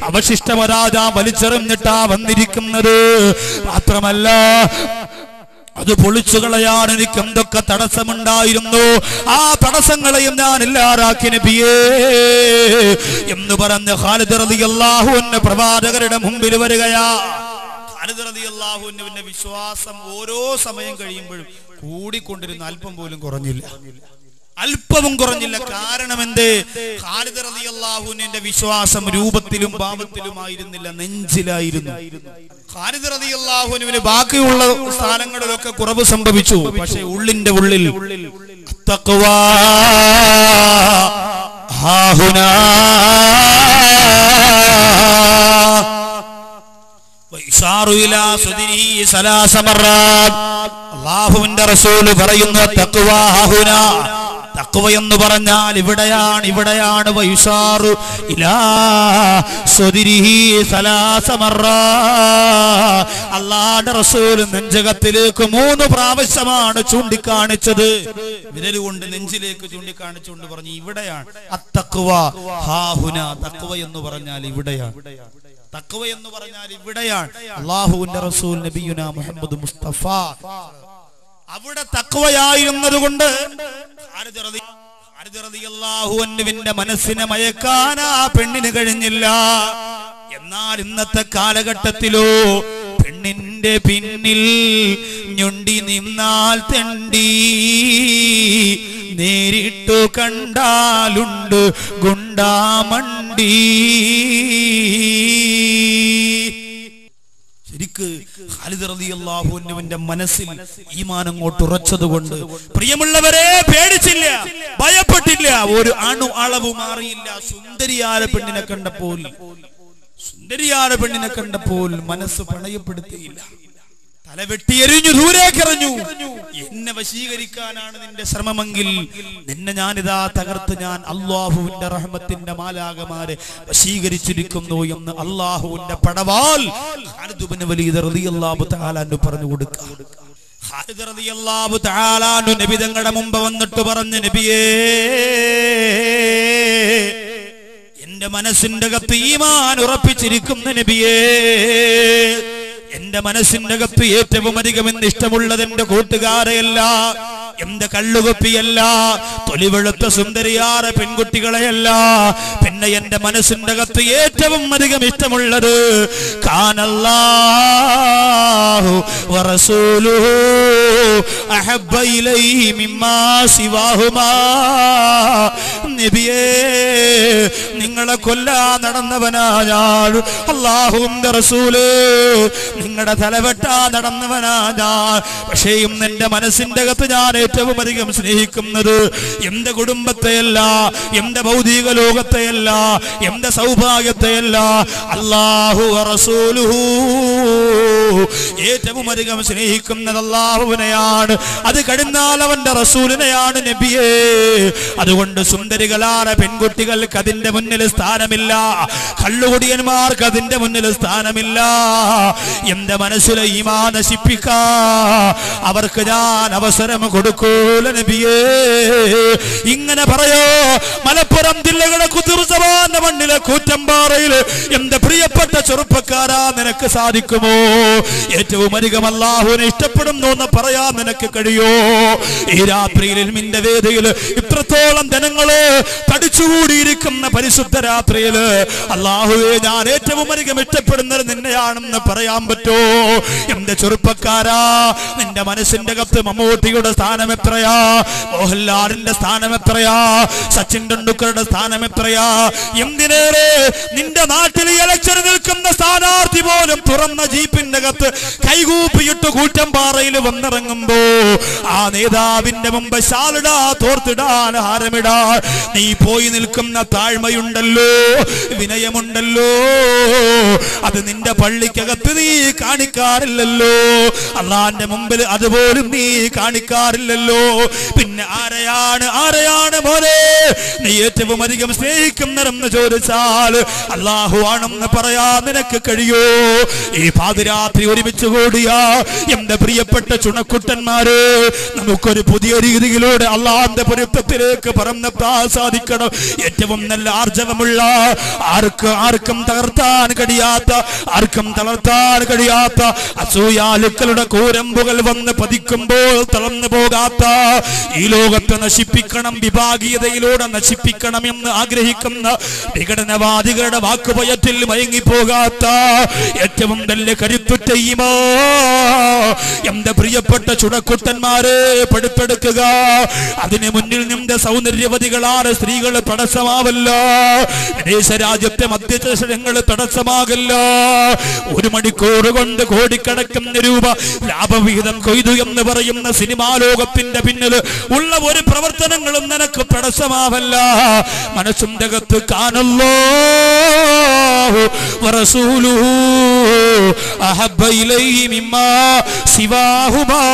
അവശിഷ്ടമരാജ വലിച്ചെറിഞ്ഞിട്ടാ വന്നിരിക്കുന്നത് മാത്രമല്ല അത് പൊളിച്ചു കളയാൻ എനിക്ക് എന്തൊക്കെ തടസ്സമുണ്ടായിരുന്നു ആ തടസ്സങ്ങളെയും ഞാൻ ഇല്ലാതാക്കി നബിയേ എന്ന് പറഞ്ഞ് ഖാലിദ് റളിയല്ലാഹു അൻഹു പ്രവാചകരുടെ മുമ്പിൽ വരികയാ ഖാലിദ് റളിയല്ലാഹു അൻഹുവിന്റെ വിശ്വാസം ഓരോ സമയം കഴിയുമ്പോഴും കൂടിക്കൊണ്ടിരുന്ന അല്പം പോലും കുറഞ്ഞില്ല അല്പവും കുറഞ്ഞില്ല കാരണം എന്ത് ഖാലിദ് റളിയല്ലാഹുവിന്റെ വിശ്വാസം രൂപത്തിലും ഭാവത്തിലുമായിരുന്നില്ല നെഞ്ചിലായിരുന്നു ഖാലിദ് റളിയല്ലാഹുവിന് ബാക്കിയുള്ള സ്ഥാനങ്ങളിലൊക്കെ കുറവ് സംഭവിച്ചു പക്ഷേ ഉള്ളിന്റെ ഉള്ളിൽ തഖ്വാ ഹാഹുനാ വൈസാറു ഇലാ സുദിരിഹി സലാസ മർറാത്ത്. അള്ളാഹുവിന്റെ റസൂല് പറയുന്നു തഖ്വാ ഹാഹുനാ തഖ്വ എന്ന് പറഞ്ഞാൽ ഇവിടെയാണ് ഇവിടെയാണ് വൈസാറു ഇലാ സുദിരിഹി സലാസ മർറാത്ത്. അള്ളാഹുവിന്റെ റസൂൽ നെഞ്ചകത്തിലേക്ക് മൂന്ന് പ്രാവശ്യമാണ് ചൂണ്ടിക്കാണിച്ചത് വിരലുകൊണ്ട് നെഞ്ചിലേക്ക് ചൂണ്ടിക്കാണിച്ചുകൊണ്ട് പറഞ്ഞു ഇവിടെയാണ് അത്തക്വ ഹാഹുന തക്വ എന്ന് പറഞ്ഞാൽ ഇവിടെയാണ് തക്വ എന്ന് പറഞ്ഞാൽ ഇവിടെയാണ് അള്ളാഹുവിന്റെ റസൂൽ നബിയുന മുഹമ്മദ് മുസ്തഫ അവിടെ തക്വയായിരുന്നത് കൊണ്ട് അള്ളാഹുവിന്റെ മനസ്സിനെ മയക്കാൻ ആ പെണ്ണിന് കഴിഞ്ഞില്ല എന്നാൽ ഇന്നത്തെ കാലഘട്ടത്തിലോ പെണ്ണിന്റെ പിന്നിൽ ഞൊണ്ടി നിന്നാൽ തെണ്ടി നേരിട്ടു കണ്ടാലുണ്ട് ഗുണ്ടാമണ്ടി ശരിക്ക് ഖാലിദ് റളിയല്ലാഹു അൻഹുവിന്റെ മനസ്സിൽ ഈമാൻ അങ്ങോട്ട് ഉറച്ചതുകൊണ്ട് പ്രിയമുള്ളവരെ പേടിച്ചില്ല ഭയപ്പെട്ടില്ല ഒരു അണു അളവ് മാറിയില്ല സുന്ദരിയായ പെണ്ണിനെ കണ്ടപ്പോൾ സുന്ദരിയായ പെണ്ണിനെ കണ്ടപ്പോൾ മനസ്സ് പണയപ്പെടുത്തിയില്ല തല വെട്ടിയെറിഞ്ഞു ദൂരേക്കെറിഞ്ഞു എന്നെ വശീകരിക്കാനാണ് നിന്റെ ശ്രമമെങ്കിൽ നിന്നെ ഞാനിതാ തകർത്ത് ഞാൻ അള്ളാഹുവിന്റെ റഹ്മത്തിന്റെ മാലാകമാരെ വശീകരിച്ചിരിക്കുന്നു എന്ന് അള്ളാഹുവിന്റെ പടവാൽ ഖാലിദ് ഇബ്നു വലീദ് റളിയല്ലാഹു തആല അൻഹു പറഞ്ഞു കൊടുക്കുക ഖാലിദ് റളിയല്ലാഹു തആല അൻഹു നബി തങ്ങളുടെ മുമ്പ് വന്നിട്ട് പറഞ്ഞു നബിയേ എന്റെ മനസ്സിന്റെ അകത്ത് ഈമാൻ ഉറപ്പിച്ചിരിക്കുന്ന നബിയേ എന്റെ മനസ്സിന്റെ അകത്ത് ഏറ്റവും അധികം എന്ന് ഇഷ്ടമുള്ളത് എന്റെ കൂട്ടുകാരെയല്ല എന്റെ കള്ളുകൊപ്പിയല്ല തൊലിവെളുത്ത സുന്ദരിയാറെ പെൺകുട്ടികളെയല്ല പിന്നെ എന്റെ മനസ്സിന്റെ അകത്ത് ഏറ്റവും അധികം ഇഷ്ടമുള്ളത് കാനല്ലാഹു വറസൂലുഹു അഹബ്ബ ഇലൈഹി മിമ്മാ സിവാഹുമാ നബിയേ നിങ്ങളെ കൊല്ലാ നടന്നവനാ ഞാൻ അള്ളാഹുവിന്റെ റസൂല് നിങ്ങളുടെ തലവെട്ടാ നടന്നവനാ ഞാൻ പക്ഷേ ഇന്ന് എന്റെ മനസ്സിന്റെ അകത്ത് ഞാൻ ഏറ്റവും അധികം സ്നേഹിക്കുന്നത് എന്റെ കുടുംബത്തെയല്ല എന്റെ ഭൗതിക ലോകത്തെയല്ല എന്റെ സൗഭാഗ്യത്തെയല്ല അള്ളാഹു റസൂലുഹു ഏറ്റവും അധികം സ്നേഹിക്കുന്നത് അള്ളാഹുവിനെയാണ് അത് കഴിഞ്ഞാൽ അവന്റെ റസൂലിനെയാണ് നബിയേ അതുകൊണ്ട് സുന്ദരികളായ പെൺകുട്ടികൾക്ക് അതിന്റെ മുന്നിൽ സ്ഥാനമില്ല കള്ളുകുടിയന്മാർക്ക് അതിന്റെ മുന്നിൽ സ്ഥാനമില്ല എന്റെ മനസ്സിലെ ഈമാ നശിപ്പിക്കാ അവർക്ക് ഞാൻ അവസരം കൊടുക്കൂല നബിയേ ഇങ്ങനെ പറയോ മലപ്പുറം ജില്ലകളെ കുതിർസവാന്റെ മണ്ണിലെ കൂറ്റമ്പാറയിൽ എന്റെ പ്രിയപ്പെട്ട ചെറുപ്പക്കാരാ നിനക്ക് സാധിക്കുമോ ഏറ്റവും അധികം അള്ളാഹുവിനെ ഇഷ്ടപ്പെടുന്നു എന്ന് പറയാൻ നിനക്ക് കഴിയോ ഈ രാത്രിയിൽ നിന്റെ വേദിയിൽ ഇത്രത്തോളം ജനങ്ങള് തടിച്ചുകൂടിയിരിക്കുന്ന പരിശുദ്ധ രാത്രിയില് അള്ളാഹുവെ ഞാൻ ഏറ്റവും അധികം ഇഷ്ടപ്പെടുന്നത് നിന്നെയാണെന്ന് പറയാൻ പറ്റോ എന്റെ ചെറുപ്പക്കാരാ നിന്റെ മനസ്സിന്റെ കത്ത് മമ്മൂട്ടിയുടെ സ്ഥാനം എത്രയാ മോഹൻലാലിന്റെ സ്ഥാനം എത്രയാ സച്ചിൻ ടെണ്ടുൽക്കറുടെ സ്ഥാനം എത്രയാ എന്തിനേറെ നിന്റെ നാട്ടിൽ ഇലക്ഷൻ നിൽക്കുന്ന സ്ഥാനാർത്ഥി പോലും തുറന്ന ജീപ്പിന്റെ കത്ത് കൈകൂപ്പിയിട്ട് കൂറ്റമ്പാറയിൽ വന്നിറങ്ങുമ്പോ ആ നേതാവിന്റെ മുമ്പ് ശാലിടാ തോർത്തിടാൻ ഹാരമിടാ നീ പോയി നിൽക്കുന്ന താഴ്മയുണ്ടല്ലോ വിനയമുണ്ടല്ലോ അത് നിന്റെ പള്ളിക്കകത്ത് നീ കാണിക്കാറില്ലല്ലോ അള്ളാന്റെ മുമ്പിൽ അതുപോലും നീ കാണിക്കാറില്ലല്ലോ പിന്നെ ആരെയാണ് ആരെയാണ് മോനെ നീ ഏറ്റവും അധികം സ്നേഹിക്കുന്നതെന്ന് ചോദിച്ചാൽ അള്ളാഹു ആണെന്ന് പറയാൻ നിനക്ക് കഴിയോ ഈ പാതിരാത്രി രാത്രി ഒരുമിച്ച് കൂടിയ എന്റെ പ്രിയപ്പെട്ട ചുണക്കുട്ടന്മാര് നമുക്കൊരു പുതിയ രീതിയിലൂടെ അള്ളാന്റെ പൊരുത്തത്തിലേക്ക് പറന്നെത്താൻ സാധിക്കണം ഏറ്റവും നല്ല ആർജവമുള്ള ആർക്ക് ആർക്കും തകർത്താൻ കഴിയാത്ത ആർക്കും തളർത്താൻ കഴിയാത്ത അസൂയാലുക്കളുടെ കൂരമ്പുകൾ വന്ന് പതിക്കുമ്പോൾ തളർന്നു പോകാത്ത ഈ ലോകത്തെ നശിപ്പിക്കണം വിഭാഗീയതയിലൂടെ നശിപ്പിക്കണം എന്ന് ആഗ്രഹിക്കുന്ന വിഘടനവാദികളുടെ വാക്കുപയത്തിൽ മയങ്ങിപ്പോകാത്ത ഏറ്റവും നല്ല കരുത്തുറ്റ ഈമോ എന്റെ പ്രിയപ്പെട്ട ചുടക്കുട്ടന്മാരെ പെടുത്തെടുക്കുക അതിന് മുന്നിൽ നിന്റെ സൗന്ദര്യവതികളാണ് സ്ത്രീകൾ തടസ്സമാവല്ല വിദേശ രാജ്യത്തെ മധ്യചഷരങ്ങൾ തടസ്സമാകല്ല ഒരു മണിക്കൂർ കൊണ്ട് കോടിക്കണക്കിന് രൂപ ലാഭവിഹിതം കൊയ്തു എന്ന് പറയുന്ന സിനിമാ ലോകത്തിന്റെ പിന്നിൽ ഉള്ള ഒരു പ്രവർത്തനങ്ങളും നിനക്ക് തടസ്സമാവല്ല മനസ്സിന്റെ അകത്ത് കാണല്ലോ ورسوله أحب إليه مما سواهما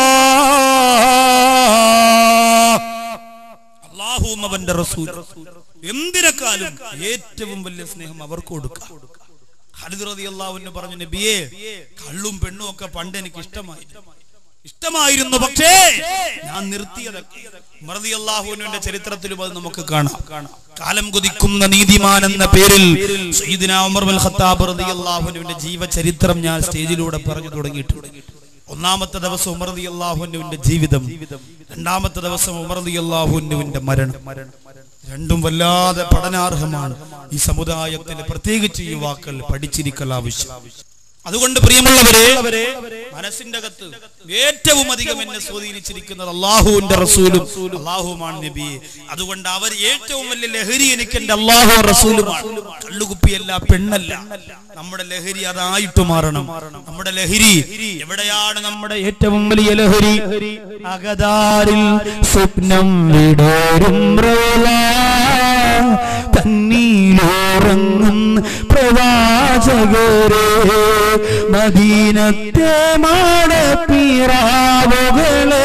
അള്ളാഹുവും അവന്റെ റസൂൽ എന്തിനേക്കാളും ഏറ്റവും വലിയ സ്നേഹം അവർക്ക് കൊടുക്കാം ഖാലിദ് റളിയല്ലാഹു അൻഹു പറഞ്ഞു നബിയേ കള്ളും പെണ്ണും ഒക്കെ പണ്ട് എനിക്ക് ഇഷ്ടമായിരുന്നു ഇഷ്ടമായിരുന്നു പക്ഷേ ഞാൻ നിർത്തിയതൊക്കെ മറദിയല്ലാഹുവിന്റെ ചരിത്രത്തിലും അത് നമുക്ക് കാണാം കാലം കുതിക്കുന്ന നീതിമാൻ എന്ന പേരിൽ സയ്യിദിന ഉമർ ബിൻ ഖത്താബ് റളിയല്ലാഹുവിന്റെ ജീവചരിത്രം ഞാൻ സ്റ്റേജിലൂടെ പറഞ്ഞു തുടങ്ങിയിട്ടുണ്ട് ഒന്നാമത്തെ ദിവസം ഉമർ റളിയല്ലാഹുവിന്റെ ജീവിതം രണ്ടാമത്തെ ദിവസം ഉമർ റളിയല്ലാഹുവിന്റെ മരണം രണ്ടും വല്ലാതെ പഠനാർഹമാണ് ഈ സമുദായത്തിൽ പ്രത്യേകിച്ച് യുവാക്കൾ പഠിച്ചിരിക്കൽ ആവശ്യം അതുകൊണ്ട് പ്രിയമുള്ളവരെ മനസ്സിന്റെ അകത്ത് ഏറ്റവും അധികം എന്നെ സ്വാധീനിച്ചിരിക്കുന്നത് അള്ളാഹുവിന്റെ റസൂലും അള്ളാഹുമാണ് നബിയെ അതുകൊണ്ട് അവർ ഏറ്റവും വലിയ ലഹരി എനിക്ക് എന്റെ അള്ളാഹു റസൂലുമാണ് കള്ളുകുപ്പിയല്ല പെണ്ണല്ല നമ്മുടെ ലഹരി അതായിട്ട് മാറണം നമ്മുടെ ലഹരി എവിടെയാണ് നമ്മുടെ ഏറ്റവും വലിയ ലഹരി അകതാരിൽ സ്വപ്നം വിടരും തന്നീലോറങ്ങും പ്രവാചകരെ മദീനത്തെ മാടപ്പീറാവുകളെ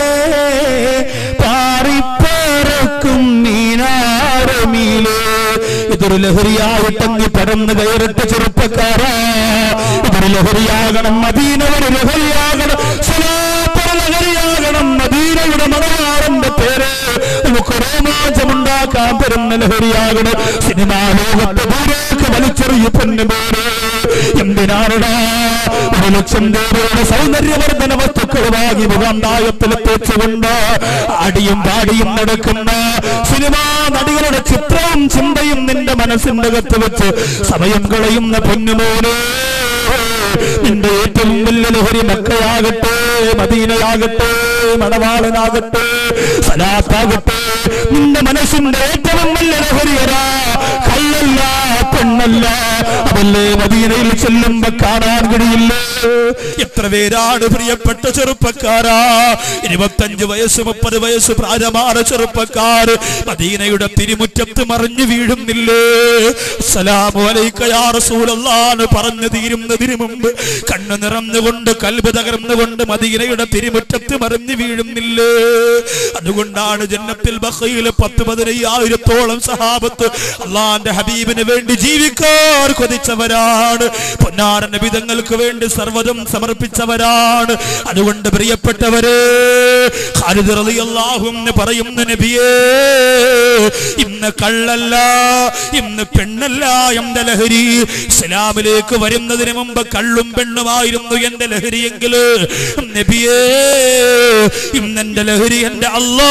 പാറിപ്പറക്കും മീനാരമിലെ ഇതൊരു ലഹരിയായിട്ടങ്ങ് പരന്ന് കയറിട്ട് ചെറുപ്പക്കാരാ ഇതൊരു ലഹരിയാകണം മദീന ഒരു ലഹരിയാകണം സലാപ്പറ ലഹരിയാകണം മദീനയുടെ മണവാളന്റെ പേര് നമുക്ക് രോമാഞ്ചമുണ്ടാക്കാൻ തരുന്ന ലഹരിയാകണം സിനിമാ ലോകത്തെ ദൂരേക്ക് വലിച്ചെറിയ പൊന്നുമോനെ എന്തിനാണടാ ഒരു ലക്ഷം രൂപയുടെ സൗന്ദര്യവർദ്ധന വസ്തുക്കൾ വാങ്ങി മുഖാന്തായത്തിൽ തേച്ചുകൊണ്ട് ആടിയും പാടിയും നടക്കുന്ന സിനിമാ നടികളുടെ ചിത്രവും ചിന്തയും നിന്റെ മനസ്സിന്റെ അകത്ത് വെച്ച് സമയം കളയുന്ന പൊന്നുമോനെ നിന്റെ ഏറ്റവും വലിയ ലഹരി മക്കയാകട്ടെ മദീനയാകട്ടെ മണവാളനാകട്ടെ സലാത്താകട്ടെ നിന്റെ മനസ്സിന്റെ ഏറ്റവും വലിയ ലഹരിയരാ കള്ളല്ല പെണ്ണല്ല അതല്ലേ മദീനയിൽ ചെല്ലുമ്പോ കാണാൻ കഴിയില്ലേ എത്ര പേരാണ് പ്രിയപ്പെട്ട ചെറുപ്പക്കാരാ ഇരുപത്തഞ്ച് വയസ്സ് മുപ്പത് വയസ്സ് പ്രായമായ ചെറുപ്പക്കാർ മദീനയുടെ തിരുമുറ്റത്ത് മറിഞ്ഞു വീഴുന്നില്ലേ സലാമു അലൈക്ക യാ റസൂലല്ലാഹ് പറഞ്ഞു തീരുന്നതിന് മുമ്പ് കണ്ണു നിറഞ്ഞുകൊണ്ട് കൽബ് തകർന്നുകൊണ്ട് മദീനയുടെ തിരുമുറ്റത്ത് മറിഞ്ഞു വീഴുന്നില്ലേ അതുകൊണ്ടാണ് ജന്നത്തിൽ ബഖയിൽ പത്ത് പതിനയ്യായിരത്തോളം സഹാബത്ത് അള്ളാന്റെ ഹബീബിന് വേണ്ടി ജീവിക്കാൻ കൊതിച്ചവരാണ് പൊന്നാര നബിതങ്ങൾക്ക് വേണ്ടി സർവ്വതും സമർപ്പിച്ചവരാണ് അതുകൊണ്ട് പ്രിയപ്പെട്ടവരെ ഖാലിദ് റളിയല്ലാഹു അൻഹു പറയുന്ന നബിയേ ഇന്ന് കള്ളല്ല ഇന്ന് പെണ്ണല്ല എന്റെ ലഹരി ഇസ്ലാമിലേക്ക് വരുന്നതിന് മുമ്പ് കള്ളും പെണ്ണുമായിരുന്നു എന്റെ ലഹരിയെങ്കിൽ നബിയേ ഇന്ന് എന്റെ ലഹരി എന്റെ അല്ലാ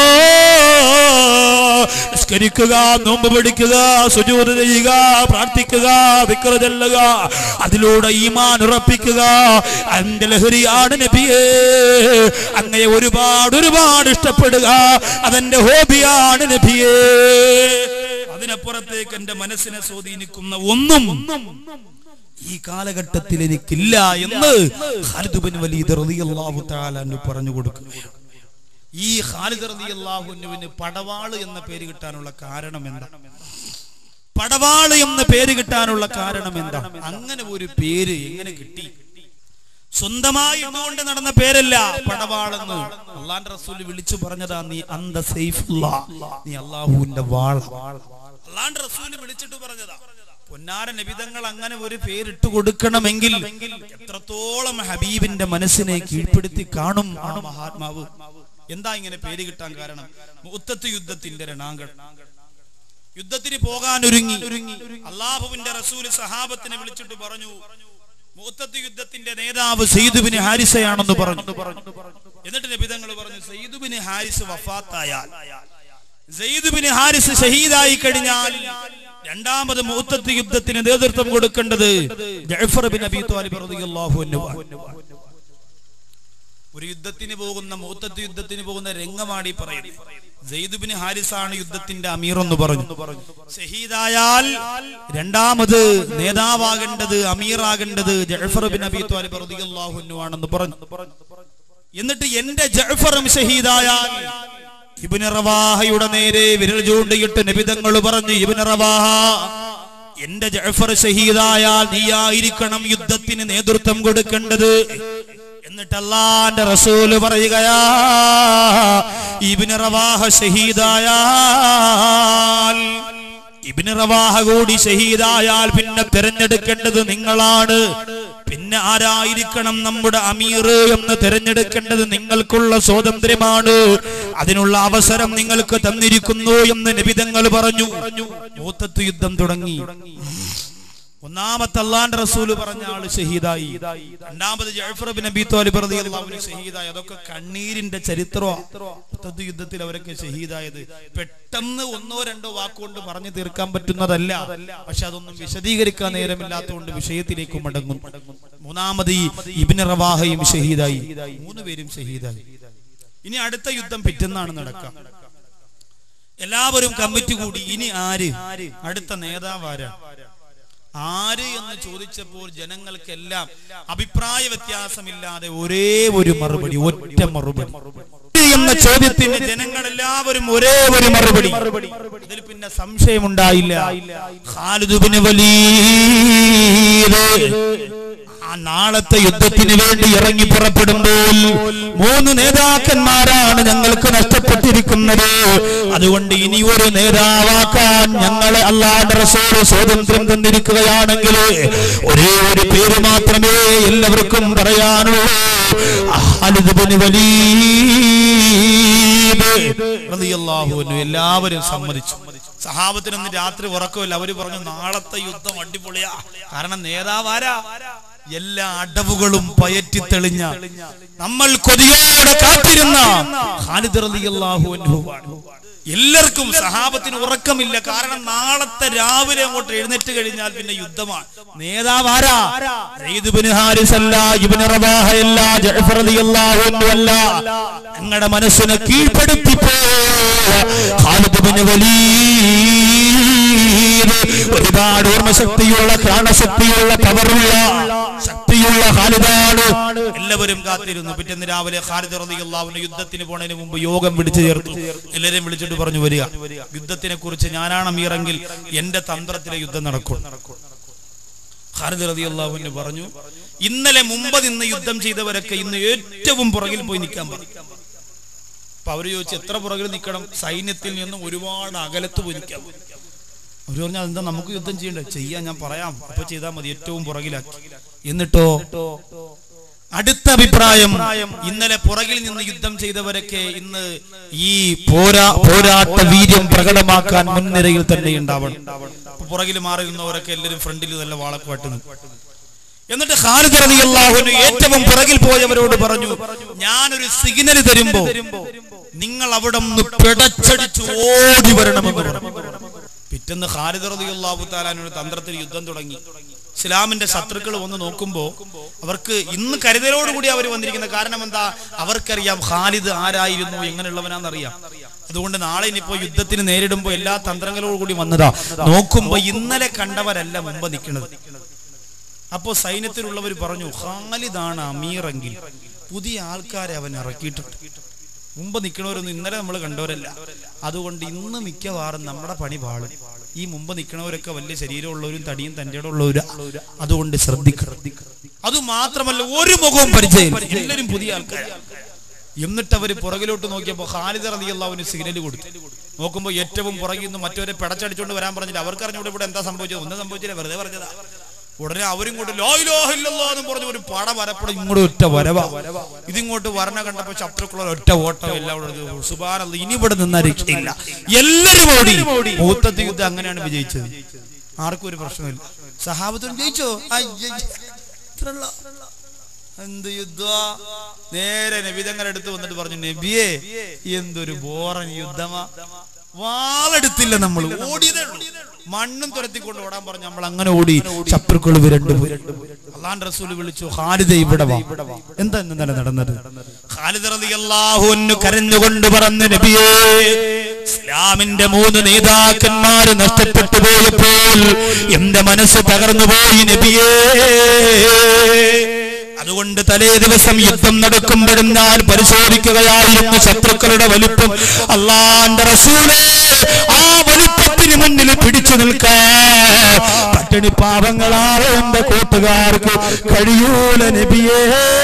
നിസ്കരിക്കുക നോമ്പ് പിടിക്കുക സുജൂത് ചെയ്യുക പ്രാർത്ഥിക്കുക വിക്ര ചെല്ലുക അതിലൂടെ ഈമാൻ ഉറപ്പിക്കുക എന്റെ ലഹരിയാണ് നബിയേ അങ്ങയെ ഒരുപാട് ഒരുപാട് ഇഷ്ടപ്പെടുക അതെന്റെ ഹോബിയാണ് നബിയേ അതിനപ്പുറത്തേക്ക് എന്റെ മനസ്സിനെ സ്വാധീനിക്കുന്ന ഒന്നും ഈ കാലഘട്ടത്തിൽ എനിക്കില്ല എന്ന് ഖാലിദ് ബിൻ വലീദ് റളിയല്ലാഹു തആല അൻഹു പറഞ്ഞു കൊടുക്കുകയാണ് ഈ ഖാലിദ് റളിയല്ലാഹു അൻഹുവിന് പടവാള് എന്ന പേര് കിട്ടാനുള്ള കാരണം എന്താ പടവാള് എന്ന പേര് കിട്ടാനുള്ള കാരണം എന്താ അങ്ങനെ ഒരു പേര് എങ്ങനെ കിട്ടി സ്വന്തമായി ഇന്നുകൊണ്ട് നടന്ന പേരല്ല പടവാളെന്ന് അള്ളാന്റെ റസൂൽ വിളിച്ചു പറഞ്ഞതാ നീ അന്ത സൈഫുള്ള നീ അള്ളാഹുവിന്റെ വാള അള്ളാന്റെ റസൂല് വിളിച്ചിട്ട് പറഞ്ഞതാ പൊന്നാര നബിതങ്ങൾ അങ്ങനെ ഒരു പേരിട്ട് കൊടുക്കണമെങ്കിൽ എത്രത്തോളം ഹബീബിന്റെ മനസ്സിനെ കീഴ്പ്പെടുത്തി കാണും ആ മഹാത്മാവ് എന്താ ഇങ്ങനെ പേര് കിട്ടാൻ കാരണം മുത്തത്ത് യുദ്ധത്തിന്റെ രണാങ്കൺ യുദ്ധത്തിന് പോകാൻ ഒരുങ്ങി അള്ളാഹുവിന്റെ റസൂല് സഹാബത്തിനെ വിളിച്ചിട്ട് പറഞ്ഞു മുത്തത്ത് യുദ്ധത്തിന്റെ നേതാവ് സെയ്ദുബിന് ഹാരിസയാണെന്ന് പറഞ്ഞു എന്നിട്ട് നബിതങ്ങൾ പറഞ്ഞു സെയ്ദുബിന് ഹാരിസ് വഫാത്തായാൽ സെയ്ദുബിന് ഹാരിസ് ഷഹീദായി കഴിഞ്ഞാൽ രണ്ടാമത് മുത്തത്ത് യുദ്ധത്തിന് നേതൃത്വം കൊടുക്കേണ്ടത് ജഅഫർ ബിൻ അബി ത്വാലിബ് റളിയല്ലാഹു അൻഹു ഒരു യുദ്ധത്തിന് പോകുന്ന മൂത്തത്ത് യുദ്ധത്തിന് പോകുന്ന രംഗമാണ് ഈ പറയുന്നത് ജയ്ദുബിന് ഹാരിസാണ് യുദ്ധത്തിന്റെ അമീർ എന്ന് പറഞ്ഞു ഷഹീദായാൽ രണ്ടാമത് നേതാവാകേണ്ടത് അമീറാകേണ്ടത് ജഅഫർ ബിൻ അബി ത്വാലിബ് റളിയല്ലാഹു അൻഹു ആണെന്ന് പറഞ്ഞു എന്നിട്ട് എന്റെ ജഅഫറും ഷഹീദായാൽ ഇബ്നു റവാഹയുടെ നേരെ വിരൽ ചൂണ്ടിയിട്ട് നബിതങ്ങൾ പറഞ്ഞു ഇബ്നു റവാഹ എന്റെ ജഅഫർ ഷഹീദായാൽ നീയായിരിക്കണം യുദ്ധത്തിന് നേതൃത്വം കൊടുക്കേണ്ടത് എന്നിട്ട് അള്ളാന്റെ റസൂല് പറയുകയാ ഇബ്നു റവാഹ ഷഹീദായാൽ ഇബ്നു റവാഹ കൂടി ഷഹീദായാൽ പിന്നെ തിരഞ്ഞെടുക്കേണ്ടത് നിങ്ങളാണ് പിന്നെ ആരായിരിക്കണം നമ്മുടെ അമീർ എന്ന് തിരഞ്ഞെടുക്കേണ്ടത് നിങ്ങൾക്കുള്ള സ്വാതന്ത്ര്യമാണ് അതിനുള്ള അവസരം നിങ്ങൾക്ക് തന്നിരിക്കുന്നു എന്ന് നിബിതങ്ങൾ പറഞ്ഞു മൂത്തത്ത് യുദ്ധം തുടങ്ങി ഒന്നാമത്തെ അള്ളാന്റെ റസൂല് പറഞ്ഞ ആള് ഷഹീദായി രണ്ടാമത് ജഅഫർ ബിൻ അബി ത്വാലിബ് റളിയല്ലാഹു അൻഹു ഷഹീദായി അതൊക്കെ കണ്ണീരിന്റെ ചരിത്രമാണ് യുദ്ധത്തിൽ അവരൊക്കെ ഷഹീദായത് പെട്ടെന്ന് ഒന്നോ രണ്ടോ വാക്കുകൊണ്ട് പറഞ്ഞു തീർക്കാൻ പറ്റുന്നതല്ല പക്ഷെ അതൊന്നും വിശദീകരിക്കാൻ നേരമില്ലാത്തതുകൊണ്ട് വിഷയത്തിലേക്ക് മടങ്ങും മൂന്നാമത് ഈ ഇബ്നു റവാഹയും ഷഹീദായി മൂന്ന് പേരും ഷഹീദായി ഇനി അടുത്ത യുദ്ധം പിറ്റെന്നാണ് നടക്കുക എല്ലാവരും കമ്മിറ്റി കൂടി ഇനി ആര് അടുത്ത നേതാവ് ആരാണ് ആര് എന്ന് ചോദിച്ചപ്പോൾ ജനങ്ങൾക്കെല്ലാം അഭിപ്രായ വ്യത്യാസമില്ലാതെ ഒരേ ഒരു മറുപടി ഒറ്റ മറുപടി എന്ന ചോദ്യത്തിന് ജനങ്ങൾ എല്ലാവരും ഒരേ ഒരു മറുപടി ഇതിൽ പിന്നെ സംശയമുണ്ടായില്ല ഖാലിദ് ബിൻ വലീദ് ആ നാളത്തെ യുദ്ധത്തിന് വേണ്ടി ഇറങ്ങി പുറപ്പെടുമ്പോൾ മൂന്ന് നേതാക്കന്മാരാണ് ഞങ്ങൾക്ക് നഷ്ടപ്പെട്ടിരിക്കുന്നത് അതുകൊണ്ട് ഇനി ഒരു നേതാവാക്കാൻ ഞങ്ങളെ അള്ളാന്റെ റസൂൽ സ്വാതന്ത്ര്യം തന്നിരിക്കുകയാണെങ്കിൽ ഒരേ ഒരു പേര് മാത്രമേ എല്ലാവർക്കും പറയാനുള്ളൂ ഖാലിദ് ബിൻ വലീദ് റളിയല്ലാഹു അൻഹു എല്ലാവരും സമ്മതിച്ചു സഹാബത്തിനൊന്ന് രാത്രി ഉറക്കമില്ല അവര് പറഞ്ഞു നാളത്തെ യുദ്ധം അടിപൊളിയാ കാരണം നേതാവാരാ എല്ലാ അടവുകളും പയറ്റി തെളിഞ്ഞ നമ്മൾ കൊതിയോടെ കാത്തിരുന്ന ഖാലിദ് റളിയല്ലാഹു അൻഹു ആണ്. എല്ലാവർക്കും സഹാബത്തിന് ഉറക്കമില്ല കാരണം നാളത്തെ രാവിലെ അങ്ങോട്ട് എഴുന്നേറ്റ് കഴിഞ്ഞാൽ പിന്നെ യുദ്ധമാണ് നേതാവ് ആരാ സയ്യിദ് ഇബ്നു ഹാരിസ് അല്ല ഇബ്നു റവാഹ അല്ല ജഅഫർ റളിയല്ലാഹു അൻഹു അല്ല ഞങ്ങളുടെ മനസ്സിനെ കീഴ്പ്പെടുത്തി ഖാലിദ് ഇബ്നു വലീദ് ഒരുപാട് ഓർമ്മശക്തിയുള്ള പ്രാണശക്തിയുള്ള പവറുള്ള ശക്തിയുള്ള ഖാലിദാണ് എല്ലാവരും കാത്തിരുന്നു പിറ്റേന്ന് രാവിലെ ഖാലിദ് റളിയല്ലാഹുവിന്റെ യുദ്ധത്തിന് പോണതിന് മുമ്പ് യോഗം വിളിച്ചു ചേർത്തു എല്ലാവരെയും വിളിച്ചിട്ട് പറഞ്ഞു വരിക യുദ്ധത്തിനെ കുറിച്ച് ഞാനാണ് അമീറെങ്കിൽ എന്റെ തന്ത്രത്തിലെ യുദ്ധം നടക്കും ഖാലിദ് റളിയല്ലാഹുവിന് പറഞ്ഞു ഇന്നലെ മുമ്പ് നിന്ന് യുദ്ധം ചെയ്തവരൊക്കെ ഇന്ന് ഏറ്റവും പുറകിൽ പോയി നിൽക്കാൻ പറഞ്ഞു അപ്പൊ അവര് ചോദിച്ചു എത്ര പുറകിൽ നിൽക്കണം സൈന്യത്തിൽ നിന്നും ഒരുപാട് അകലത്ത് പോയി നിൽക്കാൻ അവര് പറഞ്ഞു അതെന്താ നമുക്ക് യുദ്ധം ചെയ്യണ്ടേ ചെയ്യാൻ ഞാൻ പറയാം അപ്പൊ ചെയ്താൽ മതി ഏറ്റവും പുറകിലാക്കി എന്നിട്ടോ അടുത്ത അഭിപ്രായം ഇന്നലെ പുറകിൽ നിന്ന് യുദ്ധം ചെയ്തവരൊക്കെ ഇന്ന് ഈ പോരാ പോരാട്ട വീര്യം പ്രകടമാക്കാൻ മുൻനിരയിൽ തന്നെ ഉണ്ടാവണം അപ്പൊ പുറകിൽ മാറി നിന്നവരൊക്കെ എല്ലാവരും ഫ്രണ്ടിൽ നല്ല വാളക്കുമായിട്ട് നിന്നു എന്നിട്ട് ഖാലിദ് റളിയല്ലാഹു അൻഹു ഏറ്റവും പുറകിൽ പോയവരോട് പറഞ്ഞു ഞാനൊരു സിഗ്നൽ തരുമ്പോ നിങ്ങൾ അവിടെ നിന്ന് പിടച്ചടിച്ച് ഓടി വരണമെന്ന് പറഞ്ഞു പിറ്റേന്ന് ഖാലിദ് റളിയല്ലാഹു താലാനൊരു തന്ത്രത്തിൽ യുദ്ധം തുടങ്ങി ഇസ്ലാമിന്റെ ശത്രുക്കൾ വന്ന് നോക്കുമ്പോ അവർക്ക് ഇന്ന് കരുതലോടുകൂടി അവർ വന്നിരിക്കുന്ന കാരണം എന്താ അവർക്കറിയാം ഖാലിദ് ആരായിരുന്നു എങ്ങനെയുള്ളവനാണെന്നറിയാം അതുകൊണ്ട് നാളെ ഇനിയിപ്പോ യുദ്ധത്തിന് നേരിടുമ്പോ എല്ലാ തന്ത്രങ്ങളോടും കൂടി വന്നതാ നോക്കുമ്പോ ഇന്നലെ കണ്ടവരല്ല മുമ്പ് നിൽക്കുന്നത് അപ്പോ സൈന്യത്തിലുള്ളവർ പറഞ്ഞു ഖാലിദാണ് അമീറെങ്കിൽ പുതിയ ആൾക്കാരെ അവൻ ഇറക്കിയിട്ടുണ്ട് മുമ്പ് നിൽക്കണവരൊന്നും ഇന്നലെ നമ്മൾ കണ്ടവരല്ല അതുകൊണ്ട് ഇന്ന് മിക്കവാറും നമ്മുടെ പണി പാളും ഈ മുമ്പ് നിൽക്കണവരൊക്കെ വലിയ ശരീരമുള്ളവരും തടിയും തൻ്റെ ഉള്ളവരും അതുകൊണ്ട് ശ്രദ്ധിക്കണം അത് മാത്രമല്ല ഒരു മുഖവും പരിചയം എല്ലാവരും പുതിയ ആൾക്കാർ എന്നിട്ട് അവര് പുറകിലോട്ട് നോക്കിയപ്പോൾ ഖാലിദ് റലി അള്ളാഹുവിന് സിഗ്നൽ കൊടുത്തു നോക്കുമ്പോൾ ഏറ്റവും പുറകിൽ നിന്ന് മറ്റവരെ പിടച്ചടിച്ചുകൊണ്ട് വരാൻ പറഞ്ഞില്ല അവർക്ക് അറിഞ്ഞൂടെ ഇവിടെ എന്താ സംഭവിച്ചത് ഒന്നും സംഭവിച്ചില്ല വെറുതെ പറഞ്ഞതാ ഉടനെ അവരും കൊണ്ട് ലോ ഇലാഹ ഇല്ലല്ലാഹ് എന്ന് പറഞ്ഞ ഒരു പട വരപ്പടം ഇങ്ങോട്ട് ഒറ്റ വരവാ ഇതിങ്ങോട്ട് വരണ കണ്ടപ്പോ ശത്രുക്കളുടെ ഒറ്റ ഓട്ടം എല്ലാം സുബാനല്ല ഇനി ഇവിടെ നിന്നാ രക്ഷയില്ല എല്ലാരും ഓടി മൂത്തത്തി യുദ്ധം അങ്ങനെയാണ് വിജയിച്ചത് ആർക്കും ഒരു പ്രശ്നമില്ല സഹാബത്തും ജയിച്ചോ അയ്യ ഇത്രയുള്ള എന്ത് യുദ്ധ നേരെ നബിതങ്ങൾ എടുത്ത് വന്നിട്ട് പറഞ്ഞു നബിയെ എന്തൊരു ബോറൻ യുദ്ധമാ വാളെടുത്തില്ല നമ്മൾ ഓടിയതേ ഉള്ളൂ മണ്ണും തുരത്തിക്കൊണ്ട് ഓടാൻ പറഞ്ഞു നമ്മൾ അങ്ങനെ ഓടി ശത്രുക്കൾ രണ്ടുപോയി അള്ളാൻ റസൂൽ വിളിച്ചു ഖാലിദ ഇവിടെ വാ എന്താ ഇന്നലെ നടന്നത് ഖാലിദ് റളിയല്ലാഹു അൻഹു കരഞ്ഞുകൊണ്ട് പറഞ്ഞു നബിയേ ഇസ്ലാമിന്റെ മൂന്ന് നേതാക്കന്മാര് നഷ്ടപ്പെട്ടു പോയപ്പോൾ എന്റെ മനസ്സ് തകർന്നു പോയി നബിയേ അതുകൊണ്ട് തലേ ദിവസം യുദ്ധം നടക്കുമ്പോഴും ഞാൻ പരിശോധിക്കുകയായിരുന്നു ശത്രുക്കളുടെ വലിപ്പം അള്ളാന്റെ റസൂലേ ആ വലിപ്പത്തിന് മുന്നിൽ പിടിച്ചു നിൽക്കാൻ പട്ടിണി പാവങ്ങളാണ് എന്റെ കൂട്ടുകാർക്ക് കഴിയൂല നബിയേ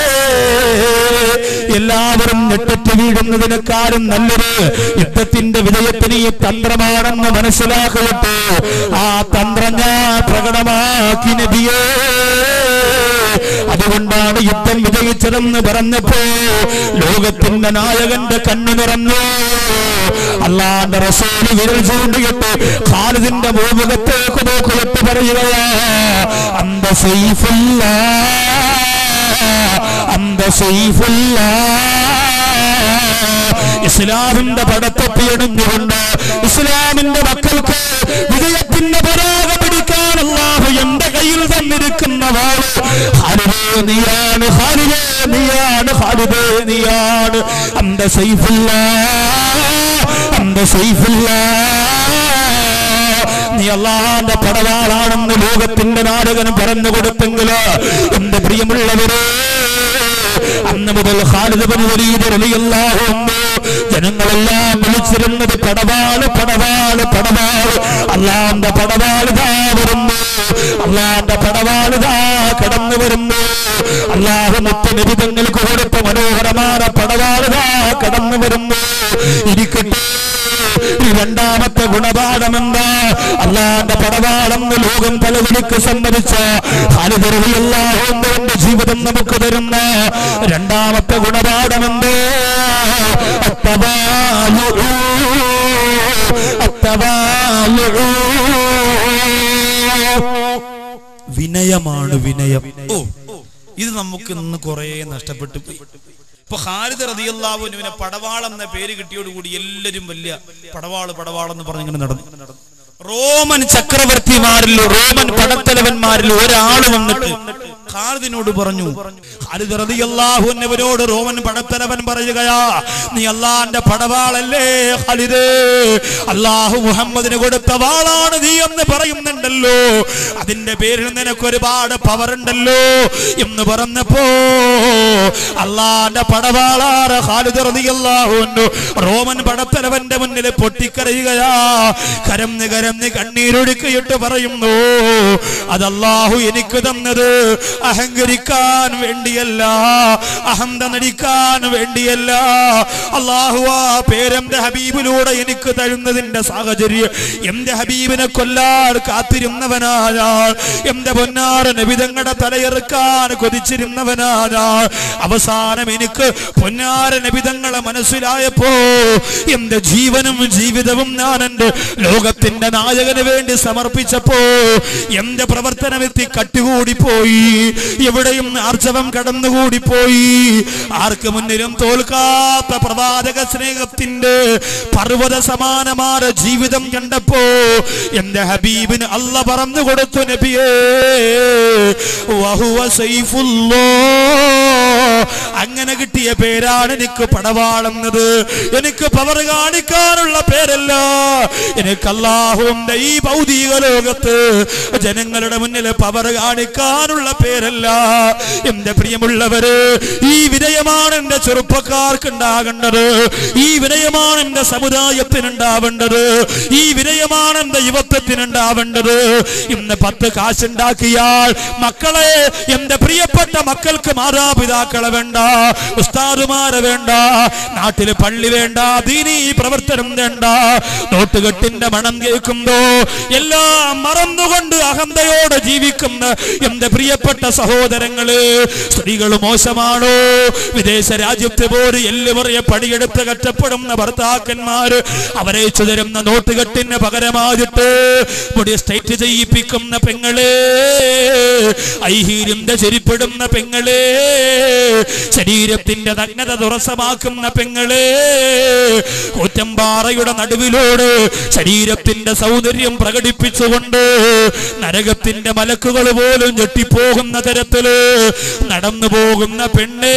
എല്ലാവരും ഞെട്ടിട്ട് വീഴുന്നതിനെക്കാളും നല്ലത് യുദ്ധത്തിന്റെ വിജയത്തിന് ഈ തന്ത്രമാണെന്ന് മനസ്സിലാക്കട്ടെ ആ തന്ത്രം ഞാൻ പ്രകടമാക്കി നബിയേ അതുകൊണ്ടാണ് യുദ്ധം വിജയിച്ചതെന്ന് പറഞ്ഞപ്പോ ലോകത്തിന്റെ നായകന്റെ കണ്ണു നിറഞ്ഞു അല്ലാന്റെ റസൂല് വിരൽ ചൂണ്ടിയിട്ട് ഖാലിദിന്റെ ഭൂമുഖത്തേക്ക് നോക്കിയിട്ട് പറയുകയാ അന്ത സൈഫുല്ല അന്ത സൈഫുല്ല ഇസ്ലാമിന്റെ പടത്തൊപ്പിയണിഞ്ഞുകൊണ്ട് ഇസ്ലാമിന്റെ മക്കൾക്ക് വിജയത്തിന്റെ പരാഗ പിടിക്കാൻ അള്ളാഹു എന്റെ കയ്യിൽ തന്നിരിക്കുന്ന വാള് ഹാലിദേ നീയാണ് ഹാലിദേ നീയാണ് ഹാലിദേ നീയാണ് അന്ത സൈഫുല്ല അന്ത സൈഫുല്ല നീ അള്ളാന്റെ പടവാളാണെന്ന് ലോകത്തിന്റെ നാടകനും പറഞ്ഞു കൊടുത്തെങ്കിലോ എന്റെ പ്രിയമുള്ളവരെ അന്ന് മുതൽ ഖാലിദ് ബിൻ വലീദ് റളിയല്ലാഹു അൻഹു ജനങ്ങളെല്ലാം വിളിച്ചിരുന്നത് പടവാള് പടവാള് പടവാള് അള്ളാന്റെ പടവാളിതാ വരുന്നു അള്ളാന്റെ പടവാളിതാ കടന്നു വരുന്നു അള്ളാഹു മുത്തനിബിതങ്ങൾക്ക് കൊടുത്ത മനോഹരമായ പടവാളിതാ കടന്നു വരുന്നു ഇരിക്കട്ടെ ഈ രണ്ടാമത്തെ ഗുണപാഠം എന്താ അള്ളാന്റെ പടവാളെന്ന് ലോകം പലവിളിക്ക് സമ്മതിച്ച ഹാലിതറിയല്ലാഹുവിന്റെ ജീവിതം നമുക്ക് തരുന്ന രണ്ടാമത്തെ ഗുണപാഠം എന്ത് അത്തവാലു വിനയമാണ് വിനയം ഓ ഇത് നമുക്ക് ഇന്ന് കുറെ നഷ്ടപ്പെട്ടു പോയി ഇപ്പൊ ഖാലിദ് റതിയല്ലാവുനുവിനെ പടവാൾ എന്ന പേര് കിട്ടിയോടുകൂടി എല്ലാരും വലിയ പടവാള് പടവാളെന്ന് പറഞ്ഞിങ്ങനെ നടന്നു റോമൻ ചക്രവർത്തിമാരിൽ റോമൻ പടത്തലവന്മാരിൽ ഒരാൾ വന്നിട്ട് ഖാലിദിനോട് പറഞ്ഞു ഖാലിദ് റളിയല്ലാഹു അൻഹുവിനോട് റോമൻ പടത്തലവൻ പറയുകയാ നീ അള്ളാന്റെ പടവാളല്ലേ ഖാലിദ് അള്ളാഹു മുഹമ്മദിന് കൊടുത്ത വാളാണ് നീ എന്ന് പറയുന്നുണ്ടല്ലോ അതിന്റെ പേരിൽ നിനക്ക് ഒരുപാട് പവർ ഉണ്ടല്ലോ എന്ന് പറഞ്ഞപ്പോ അള്ളാന്റെ പടവാളാറ് ഖാലിദ് റളിയല്ലാഹു അൻഹു റോമൻ പടത്തലവന്റെ മുന്നിൽ പൊട്ടിക്കരയുകയാ കരഞ്ഞ് കരഞ്ഞ് കണ്ണീരൊഴുക്കിയിട്ട് പറയുന്നു അത് അള്ളാഹു എനിക്ക് തന്നത് അഹങ്കരിക്കാൻ വേണ്ടിയല്ല അഹന്ത നടിക്കാൻ വേണ്ടിയല്ല അള്ളാഹു ആ പേരെന്റെ ഹബീബിലൂടെ എനിക്ക് തരുന്നതിന്റെ സാഹചര്യം എന്റെ ഹബീബിനെ കൊല്ലാൻ കാത്തിരുന്നവനാ ഞാൻ എന്റെ പൊന്നാറ നബിതങ്ങളുടെ തലയെറുക്കാൻ കൊതിച്ചിരുന്നവനാ ഞാൻ അവസാനം എനിക്ക് പൊന്നാര നബിതങ്ങളെ മനസ്സിലായപ്പോ എന്റെ ജീവനും ജീവിതവും ഞാൻ എന്റെ ലോകത്തിന്റെ നായകന് വേണ്ടി സമർപ്പിച്ചപ്പോ എന്റെ പ്രവർത്തനമെത്തി കട്ടുകൂടി പോയി എവിടെയും ആർജവം കടന്നുകൂടി പോയി ആർക്ക് മുന്നിലും തോൽക്കാത്ത പ്രവാചക സ്നേഹത്തിന്റെ പർവ്വത സമാനമായ ജീവിതം കണ്ടപ്പോ എന്റെ ഹബീബിന് അല്ല പറഞ്ഞു കൊടുത്തു നബിയേ വഹുവ സൈഫുല്ലോ അങ്ങനെ കിട്ടിയ പേരാണ് എനിക്ക് പടവാളുന്നത് എനിക്ക് പവർ കാണിക്കാനുള്ള പേരല്ല എനിക്ക് അള്ളാഹുവിന്റെ ഈ ഭൗതിക ലോകത്ത് ജനങ്ങളുടെ മുന്നിൽ പവർ കാണിക്കാനുള്ള പേരല്ല എന്റെ പ്രിയമുള്ളവര് ഈ വിനയമാണ് എന്റെ ചെറുപ്പക്കാർക്ക് ഉണ്ടാകേണ്ടത് ഈ വിനയമാണ് എന്റെ സമുദായത്തിന് ഉണ്ടാവേണ്ടത് ഈ വിനയമാണ് എന്റെ യുവത്വത്തിന് ഉണ്ടാവേണ്ടത് ഇന്ന് പത്ത് കാശുണ്ടാക്കിയാൽ മക്കളെ എന്റെ പ്രിയപ്പെട്ട മക്കൾക്ക് മാതാപിതാക്കളെ വേണ്ട ഉസ്താദുമാരെ വേണ്ട നാട്ടില് പള്ളി വേണ്ട ദീനീ പ്രവർത്തനം വേണ്ട നോട്ടുകെട്ടിന്റെ മണം കേൾക്കുമ്പോ എല്ലാം മറന്നുകൊണ്ട് അഹന്തയോടെ ജീവിക്കുന്ന എന്റെ പ്രിയപ്പെട്ട സഹോദരങ്ങള് സ്ത്രീകൾ മോശമാണോ വിദേശ രാജ്യത്ത് പോലും എല്ലുമറിയ പണിയെടുത്ത് കഷ്ടപ്പെടുന്ന ഭർത്താക്കന്മാര് അവരെ ചുതരുന്ന നോട്ടുകെട്ടിന് പകരമായിട്ട് മുടി സ്റ്റേറ്റ് ചെയ്യിപ്പിക്കുന്ന പെങ്ങളെ ഐഹീര്യന്റെ ചെരിപ്പിടുന്ന പെങ്ങളെ ശരീരത്തിന്റെ നഗ്നത തുറസമാക്കുന്ന പെങ്ങളെ കൂറ്റമ്പാറയുടെ നടുവിലോട് ശരീരത്തിന്റെ സൗന്ദര്യം പ്രകടിപ്പിച്ചുകൊണ്ട് നരകത്തിന്റെ മലക്കുകൾ പോലും ഞെട്ടിപ്പോകുന്ന തരത്തില് നടന്നു പോകുന്ന പെണ്ണേ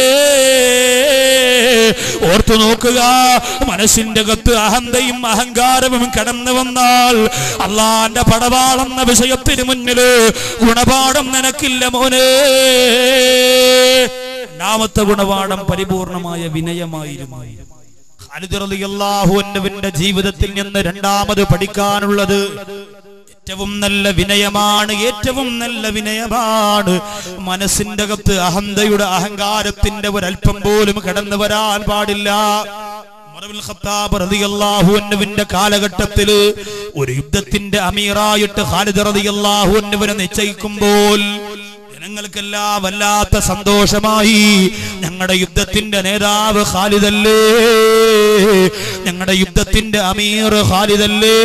ഓർത്തു നോക്കുക മനസ്സിന്റെ കത്ത് അഹന്തയും അഹങ്കാരവും കടന്നു വന്നാൽ അള്ളാന്റെ പടവാളെന്ന വിഷയത്തിന് മുന്നില് ഗുണപാഠം നിനക്കില്ല മോനെ രണ്ടാമത്തെ ഗുണപാഠം പരിപൂർണമായ വിനയമായിരുന്നു ഖാലിദ് റളിയല്ലാഹു അൻഹുവിന്റെ ജീവിതത്തിൽ നിന്ന് രണ്ടാമത് പഠിക്കാനുള്ളത് ഏറ്റവും നല്ല വിനയമാണ് ഏറ്റവും നല്ല വിനയമാണ് മനസ്സിന്റെ അകത്ത് അഹന്തയുടെ അഹങ്കാരത്തിന്റെ ഒരല്പം പോലും കടന്നു വരാൻ പാടില്ല ഉമറുൽ ഖത്താബ് റളിയല്ലാഹു അൻഹുവിന്റെ കാലഘട്ടത്തില് ഒരു യുദ്ധത്തിന്റെ അമീറായിട്ട് ഖാലിദ് റളിയല്ലാഹു അൻഹുവിനെ നിശ്ചയിക്കുമ്പോൾ ജനങ്ങൾക്കെല്ലാം വല്ലാത്ത സന്തോഷമായി ഞങ്ങളുടെ യുദ്ധത്തിന്റെ നേതാവ് ഖാലിദല്ലേ ഞങ്ങളുടെ യുദ്ധത്തിന്റെ അമീർ ഖാലിദല്ലേ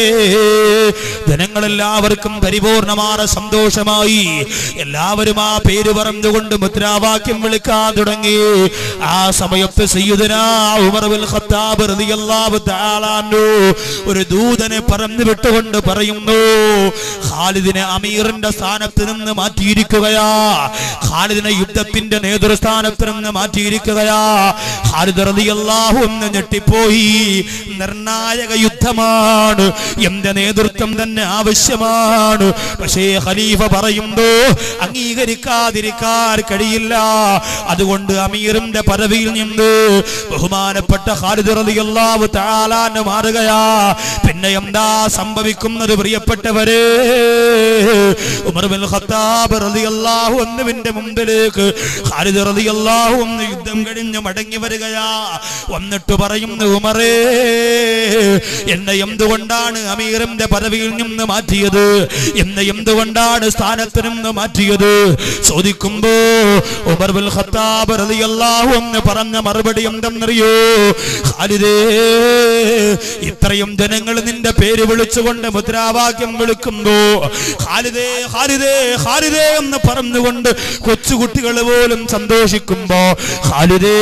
ജനങ്ങളെല്ലാവർക്കും പരിപൂർണമായ സന്തോഷമായി എല്ലാവരും ആ പേര് പറഞ്ഞുകൊണ്ട് മുദ്രാവാക്യം വിളിക്കാൻ തുടങ്ങി ആ സമയത്ത് സയ്യിദുനാ ഉമർ ബിൻ ഖത്താബ് റളിയല്ലാഹു തആല അൻഹു ഒരു ദൂതനെ പറഞ്ഞു വിട്ടുകൊണ്ട് പറയുന്നു ഖാലിദിനെ അമീറിന്റെ സ്ഥാനത്ത് നിന്ന് മാറ്റിയിരിക്കുകയാ ഖാലിദിനെ യുദ്ധത്തിന്റെ നേതൃസ്ഥാനത്ത് നിന്ന് മാറ്റിയിരിക്കുകയാ ഖാലിദ് റളിയല്ലാഹു എന്ന് ഞെട്ടിപ്പോയി നിർണായക യുദ്ധമാണ് എന്റെ നേതൃത്വം തന്നെ ആവശ്യമാണ് പക്ഷേ ഖലീഫ പറയുന്നു അംഗീകരിക്കാതിരിക്കാൻ കഴിയില്ല അതുകൊണ്ട് അമീറിന്റെ പദവിയിൽ നിന്ന് ബഹുമാനപ്പെട്ട ഖാലിദ് റളിയല്ലാഹു തആലാന് മാറുകയാ പിന്നെ എന്താ സംഭവിക്കുന്നത് പ്രിയപ്പെട്ടവരെ ഉമർ ബിൻ ഖത്താബ് റളിയല്ലാഹു അൻഹുവിന്റെ മുമ്പിലേക്ക് ഖാലിദ് റളിയല്ലാഹു അൻഹു യുദ്ധം കഴിഞ്ഞ് മടങ്ങി വരികയാ വന്നിട്ട് പറയുന്നു ഉമറേ എന്നെ എന്തുകൊണ്ടാണ് അമീറിന്റെ പദവിയിൽ നിന്ന് മാറ്റിയത് എന്നെ എന്തുകൊണ്ടാണ് സ്ഥാനത്ത് നിന്ന് മാറ്റിയത് ചോദിക്കുമ്പോ ഉമർ ബിൻ ഖത്താബ് റളിയല്ലാഹു അൻഹു പറഞ്ഞ മറുപടി എന്തെന്നറിയോ ഖാലിദേ ഇത്രയും ജനങ്ങൾ നിന്റെ പേര് വിളിച്ചുകൊണ്ട് മുദ്രാവാക്യം വിളിക്കുമ്പോ ഖാലിദേ ഖാലിദേ ഖാലിദേ എന്ന് പറഞ്ഞുകൊണ്ട് കൊച്ചുകുട്ടികൾ പോലും സന്തോഷിക്കുമ്പോ ഖാലിദേ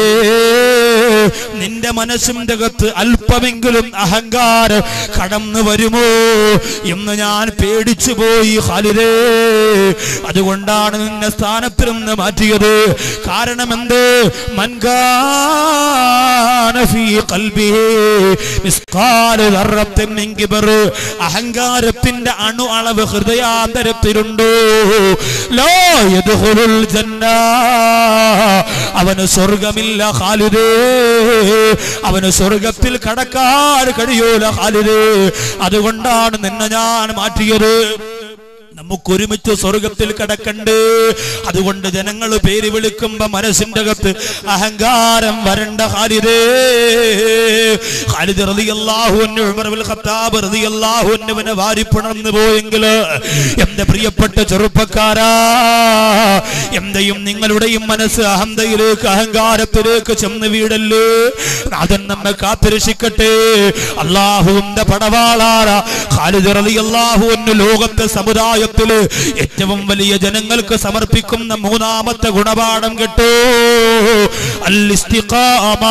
നിന്റെ മനസ്സിന്റെ അകത്ത് അല്പമെങ്കിലും അഹങ്കാരം കടന്നു വരുമോ എന്ന് ഞാൻ പേടിച്ചു പോയി ഖാലിദേ അതുകൊണ്ടാണ് നിന്നെ സ്ഥാനത്ത് നിന്ന് മാറ്റിയത് കാരണം എന്ത് മൻകാന ഫീ ഖൽബിഹി മിസ്കാല ദർറത്തിൻ മിൻ കിബർ അഹങ്കാരത്തിന്റെ അണു അളവ് ഹൃദയാന്തരത്തിലുണ്ടോ ലോ യദ്ഖുലുൽ ജന്ന അവന് സ്വർഗമില്ല ഖാലിദേ അവന് സ്വർഗത്തിൽ കടക്കാൻ കഴിയൂല ഖാലിദേ അതുകൊണ്ടാണ് നിന്നെ ഞാൻ മാറ്റിയത് നമുക്ക് ഒരുമിച്ച് സ്വർഗത്തിൽ കടക്കണ്ട് അതുകൊണ്ട് ജനങ്ങൾ പേര് വിളിക്കുമ്പോ മനസ്സിന്റെ അകത്ത് അഹങ്കാരം വരണ്ട ഖാലിദേ ഖാലിദ് റളിയല്ലാഹു അൻഹു ഉമർ ബിൻ ഖത്താബ് റളിയല്ലാഹു അൻഹുവിനെ വാരിപ്പുണർന്നു പോയെങ്കിൽ എന്റെ പ്രിയപ്പെട്ട ചെറുപ്പക്കാരാ എന്റെയും നിങ്ങളുടെയും മനസ്സ് അഹന്തയിലേക്ക് അഹങ്കാരത്തിലേക്ക് ചെന്ന് വീടല്ലേ നാഥൻ നമ്മെ കാത്തുരക്ഷിക്കട്ടെ അള്ളാഹുവിന്റെ പടവാളാണ് ഖാലിദ് റളിയല്ലാഹു അൻഹു ലോകത്തെ സമുദായത്തില് ഏറ്റവും വലിയ ജനങ്ങൾക്ക് സമർപ്പിക്കുന്ന മൂന്നാമത്തെ ഗുണപാഠം കേട്ടോ അൽ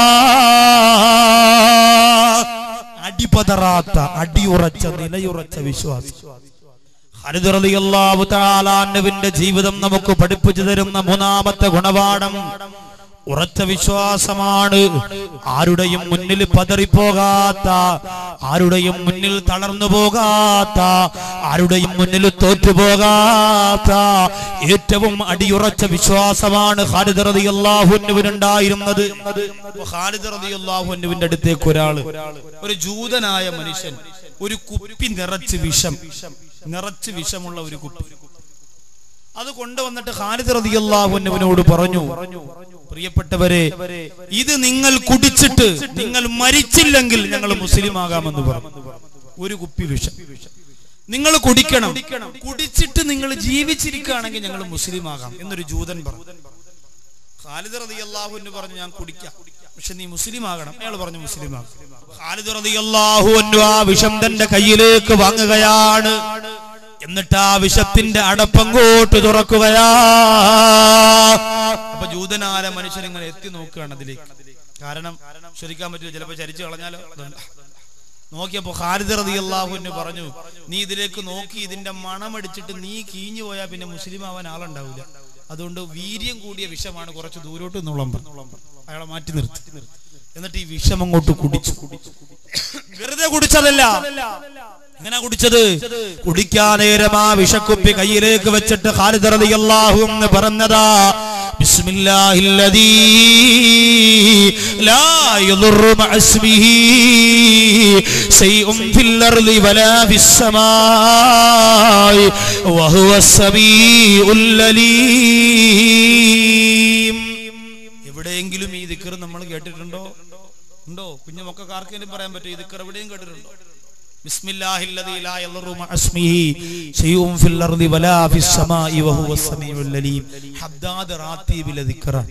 അടിപതറാത്ത അടിയുറച്ച നിലയുറച്ച വിശ്വാസം ഖാലിദ് റളിയല്ലാഹു തആല അൻഹുവിന്റെ ജീവിതം നമുക്ക് പഠിപ്പിച്ചു തരുന്ന മൂന്നാമത്തെ ഗുണപാഠം ഉറച്ച വിശ്വാസമാണ് ആരുടെയും മുന്നിൽ പതറിപ്പോകാത്ത ആരുടെയും മുന്നിൽ തളർന്നു പോകാത്ത ആരുടെയും മുന്നിൽ തോറ്റുപോകാത്ത ഏറ്റവും അടിയുറച്ച വിശ്വാസമാണ് ഖാലിദ് റളിയല്ലാഹുവിനുണ്ടായിരുന്നത് ഖാലിദ് റളിയല്ലാഹുവിന്റെ അടുത്തേക്ക് ഒരാള് ഒരു ജൂതനായ മനുഷ്യൻ ഒരു കുപ്പി നിറച്ച് വിഷം നിറച്ച് വിഷമുള്ള ഒരു കുപ്പി അത് കൊണ്ടുവന്നിട്ട് ഖാലിദ് റളിയല്ലാഹുവിനോട് പറഞ്ഞു പ്രിയപ്പെട്ടവരെ ഇത് നിങ്ങൾ കുടിച്ചിട്ട് നിങ്ങൾ മരിച്ചില്ലെങ്കിൽ ഞങ്ങൾ മുസ്ലിം ആകാമെന്ന് പറഞ്ഞു ഒരു കുപ്പി വിഷം നിങ്ങൾ കുടിക്കണം കുടിച്ചിട്ട് നിങ്ങൾ ജീവിച്ചിരിക്കുകയാണെങ്കിൽ ഞങ്ങൾ മുസ്ലിം ആകാം എന്നൊരു ജൂതൻ പറഞ്ഞു ഖാലിദ് റളിയല്ലാഹു അൻഹു പറഞ്ഞു ഞാൻ കുടിക്കാം പക്ഷെ നീ മുസ്ലിം ആകണം അയാൾ പറഞ്ഞു മുസ്ലിം ആകും ഖാലിദ് റളിയല്ലാഹു അൻഹു ആ വിഷം തന്റെ കയ്യിലേക്ക് വാങ്ങുകയാണ് എന്നിട്ട് ആ വിഷത്തിന്റെ അടപ്പങ്ങോട്ട് തുറക്കുകയാ അപ്പൊ ജൂതനായ മനുഷ്യൻ ഇങ്ങനെ എത്തി നോക്കുകയാണ് അതിലേക്ക് കാരണം ശരിക്കാൻ പറ്റില്ല ചിലപ്പോ ചരിച്ചു കളഞ്ഞാലോ അതുകൊണ്ടാ. നോക്കിയപ്പോ ഖാലിദ് റളിയല്ലാഹു അൻഹു പറഞ്ഞു നീ ഇതിലേക്ക് നോക്കി ഇതിന്റെ മണമടിച്ചിട്ട് നീ കീഞ്ഞു പോയാൽ പിന്നെ മുസ്ലിം ആവാൻ ആളുണ്ടാവില്ല അതുകൊണ്ട് വീര്യം കൂടിയ വിഷമാണ് കുറച്ച് ദൂരോട്ട് നിന്നുളം അയാളെ മാറ്റി നിർത്തി എന്നിട്ട് ഈ വിഷം അങ്ങോട്ട് കുടിച്ചു വെറുതെ കുടിച്ചതല്ല എങ്ങനെ കുടിച്ചത് കുടിക്കാൻ നേരം ആ വിഷക്കുപ്പി കയ്യിലേക്ക് വെച്ചിട്ട് ഖാലിദ് റളിയല്ലാഹു എന്ന് പറഞ്ഞതാ ബിസ്മില്ലാഹില്ലദീ ലാ യദുറു മഅസ്മിഹി ശൈഉൻ ഫിൽ അർളി വലാ ഫിസ് സമാഇ വഹുവ സമീഉൽ അലീം എവിടെയെങ്കിലും ഈ ദിക്കർ നമ്മൾ കേട്ടിട്ടുണ്ടോ ഉണ്ടോ കുഞ്ഞു മക്കൾക്ക് ആർക്കെങ്കിലും പറയാൻ പറ്റും ഈ ദിക്കർ എവിടെയും കേട്ടിട്ടുണ്ടോ ബിസ്മില്ലാഹില്ലദീ ലാ യളറു മഅസ്മിഹി ശൈഉൻ ഫിൽ അർളി വലാ ഫിസ് സമാഇ വഹുവ സമീഉൽ അലീം ഹദ്ദാദ് റാത്തീബിലെ ദിക്റാണ്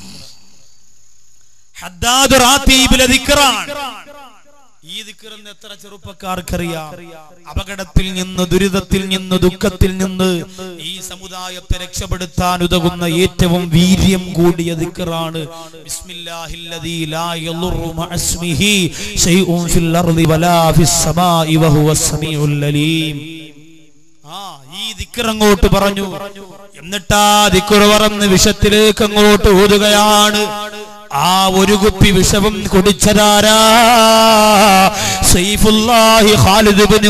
ഹദ്ദാദ് റാത്തീബിലെ ദിക്റാണ് ഈ ദിക്കറെന്ന് എത്ര ചെറുപ്പക്കാർക്കറിയാം അപകടത്തിൽ നിന്ന് ദുരിതത്തിൽ നിന്ന് ദുഃഖത്തിൽ നിന്ന് ഈ സമുദായത്തെ രക്ഷപ്പെടുത്താൻ ഉതകുന്ന ഏറ്റവും വീര്യം കൂടിയ ദിക്കറാണ് ബിസ്മില്ലാഹില്ലദീ ലാ യളുറു മഅസ്മിഹി ശൈഉൻ ഫിൽ അർളി വലാ ഫിസ് സമാഇ വഹുവ സമീഉൽ അലീം ആ ഈ ദിക്കർ അങ്ങോട്ട് പറഞ്ഞു എന്നിട്ടാ ദിക്കർ പറന്ന് വിഷത്തിലേക്ക് അങ്ങോട്ട് ഊതുകയാണ് ആ ഒരു കുപ്പി വിഷവും കുടിച്ചതാരാ സൈഫുല്ലാഹി ഖാലിദ് ഇബ്നു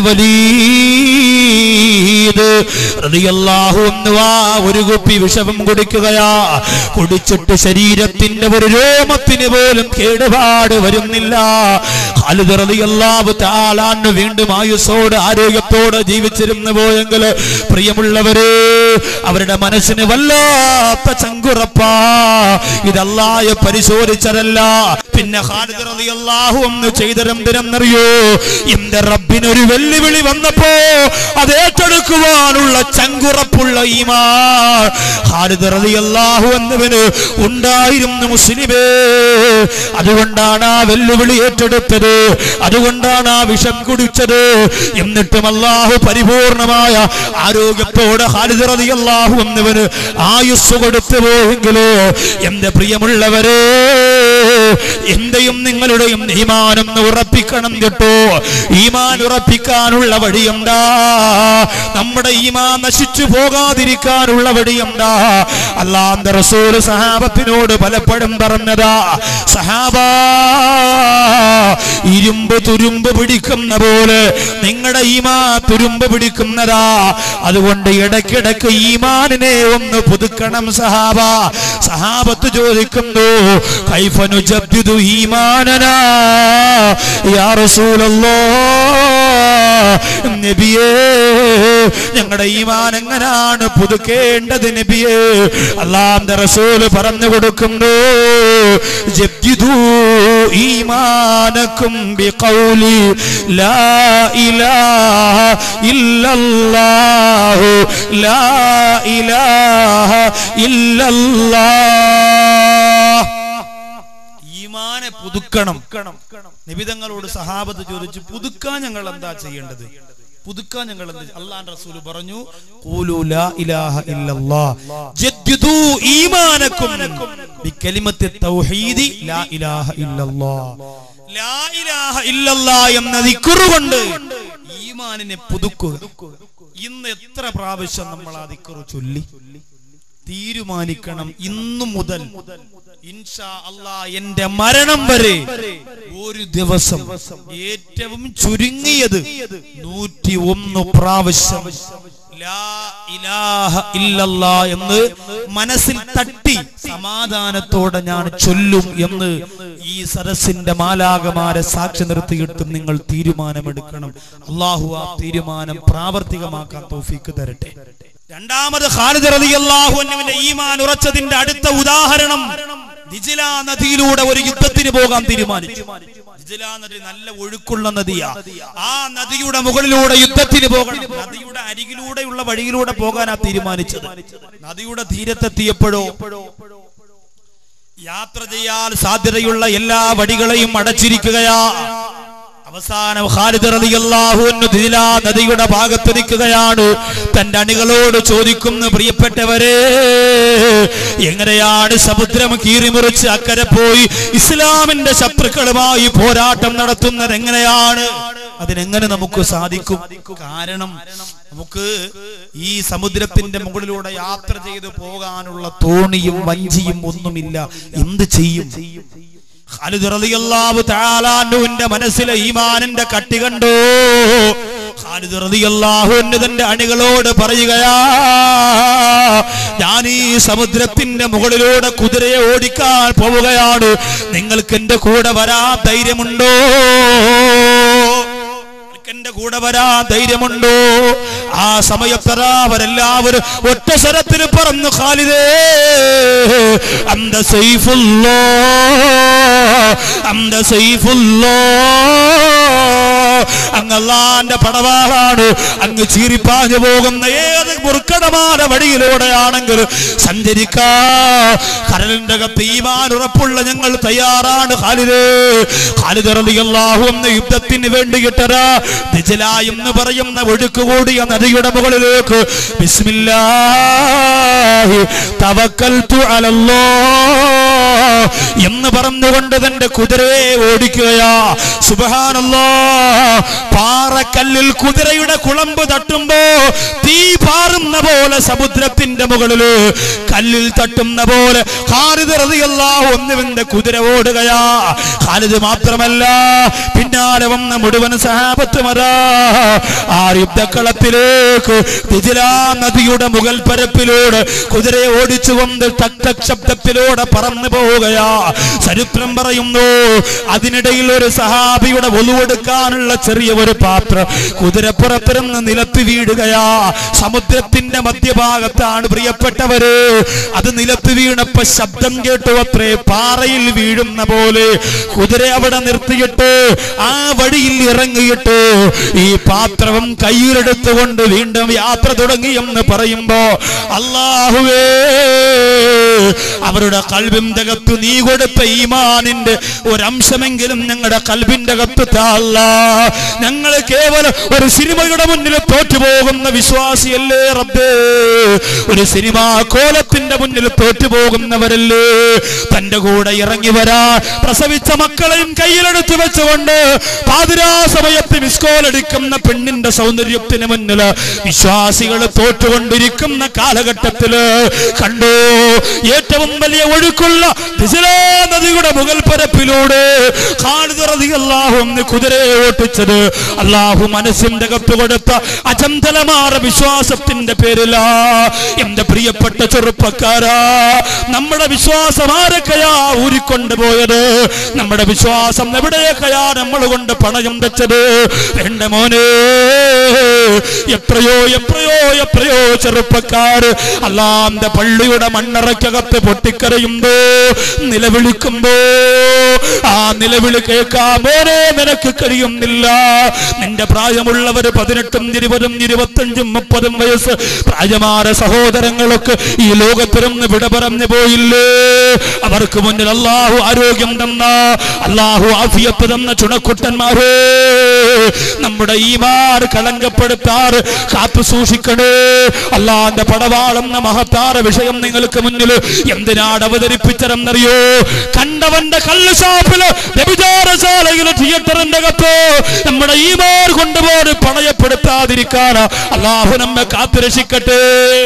വലീദ് റളിയല്ലാഹു അൻഹു ആ ഒരു കുപ്പി വിഷവും കുടിക്കുകയാ കുടിച്ചിട്ട് ശരീരത്തിന്റെ ഒരു രോമത്തിന് പോലും കേടുപാട് വരുന്നില്ല ഖാലിദ് റളിയല്ലാഹു തആല അൻഹു വീണ്ടും ആയുസ്സോട് ആരോഗ്യത്തോടെ ജീവിച്ചിരുന്നു പോയെങ്കിൽ പ്രിയമുള്ളവരെ അവരുടെ മനസ്സിന് വല്ലാത്ത ചങ്കുറപ്പാ ഇതല്ലായ പരിശോധിച്ചതല്ല പിന്നെ ഖാലിദ് റളിയല്ലാഹു അൻഹു ചെയ്തരെന്തിനെന്നറിയോ എന്റെ റബ്ബിനൊരു വെല്ലുവിളി വന്നപ്പോ അത് ഏറ്റെടുക്കുവാനുള്ള ചങ്കുറപ്പുള്ള ഈമാ ഖാലിദ് റളിയല്ലാഹു അൻഹുവിന് ഉണ്ടായിരുന്നു മുസ്ലിമേ അതുകൊണ്ടാണ് ആ വെല്ലുവിളി ഏറ്റെടുത്തത് അതുകൊണ്ടാണ് ആ വിഷം കുടിച്ചത് എന്നിട്ടും അള്ളാഹു പരിപൂർണമായ ആരോഗ്യത്തോടെ ഖാലിദ് റളിയല്ലാഹു അൻഹുവിന് ആയുസ് കൊടുത്തു പോയെങ്കിലോ എന്റെ പ്രിയമുള്ളവരെ എന്റെയും നിങ്ങളുടെയും ഈമാനം ഉറപ്പിക്കണം കേട്ടോ ഈമാൻ ഉറപ്പിക്കാനുള്ള വഴിയുണ്ടാ നമ്മുടെ ഈമാൻ നശിച്ചു പോകാതിരിക്കാനുള്ള വഴിയുണ്ടാ അള്ളാന്റെ റസൂല് സഹാബത്തിനോട് പലപ്പോഴും പറഞ്ഞതാ സഹാബ ഇരുമ്പ് തുരുമ്പ് പിടിക്കുന്ന പോലെ നിങ്ങളുടെ ഈമാ തുരുമ്പ് പിടിക്കുന്നതാ അതുകൊണ്ട് ഇടയ്ക്കിടയ്ക്ക് ഈമാനിനെ ഒന്ന് പുതുക്കണം സഹാബ സഹാബത്ത് ചോദിക്കുന്നു കൈഫനു ജബ്ദിദു ഈമാനനാ യാ റസൂലല്ലാ നബിയേ ഞങ്ങളുടെ ഈമാൻ എങ്ങനാണ് പുതുക്കേണ്ടത് നബിയേ അള്ളാന്റെ റസൂല് പറഞ്ഞു കൊടുക്കുന്നു ജബ്ദിദു ഈമാനക്കും ബിഖൗലി ലാ ഇലാഹ ഇല്ലല്ലാഹു ലാ ഇലാഹ ഇല്ലല്ലാഹ് ഈമാനെ പുതുക്കണം നിബിതങ്ങളോട് സഹാബത്ത് ചോദിച്ചു പുതുക്കാൻ ഞങ്ങൾ എന്താ ചെയ്യേണ്ടത് പുതുക്കാൻ ഞങ്ങൾ എന്ത് അള്ളാൻ റസൂൽ പറഞ്ഞു ഖൂലു ലാ ഇലാഹ ഇല്ലല്ലാഹ് ജദ്ദിദു ഈമാനക്കും ബികലിമത്തി തൗഹീദി ലാ ഇലാഹ ഇല്ലല്ലാഹ് ലാ ഇലാഹ ഇല്ലല്ലാഹ് എന്ന ദിക്ർ കൊണ്ട് ഈമാനിനെ പുതുക്കുക ഇന്ന് എത്ര പ്രാവശ്യം നമ്മൾ ആ ദിക്ർ ചൊല്ലി തീരുമാനിക്കണം ഇന്നു മുതൽ ഇൻഷാ അല്ലാ എന്റെ മരണം വരെ ഒരു ദിവസം ഏറ്റവും ചുരുങ്ങിയത് നൂറ്റി ഒന്ന് പ്രാവശ്യം ലാ ഇലാഹ ഇല്ലല്ലാ എന്ന് മനസ്സിൽ തട്ടി സമാധാനത്തോടെ ഞാൻ ചൊല്ലും എന്ന് ഈ സരസിന്റെ മാലാകമാരെ സാക്ഷി നിർത്തിയിട്ടും നിങ്ങൾ തീരുമാനമെടുക്കണം അള്ളാഹു ആ തീരുമാനം പ്രാവർത്തികമാക്കാൻ തോഫിക്ക് തരട്ടെ രണ്ടാമത് ഖാലിദ് റളിയല്ലാഹു അൻഹുവിന്റെ ഈമാൻ ഉറച്ചതിന്റെ അടുത്ത ഉദാഹരണം ദിജില നദിയിലൂടെ ഒരു യുദ്ധത്തിന് പോകാൻ തീരുമാനിച്ചു ദിജില നദി നല്ല ഒഴുക്കുള്ള നദിയാ ആ നദിയുടെ മുകളിലൂടെ യുദ്ധത്തിന് പോകണം നദിയുടെ അരികിലൂടെയുള്ള വഴിയിലൂടെ പോകാനാ തീരുമാനിച്ചത് നദിയുടെ തീരത്തെത്തിയപ്പോഴോ യാത്ര ചെയ്യാൻ സാധ്യതയുള്ള എല്ലാ വഴികളെയും അടച്ചിരിക്കുകയാ അവസാനം ഖാലിദ് റളിയല്ലാഹു അൻഹു ദിലാ നദിയുടെ ഭാഗത്ത് നിൽക്കുകയാണ് തന്റെ അണികളോട് ചോദിക്കുന്നു പ്രിയപ്പെട്ടവരെ എങ്ങനെയാണ് സമുദ്രം കീറിമുറിച്ച് അക്കരെ പോയി ഇസ്ലാമിന്റെ ശത്രുക്കളുമായി പോരാട്ടം നടത്തുന്നത് എങ്ങനെയാണ് അതിനെങ്ങനെ നമുക്ക് സാധിക്കും കാരണം നമുക്ക് ഈ സമുദ്രത്തിന്റെ മുകളിലൂടെ യാത്ര ചെയ്ത് പോകാനുള്ള തോണിയും വഞ്ചിയും ഒന്നുമില്ല എന്ത് ചെയ്യും ഖാലിദ് റളിയല്ലാഹു തആല അൻഹുവിന്റെ മനസ്സിലെ ഈമാനിന്റെ കട്ടി കണ്ടു ഖാലിദ് റളിയല്ലാഹു അൻഹു തന്റെ അണികളോട് പറയുകയാ ഞാൻ ഈ സമുദ്രത്തിന്റെ മുകളിലൂടെ കുതിരയെ ഓടിക്കാൻ പോവുകയാണ് നിങ്ങൾക്ക് എന്റെ കൂടെ വരാൻ ധൈര്യമുണ്ടോ നിങ്ങൾക്ക് എന്റെ കൂടെ വരാൻ ധൈര്യമുണ്ടോ ആ സമയത്തറ അവരെല്ലാവരും ഒറ്റ സ്വരത്തിൽ പറഞ്ഞു ഖാലിദേ അന്ത സൈഫുല്ലോ അന്ത സൈഫുല്ലോ അങ്ങല്ലാന്റെ പടവാളാണ് അങ്ങ് ചീറിപ്പാഞ്ഞു പോകുന്ന ഏത് മുറുക്കടമായ വഴിയിലൂടെയാണെങ്കിൽ സഞ്ചരിക്കാ കടലിന്റെ അകത്ത് ഈമാൻ ഉറപ്പുള്ള ഞങ്ങൾ തയ്യാറാണ് ഖാലിദേ ഖാലിദ് റളിയല്ലാഹു എന്ന യുദ്ധത്തിന് വേണ്ടിയിട്ടരാ ദിജല എന്ന് പറയുന്ന ഒഴുക്ക് കൂടിയ നദിയുടെ മുകളിലേക്ക് ബിസ്മില്ലാഹി തവക്കൽതു അലല്ലാഹ് എന്ന് പറഞ്ഞുകൊണ്ട് തന്റെ കുതിരയെ ഓടിക്കുകയാ സുബഹാനല്ലാ പാറക്കല്ലിൽ കുതിരയുടെ കുളമ്പ് തട്ടുമ്പോ തീ പാറുന്ന പോലെ സമുദ്രത്തിന്റെ മുകളില് കല്ലിൽ തട്ടുന്ന പോലെ ഖാലിദ് റളിയല്ലാഹു ഒന്നുവിന്റെ കുതിര ഓടുകയാ ഖാലിദ് മാത്രമല്ല പിന്നാലെ വന്ന മുഴുവൻ സഹാബത്തുമരാ ആ യുദ്ധക്കളത്തിലേക്ക് ദിജിലാ നദിയുടെ മുകൾ പരപ്പിലൂടെ കുതിരയെ ഓടിച്ചുകൊണ്ട് ടക് ടക് ശബ്ദത്തിലൂടെ പറന്നു പോവുകയാ ചരിത്രം പറയുന്നു അതിനിടയിൽ ഒരു സഹാബിയുടെ ഒലുവെടുക്കാനുള്ള ചെറിയ ഒരു പാത്രം കുതിരപ്പുറത്തിരുന്ന് നിലത്ത് വീഴുകയാ സമുദ്രത്തിന്റെ മധ്യഭാഗത്താണ് പ്രിയപ്പെട്ടവര് അത് നിലത്ത് വീണപ്പോ ശബ്ദം കേട്ടു അത്രേ പാറയിൽ വീഴുന്ന പോലെ കുതിര അവിടെ നിർത്തിയിട്ട് ആ വഴിയിൽ ഇറങ്ങിയിട്ട് ഈ പാത്രവും കയ്യിലെടുത്തുകൊണ്ട് വീണ്ടും യാത്ര തുടങ്ങിയെന്ന് പറയുമ്പോ അള്ളാഹുവേ അവരുടെ കൽബിന്റെ അകത്ത് നീ കൊടുത്ത ഈമാനിന്റെ ഒരംശമെങ്കിലും ഞങ്ങളുടെ കൽബിന്റെ അകത്ത് താല്ല ഞങ്ങൾ കേവലം ഒരു സിനിമയുടെ മുന്നിൽ തോറ്റുപോകുന്ന വിശ്വാസിയല്ലേ റബ്ബേ ഒരു സിനിമാ കോലത്തിന്റെ മുന്നിൽ തോറ്റുപോകുന്നവരല്ലേ തന്റെ കൂടെ ഇറങ്ങി വരാ പ്രസവിച്ച മക്കളെയും കയ്യിലെടുത്ത് വെച്ചുകൊണ്ട് പാതിരാ സമയത്ത് മിസ്കോലടിക്കുന്ന പെണ്ണിന്റെ സൗന്ദര്യത്തിന് മുന്നിൽ വിശ്വാസികൾ തോറ്റുകൊണ്ടിരിക്കുന്ന കാലഘട്ടത്തില് കണ്ടു ഏറ്റവും വലിയ ഒഴുക്കുള്ള ദിസിലാ നദിയുടെ മുകൾ പരപ്പിലൂടെ അള്ളാഹു ഒന്ന് കുതിരയെ ഓട്ടിച്ചത് അള്ളാഹു മനസ്സിന്റെ കത്ത് കൊടുത്ത അചഞ്ചലമാറ വിശ്വാസത്തിന്റെ പേരിലാ എന്റെ പ്രിയപ്പെട്ട ചെറുപ്പക്കാരാ നമ്മുടെ വിശ്വാസം ആരൊക്കെയാ ഊരിക്കൊണ്ടുപോയത് നമ്മുടെ വിശ്വാസം എവിടെയൊക്കെയാ നമ്മൾ കൊണ്ട് പണയം വെച്ചത് എന്റെ മോനെ എത്രയോ എത്രയോ എത്രയോ ചെറുപ്പക്കാര് അല്ലാന്റെ പള്ളിയുടെ മണ്ണറയ്ക്കകത്ത് പൊട്ടിക്കരയുമ്പോ നിലവിളിക്കുമ്പോ ആ നിലവിളി കേൾക്കാൻ മോനെ നിനക്ക് കഴിയുന്നില്ല നിന്റെ പ്രായമുള്ളവര് പതിനെട്ടും ഇരുപതും ഇരുപത്തഞ്ചും മുപ്പതും വയസ്സ് പ്രായമാര സഹോദരങ്ങളൊക്കെ ഈ ലോകത്തിരുന്ന് വിട പറഞ്ഞു പോയില്ലേ അവർക്ക് മുന്നിൽ അള്ളാഹു ആരോഗ്യം തന്ന അള്ളാഹു ആഫിയത്ത് തന്ന ചുണക്കുട്ടന്മാരേ നമ്മുടെ ഈമാർ കളങ്കപ്പെടുത്താറ് കാത്തു സൂക്ഷിക്കണേ അള്ളാന്റെ പടവാളെന്ന മഹത്താറ വിഷയം നിങ്ങൾക്ക് മുന്നിൽ എന്തിനാണ് അവതരിപ്പിച്ചതെന്നറിയോ കണ്ടവന്റെ കള്ള് ഷാപ്പില് വ്യഭിചാരശാലയിലെ തിയേറ്ററിന്റെ അകത്ത് നമ്മുടെ ഈമാർ കൊണ്ടുപോയി പണയപ്പെടുത്താതിരിക്കാൻ അള്ളാഹു നമ്മെ കാത്തുരക്ഷിക്കട്ടെ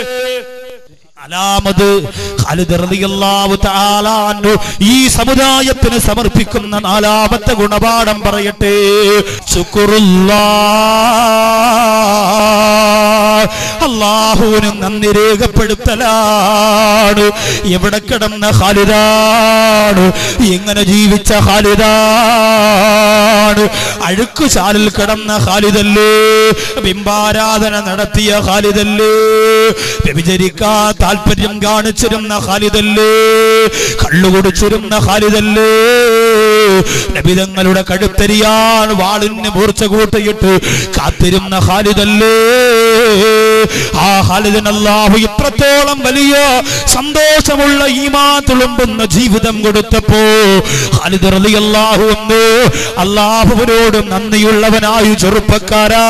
അലാമത് ഖാലിദ് റളിയല്ലാഹു തആല അൻഹു ഈ സമുദായത്തിന് സമർപ്പിക്കുന്ന നാലാമത്തെ ഗുണപാഠം പറയട്ടെ ശുക്റുല്ലാ അള്ളാഹുവിന് നന്ദി രേഖപ്പെടുത്തലാണ് എവിടെ കിടന്ന ഖാലിദാണ് എങ്ങനെ ജീവിച്ച ഖാലിദാണ് അഴുക്കുചാലിൽ കിടന്ന ഖാലിദല്ലേ ബിംബാരാധന നടത്തിയ ഖാലിദല്ലേ വ്യഭിചരിക്കാൻ താല്പര്യം കാണിച്ചിരുന്ന ഖാലിദല്ലേ കള്ളു കുടിച്ചിരുന്ന ഖാലിദല്ലേ നബിതങ്ങളുടെ കഴുത്തരിയാൻ വാളിന് മൂർച്ച കൂട്ടിയിട്ട് കാത്തിരുന്ന ഖാലിദല്ലേ ആ ഖാലിദിന് അല്ലാഹു ഇത്രത്തോളം വലിയ സന്തോഷമുള്ള ഈമാ തുളുമ്പുന്ന ജീവിതം കൊടുത്തപ്പോ ഖാലിദ് റളിയല്ലാഹു അൻഹു അല്ലാഹുവിനോട് നന്ദിയുള്ളവനായി ചെറുപ്പക്കാരാ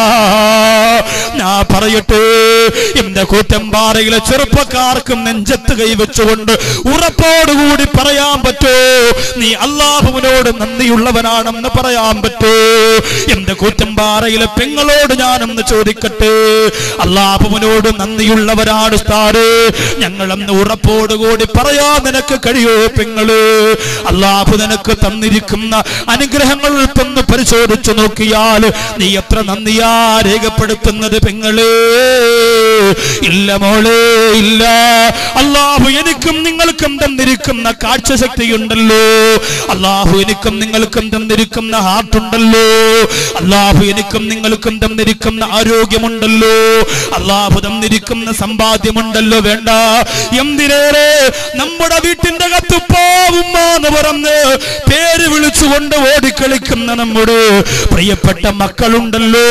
ഞാൻ പറയട്ടെ എന്റെ കൂറ്റമ്പാറയിലെ ചെറുപ്പക്കാർക്കും നെഞ്ചത്ത് കൈവച്ചുകൊണ്ട് ഉറപ്പോടുകൂടി പറയാൻ പറ്റോ നീ അള്ളാഹുവിനോട് നന്ദിയുള്ളവനാണെന്ന് പറയാൻ പറ്റോ എന്റെ കൂറ്റമ്പാറയിലെ പെങ്ങളോട് ഞാനൊന്ന് ചോദിക്കട്ടെ അള്ളാഹുവിനോട് നന്ദിയുള്ളവരാണ് സ്ഥാറ് ഞങ്ങളെന്ന് ഉറപ്പോടുകൂടി പറയാൻ നിനക്ക് കഴിയോ പെങ്ങള് അള്ളാഹു നിനക്ക് തന്നിരിക്കുന്ന അനുഗ്രഹങ്ങൾ ഒന്ന് പരിശോധിച്ചു നോക്കിയാൽ നീ എത്ര നന്ദിയാ രേഖപ്പെടുത്തുന്നത് പെങ്ങള് ഇല്ല മോളെ ഇല്ല അള്ളാഹു എനിക്കും നിങ്ങൾക്കും തന്നിരിക്കുന്ന കാഴ്ചശക്തിയുണ്ടല്ലോ അള്ളാഹു എനിക്കും നിങ്ങൾക്കും തന്നിരിക്കുന്ന ഹാർട്ടുണ്ടല്ലോ അള്ളാഹു എനിക്കും നിങ്ങൾക്കും തന്നിരിക്കുന്ന ആരോഗ്യമുണ്ടല്ലോ അള്ളാഹു തന്നിരിക്കുന്ന സമ്പാദ്യമുണ്ടല്ലോ വേണ്ട എന്തിനേറെ നമ്മുടെ വീട്ടിന്റെ അകത്ത് പോവുമ്മ എന്ന് പറഞ്ഞ് പേര് വിളിച്ചുകൊണ്ട് ഓടിക്കളിക്കുന്ന നമ്മുടെ പ്രിയപ്പെട്ട മക്കളുണ്ടല്ലോ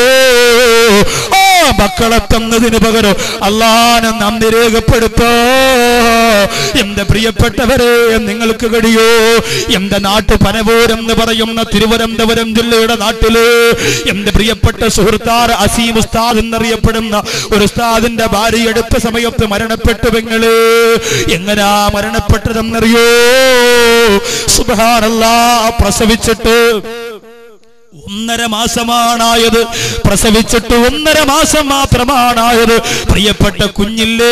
ആ മക്കളെ തന്നതിന് പകരം അള്ളാനെ നന്ദി രേഖപ്പെടുത്തോ എന്റെ പ്രിയപ്പെട്ടവരെ നിങ്ങൾക്ക് കഴിയോ എന്റെ നാട്ടു പനപൂരം എന്ന് പറയുന്ന തിരുവനന്തപുരം ജില്ലയുടെ നാട്ടില് എന്റെ പ്രിയപ്പെട്ട സുഹൃത്താർ അസീം ഉസ്താദ് എന്നറിയപ്പെടുന്ന ഒരു ഉസ്താദിന്റെ ഭാര്യ എടുത്ത സമയത്ത് മരണപ്പെട്ടു പെങ്ങള് എങ്ങനാ മരണപ്പെട്ടതെന്നറിയോ സുബാനല്ലാ പ്രസവിച്ചിട്ട് ഒന്നര മാസമാണായത് പ്രസവിച്ചിട്ട് ഒന്നര മാസം മാത്രമാണായത് പ്രിയപ്പെട്ട കുഞ്ഞില്ലേ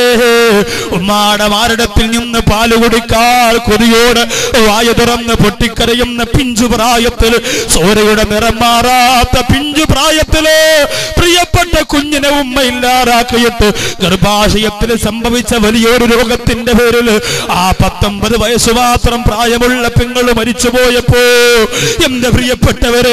ഉമ്മാടെ മാരടത്തിൽ നിന്ന് പാല് കുടിക്കാൽ കൊതിയോട് വായ തുറന്ന് പൊട്ടിക്കരയുന്ന പിഞ്ചു പ്രായത്തിൽ ചോരയുടെ നിറം മാറാത്ത പിഞ്ചു പ്രായത്തില് പ്രിയപ്പെട്ട കുഞ്ഞിനെ ഉമ്മ ഇല്ലാതാക്കിയിട്ട് ഗർഭാശയത്തിൽ സംഭവിച്ച വലിയൊരു രോഗത്തിന്റെ പേരിൽ ആ പത്തൊമ്പത് വയസ്സ് മാത്രം പ്രായമുള്ള പെങ്ങൾ മരിച്ചുപോയപ്പോ എന്റെ പ്രിയപ്പെട്ടവരെ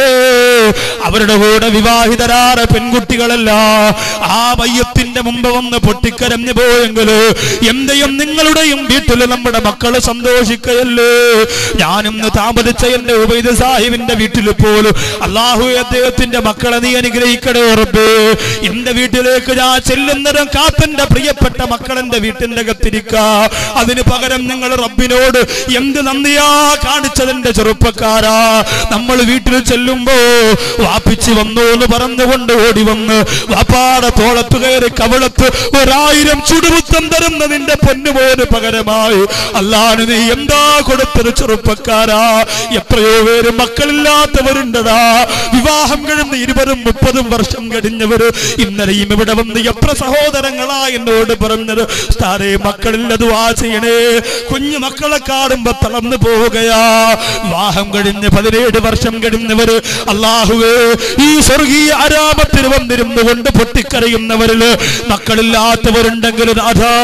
അവരുടെ കൂടെ വിവാഹിതരായ പെൺകുട്ടികളല്ല ആ മയ്യത്തിന്റെ മുമ്പ് വന്ന് പൊട്ടിക്കരഞ്ഞു പോയെങ്കില് എന്റെയും നിങ്ങളുടെയും വീട്ടിൽ നമ്മുടെ മക്കള് സന്തോഷിക്കയല്ലേ ഞാനിന്ന് താമസിച്ച എന്റെ ഉബൈദ് സാഹിബിന്റെ വീട്ടിൽ പോലും അള്ളാഹു അദ്ദേഹത്തിന്റെ മക്കളെ നീ അനുഗ്രഹിക്കണേ ഉറപ്പ് എന്റെ വീട്ടിലേക്ക് ഞാൻ ചെല്ലുന്നതും കാത്തന്റെ പ്രിയപ്പെട്ട മക്കളെന്റെ വീട്ടിന്റെ അകത്തിരിക്ക അതിന് പകരം നിങ്ങൾ റബ്ബിനോട് എന്ത് നന്ദിയാ കാണിച്ചതിന്റെ ചെറുപ്പക്കാരാ നമ്മൾ വീട്ടിൽ ചെല്ലുമ്പോ വാപ്പിച്ച് വന്നു എന്ന് പറഞ്ഞുകൊണ്ട് ഓടി വന്ന് വാപ്പാടെ തോളത്ത് കയറി കവളത്ത് ഒരായിരം ചുടുമുത്തം തരുന്നതിന്റെ പൊന്നുപോന് പകരമായി അല്ലാന് നീ എന്താ കൊടുത്തത് ചെറുപ്പക്കാരാ എത്രയോ പേര് മക്കളില്ലാത്തവരുണ്ടതാ വിവാഹം കഴിഞ്ഞ് ഇരുപതും മുപ്പതും വർഷം കഴിഞ്ഞവര് ഇന്നലെയും ഇവിടെ വന്ന് എത്ര സഹോദരങ്ങളാ എന്നോട് പറഞ്ഞത് സ്ഥാനേ മക്കളില്ലത് വാ ചെയ്യണേ കുഞ്ഞു മക്കളെ കാണുമ്പോ തളർന്നു പോവുകയാ വിവാഹം കഴിഞ്ഞ് പതിനേഴ് വർഷം കഴിഞ്ഞവര് അള്ളാഹുവേ ഈ സ്വർഗീയ ആരാമത്തിൽ വന്നിരുന്നു കൊണ്ട് പൊട്ടിക്കരയുന്നവരില് മക്കളില്ലാത്തവരുണ്ടെങ്കിൽ അതാ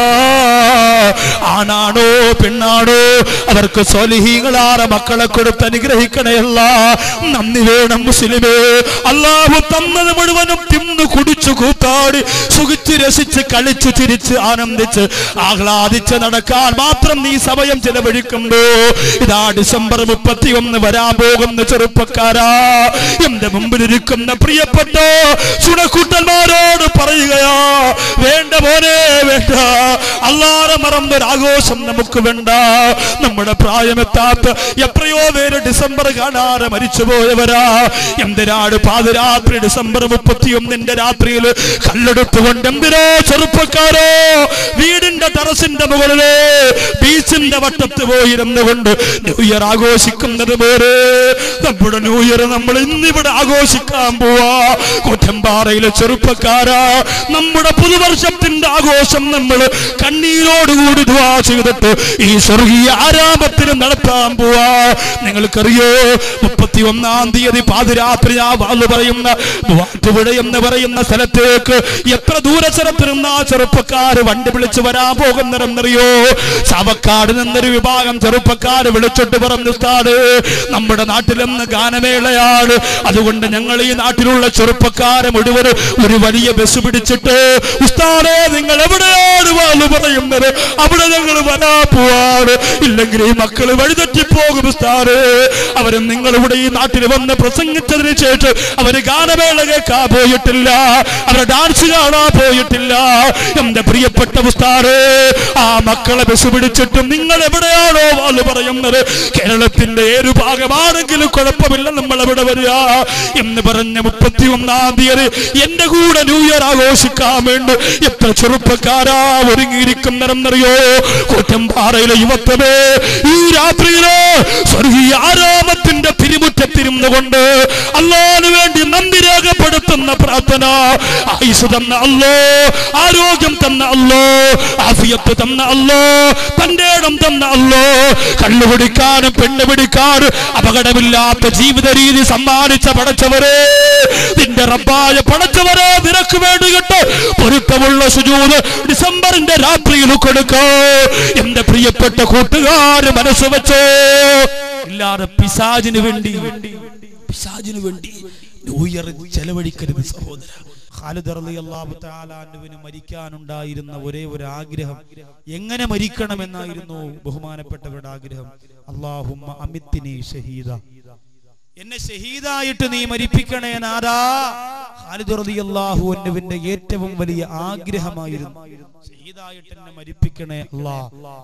ആണാണോ പെണ്ണാണോ അവർക്ക് സ്വലിഹീങ്ങളാണ് മക്കളെ കൊടുത്ത് അനുഗ്രഹിക്കണയല്ല നന്ദി വേണം മുസ്ലിമേ അള്ളാഹു തന്നത് മുഴുവനും തിന്നു കുടിച്ചു കൂത്താടി സുഖിച്ച് രസിച്ച് കളിച്ചു ചിരിച്ച് ആനന്ദിച്ച് ആഹ്ലാദിച്ച് നടക്കാൻ മാത്രം നീ സമയം ചെലവഴിക്കുമ്പോ ഇതാ ഡിസംബർ മുപ്പത്തി ഒന്ന് വരാൻ പോകുന്ന ചെറുപ്പക്കാരാ എന്റെ മുമ്പിലിരിക്കുന്ന പ്രിയപ്പെട്ട ചുണക്കൂട്ടന്മാരോട് പറയുകയാ വേണ്ട മോനെ വേണ്ട അല്ലാതെ മറന്നൊരാഘോഷം നമുക്ക് വേണ്ട നമ്മുടെ പ്രായമെത്താത്ത എത്രയോ പേര് ഡിസംബർ കാണാതെ മരിച്ചുപോയവരാ എന്തിനാട് പാതിരാത്രി ഡിസംബർ മുപ്പത്തിയൊന്നിന്റെ രാത്രിയിൽ കല്ലെടുത്തുകൊണ്ട് എന്തിനോ ചെറുപ്പക്കാരോ വീടിന്റെ ടെറസിന്റെ മുകളില് ബീച്ചിന്റെ വട്ടത്ത് പോയിരുന്നുകൊണ്ട് ന്യൂ ഇയർ ആഘോഷിക്കുന്നത് പോലെ നമ്മുടെ ന്യൂ ഇയർ നമ്മൾ ഇന്നിവിടെ ആഘോഷിക്കാൻ പോവാ കുറ്റമ്പാറയിലെ ചെറുപ്പക്കാരാ നമ്മുടെ പുതുവർഷത്തിന്റെ ആഘോഷം നമ്മൾ കണ്ണീരോടുകൂടി ദ്വാ ചെയ്തിട്ട് ഈ സ്വർഗീയ ആരാമത്തിന് നടത്താൻ പോവാ നിങ്ങൾക്കറിയോ മുപ്പത്തി ഒന്നാം തീയതി പാതിരാത്രി ആ വാള് പറയുന്ന മൂവാറ്റുപുഴ എന്ന് പറയുന്ന സ്ഥലത്തേക്ക് എത്ര ദൂര സ്ഥലത്ത് നിന്ന് ആ ചെറുപ്പക്കാര് വണ്ടി വിളിച്ചു വരാൻ പോകുന്നതെന്നറിയോ ചാവക്കാട് നിന്നൊരു വിഭാഗം ചെറുപ്പക്കാര് വിളിച്ചിട്ട് പറഞ്ഞു ഉസ്താദ് നമ്മുടെ നാട്ടിലെന്ന് ഗാനമേളയാണ് അതുകൊണ്ട് ഞങ്ങൾ ഈ നാട്ടിലുള്ള ചെറുപ്പക്കാരെ മുഴുവൻ ഒരു വലിയ ബസ് പിടിച്ചിട്ട് ഉസ്താദേ നിങ്ങൾ എവിടെയാണ് വാള് പറയുന്നത് അവിടെ ഞങ്ങൾ വരാ പോവാണ് ഇല്ലെങ്കിൽ ഈ മക്കള് വഴിതെറ്റിപ്പോകും ഉസ്താദ് അവരും നിങ്ങളിവിടെ ഈ നാട്ടിൽ വന്ന് പ്രസംഗിച്ചതിന് ശേഷം അവര് ഗാനമേള കേൾക്കാൻ പോയിട്ടില്ല അവരുടെ ഡാൻസ് കാണാൻ പോയിട്ടില്ല എന്റെ പ്രിയപ്പെട്ട ഉസ്താദ് ആ മക്കളെ ബസ് പിടിച്ചിട്ടും നിങ്ങൾ എവിടെയാണോ വാള് പറയുന്നത് കേരളത്തിന്റെ ഏതു ഭാഗമാണെങ്കിലും കുഴപ്പമില്ല നമ്മൾ എവിടെ വരിക എന്ന് പറഞ്ഞ മുപ്പത്തി ഒന്നാം തീയതി എന്റെ കൂടെ ന്യൂ ഇയർ ആഘോഷിക്കാൻ വേണ്ടി എത്ര ചെറുപ്പക്കാരാ ഒരുങ്ങിയിരിക്കുന്നറിയോ കൂറ്റമ്പാറയിലെ യുവത്വമേ ഈ രാത്രിയില് സ്വർഗീയ ആരാമത്തിന്റെ തിരുമുറ്റത്തിരുന്നു കൊണ്ട് അള്ളാന് വേണ്ടി നന്ദി രേഖപ്പെടുത്തുന്ന പ്രാർത്ഥന ആയുസ് തന്ന അല്ലോ ആരോഗ്യം തന്ന അല്ലോ ആഫിയത്ത് തന്ന അല്ലോ തന്റെ ഇടം തന്ന അല്ലോ കള്ളു പിടിക്കാനും പെണ്ണ് പിടിക്കാനും അപകടമില്ലാത്ത ജീവിത രീതി സമ്മാനിച്ച പടച്ചവരെ നിന്റെ റബ്ബായ പടച്ചവരെ നിനക്ക് വേണ്ടി കേട്ട് പൊരുത്തമുള്ള സുജൂത് ഡിസംബറിന്റെ രാത്രിയിൽ കൊടുക്കോ എന്റെ പ്രിയപ്പെട്ട കൂട്ടുകാര് മനസ്സ് വെച്ചോ ഇല്ലാതെ പിശാജിന് വേണ്ടി പിശാജിന് വേണ്ടി ന്യൂ ഇയർ ചെലവഴിക്കരുത് സഹോദര ഖാലിദ് റളിയല്ലാഹു തആല അൻഹുവിന് മരിക്കാനുണ്ടായിരുന്ന ഒരേ ഒരു ആഗ്രഹം എങ്ങനെ മരിക്കണമെന്നായിരുന്നു ബഹുമാനപ്പെട്ടവരുടെ ആഗ്രഹം അല്ലാഹുമ്മ അമിത്തിനി ഷഹീദ എന്നെ ഷഹീദായിട്ട് നീ മരിപ്പിക്കണേ നാദാ ഖാലിദ് റളിയല്ലാഹു അൻഹുവിന്റെ ഏറ്റവും വലിയ ആഗ്രഹമായിരുന്നു ഷഹീദായിട്ട് എന്നെ മരിപ്പിക്കണേ അല്ലാ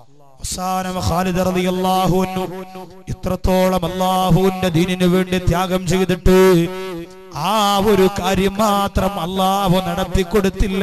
അവസാനം ഖാലിദ് റളിയല്ലാഹു അൻഹു ഇത്രത്തോളം അല്ലാഹുവിന്റെ ദീനിനു വേണ്ടി ത്യാഗം ചെയ്തിട്ട് ആ ഒരു കാര്യം മാത്രം അള്ളാഹു നടത്തി കൊടുത്തില്ല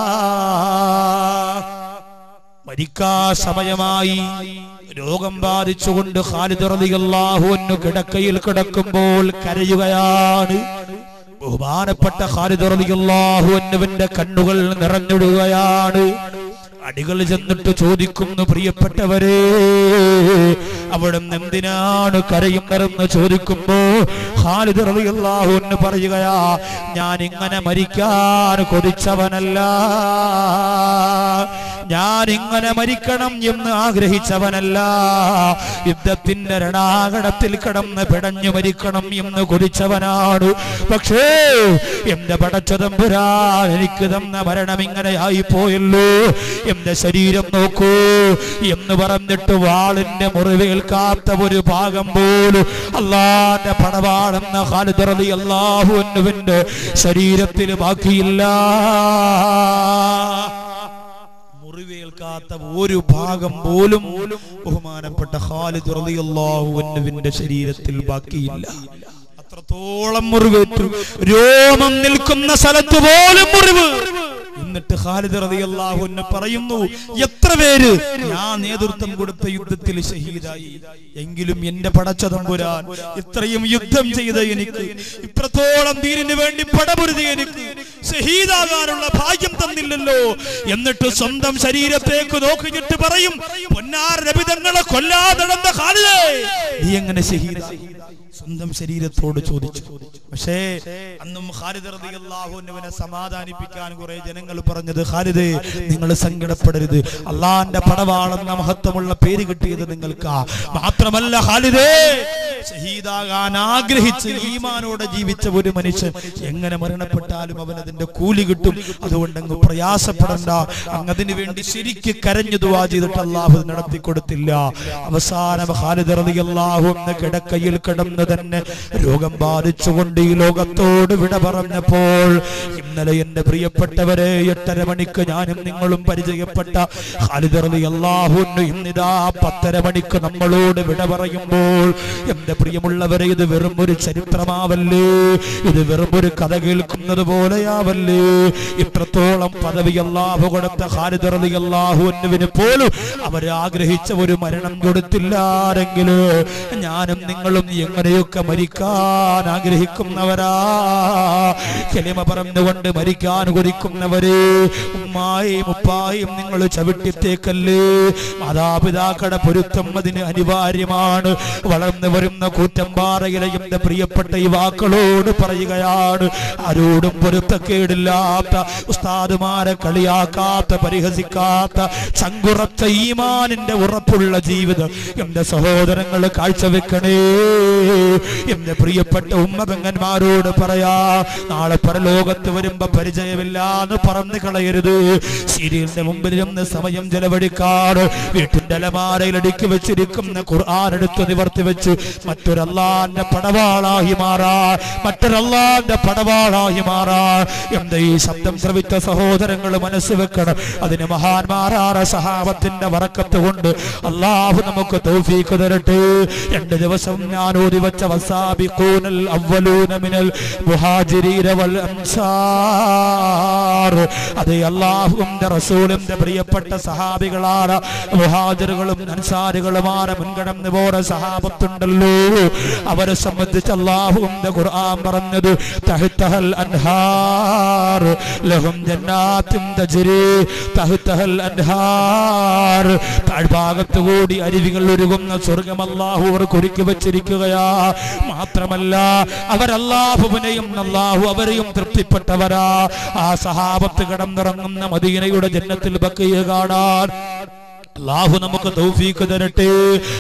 മരിക്കാ സമയമായി രോഗം ബാധിച്ചുകൊണ്ട് ഖാലിദ് റളിയല്ലാഹു അൻഹു കിടക്കയിൽ കിടക്കുമ്പോൾ കരയുകയാണ് ബഹുമാനപ്പെട്ട ഖാലിദ് റളിയല്ലാഹു അൻഹുവിന്റെ കണ്ണുകൾ നിറഞ്ഞിടുകയാണ് അടികൾ ചെന്നിട്ട് ചോദിക്കുന്നു പ്രിയപ്പെട്ടവരെ അവിടെ എന്തിനാണ് കരയുന്നതെന്ന് ചോദിക്കുമ്പോ ഖാലിദ് റളിയല്ലാഹു അൻഹു പറയുകയാ ഞാൻ ഇങ്ങനെ മരിക്കാൻ കൊതിച്ചവനല്ല ഞാൻ ഇങ്ങനെ മരിക്കണം എന്ന് ആഗ്രഹിച്ചവനല്ല യുദ്ധത്തിന്റെ രണാകടത്തിൽ കിടന്ന് പിടഞ്ഞു മരിക്കണം എന്ന് കൊതിച്ചവനാണ് പക്ഷേ എന്റെ പടച്ചതമ്പുരാൻ എനിക്ക് തന്ന മരണം ഇങ്ങനെ ആയി പോയല്ലോ എന്റെ ശരീരം നോക്കൂ എന്ന് പറഞ്ഞിട്ട് വാളിന്റെ മുറിവേൽക്കാത്ത ഒരു ഭാഗം പോലും അള്ളാന്റെ പടവാളെന്ന ഖാലിദ് അള്ളാഹു എന്നുവിന്റെ ശരീരത്തിൽ ബാക്കിയില്ല മുറിവേൽക്കാത്ത ഒരു ഭാഗം പോലും ബഹുമാനപ്പെട്ട ഖാലിദ് റളിയല്ലാഹു അൻഹുവിന്റെ ശരീരത്തിൽ ബാക്കിയില്ല അത്രത്തോളം മുറിവേറ്റു രോമം നിൽക്കുന്ന സ്ഥലത്ത് പോലും മുറിവ് എന്നിട്ട് ഖാലിദ് റളിയല്ലാഹു അൻഹു പറയുന്നു എത്ര പേര് ഞാൻ നേതൃത്വം കൊടുത്ത യുദ്ധത്തിൽ ഷഹീദായി എങ്കിലും എന്റെ പടച്ച തമ്പുരാൻ ഇത്രയും യുദ്ധം ചെയ്ത എനിക്ക് ഇത്രത്തോളം ദീനിന് വേണ്ടി പടപൊരുതി എനിക്ക് ഷഹീദാകാനുള്ള ഭാഗ്യം തന്നില്ലല്ലോ എന്നിട്ട് സ്വന്തം ശരീരത്തേക്ക് നോക്കിയിട്ട് പറയും പൊന്നാർ രബിതങ്ങളെ കൊല്ലാതെ നടന്ന ഖാലിദേ നീ എങ്ങനെ ഷഹീദായി സ്വന്തം ശരീരത്തോട് ചോദിച്ചു പക്ഷേ അന്നും ഖാലിദ് റളിയല്ലാഹു അൻഹുവിനെ സമാധാനിപ്പിക്കാൻ കുറെ ജനങ്ങൾ പറഞ്ഞത് ഖാലിദ് നിങ്ങൾ സങ്കടപ്പെടരുത് അള്ളാന്റെ പടവാളെന്ന മഹത്വമുള്ള പേര് കിട്ടിയത് നിങ്ങൾക്ക് മാത്രമല്ല ഖാലിദേ ഷഹീദാകാൻ ആഗ്രഹിച്ച് ഈമാനോടെ ജീവിച്ച ഒരു മനുഷ്യൻ എങ്ങനെ മരണപ്പെട്ടാലും അവൻ അതിന്റെ കൂലി കിട്ടും അതുകൊണ്ട് അങ്ങ് പ്രയാസപ്പെടണ്ട അങ്ങ് അതിനു വേണ്ടി ശരിക്ക് കരഞ്ഞു ദുവാ ചെയ്തിട്ട് അള്ളാഹു അത് നടത്തി കൊടുത്തില്ല അവസാനം ഖാലിദ് റളിയല്ലാഹു അൻഹു കിടക്കയിൽ കിടന്ന് തന്നെ രോഗം ബാധിച്ചുകൊണ്ട് ഈ ലോകത്തോട് വിട പറഞ്ഞപ്പോൾ ഇന്നലെ എന്റെ പ്രിയപ്പെട്ടവരെ എട്ടര മണിക്ക് ഞാനും നിങ്ങളും പരിചയപ്പെട്ട ഖാലിദ് റളിയല്ലാഹു അൻഹു ഇന്നിതാ പത്തര മണിക്ക് നമ്മളോട് വിട പറയുമ്പോൾ എന്റെ എന്റെ പ്രിയമുള്ളവരെ ഇത് വെറും ഒരു ചരിത്രമാവല്ലേ ഇത് വെറും ഒരു കഥ കേൾക്കുന്നത് പോലെയാവല്ലേ ഇത്രത്തോളം പദവി അല്ലാഹു കൊടുത്ത ഖാലിദ് റളിയല്ലാഹു അൻഹുവിന് പോലും അവർ ആഗ്രഹിച്ച ഒരു മരണം കൊടുത്തില്ലാരെങ്കില് ഞാനും നിങ്ങളും എങ്ങനെയൊക്കെ മരിക്കാൻ ആഗ്രഹിക്കുന്നവരാ കെലിമ പറഞ്ഞുകൊണ്ട് മരിക്കാൻ കൊതിക്കുന്നവര് ഉമ്മായും ഉപ്പായും നിങ്ങൾ ചവിട്ടിത്തേക്കല്ലേ മാതാപിതാക്കളുടെ പൊരുത്തം അതിന് അനിവാര്യമാണ് വളർന്നു വരുന്ന കൂറ്റമ്പാറയിലെ എന്റെ പ്രിയപ്പെട്ട യുവാക്കളോട് പറയുകയാണ് ആരോടും പൊരുത്തക്കേടില്ലാത്ത ഉസ്താദുമാരെ കളിയാക്കാത്ത പരിഹസിക്കാത്ത ചങ്കുറച്ച ഈമാനിന്റെ ഉറപ്പുള്ള ജീവിതം എന്റെ സഹോദരങ്ങൾ കാഴ്ചവെക്കണേ എന്റെ പ്രിയപ്പെട്ട ഉമ്മപെങ്ങന്മാരോട് പറയാ നാളെ പരലോകത്ത് വരുമ്പോ പരിചയമില്ല എന്ന് പറഞ്ഞു കളയരുത് സീരിയലിന്റെ മുമ്പിൽ നിന്ന് സമയം ചെലവഴിക്കാറ് വീട്ടിന്റെ അലമാരയിൽ അടുക്കി വെച്ചിരിക്കുന്ന ഖുർആൻ എടുത്ത് നിവർത്തി വെച്ച് മറ്റൊരല്ലാന്റെ പടവാളായി മാറാ മറ്റൊരല്ലാന്റെ പടവാളായി മാറാ എന്റെ ഈ ശബ്ദം ശ്രവിച്ച സഹോദരങ്ങൾ മനസ്സ് വെക്കണം അതിന് മഹാന്മാരാറ സഹാബത്തിന്റെ വറക്കത്ത് കൊണ്ട് അള്ളാഹു നമുക്ക് തൗഫീഖ് തരട്ടെ രണ്ട് ദിവസം ഞാൻ ഓതി വെച്ച വസാബിഖൂനൽ അവ്വലൂന മിനൽ മുഹാജിരീന വൽ അൻസാർ അത് അള്ളാഹുവിന്റെ റസൂലിന്റെ പ്രിയപ്പെട്ട സഹാബികളാണ് മുഹാജിറുകളും അൻസാരികളുമാണ് മുൻകടന്ന് പോற സഹാബത്തുണ്ടല്ലോ അവരെ സംബന്ധിച്ച് അള്ളാഹുവിന്റെ ഖുർആൻ പറഞ്ഞത് തഹ്തഹൽ അൻഹാർ ലഹും ജന്നാത്തും തജ്രി തഹ്തഹൽ അൻഹാർ താഴ്ഭാഗത്ത് കൂടി അരുവികൾ ഒരുങ്ങുന്ന സ്വർഗം അള്ളാഹു അവർക്ക് ഒരുക്കി വെച്ചിരിക്കുകയാ മാത്രമല്ല അവരല്ലാഹുവിനെയും അള്ളാഹു അവരെയും തൃപ്തിപ്പെട്ടവരാ ആ സഹാബത്ത് കടന്നിറങ്ങുന്ന മദീനയുടെ ജന്നത്തിൽ ബക്കയെ കാണാൻ അള്ളാഹു നമുക്ക് തൗഫീക്ക് തരട്ടെ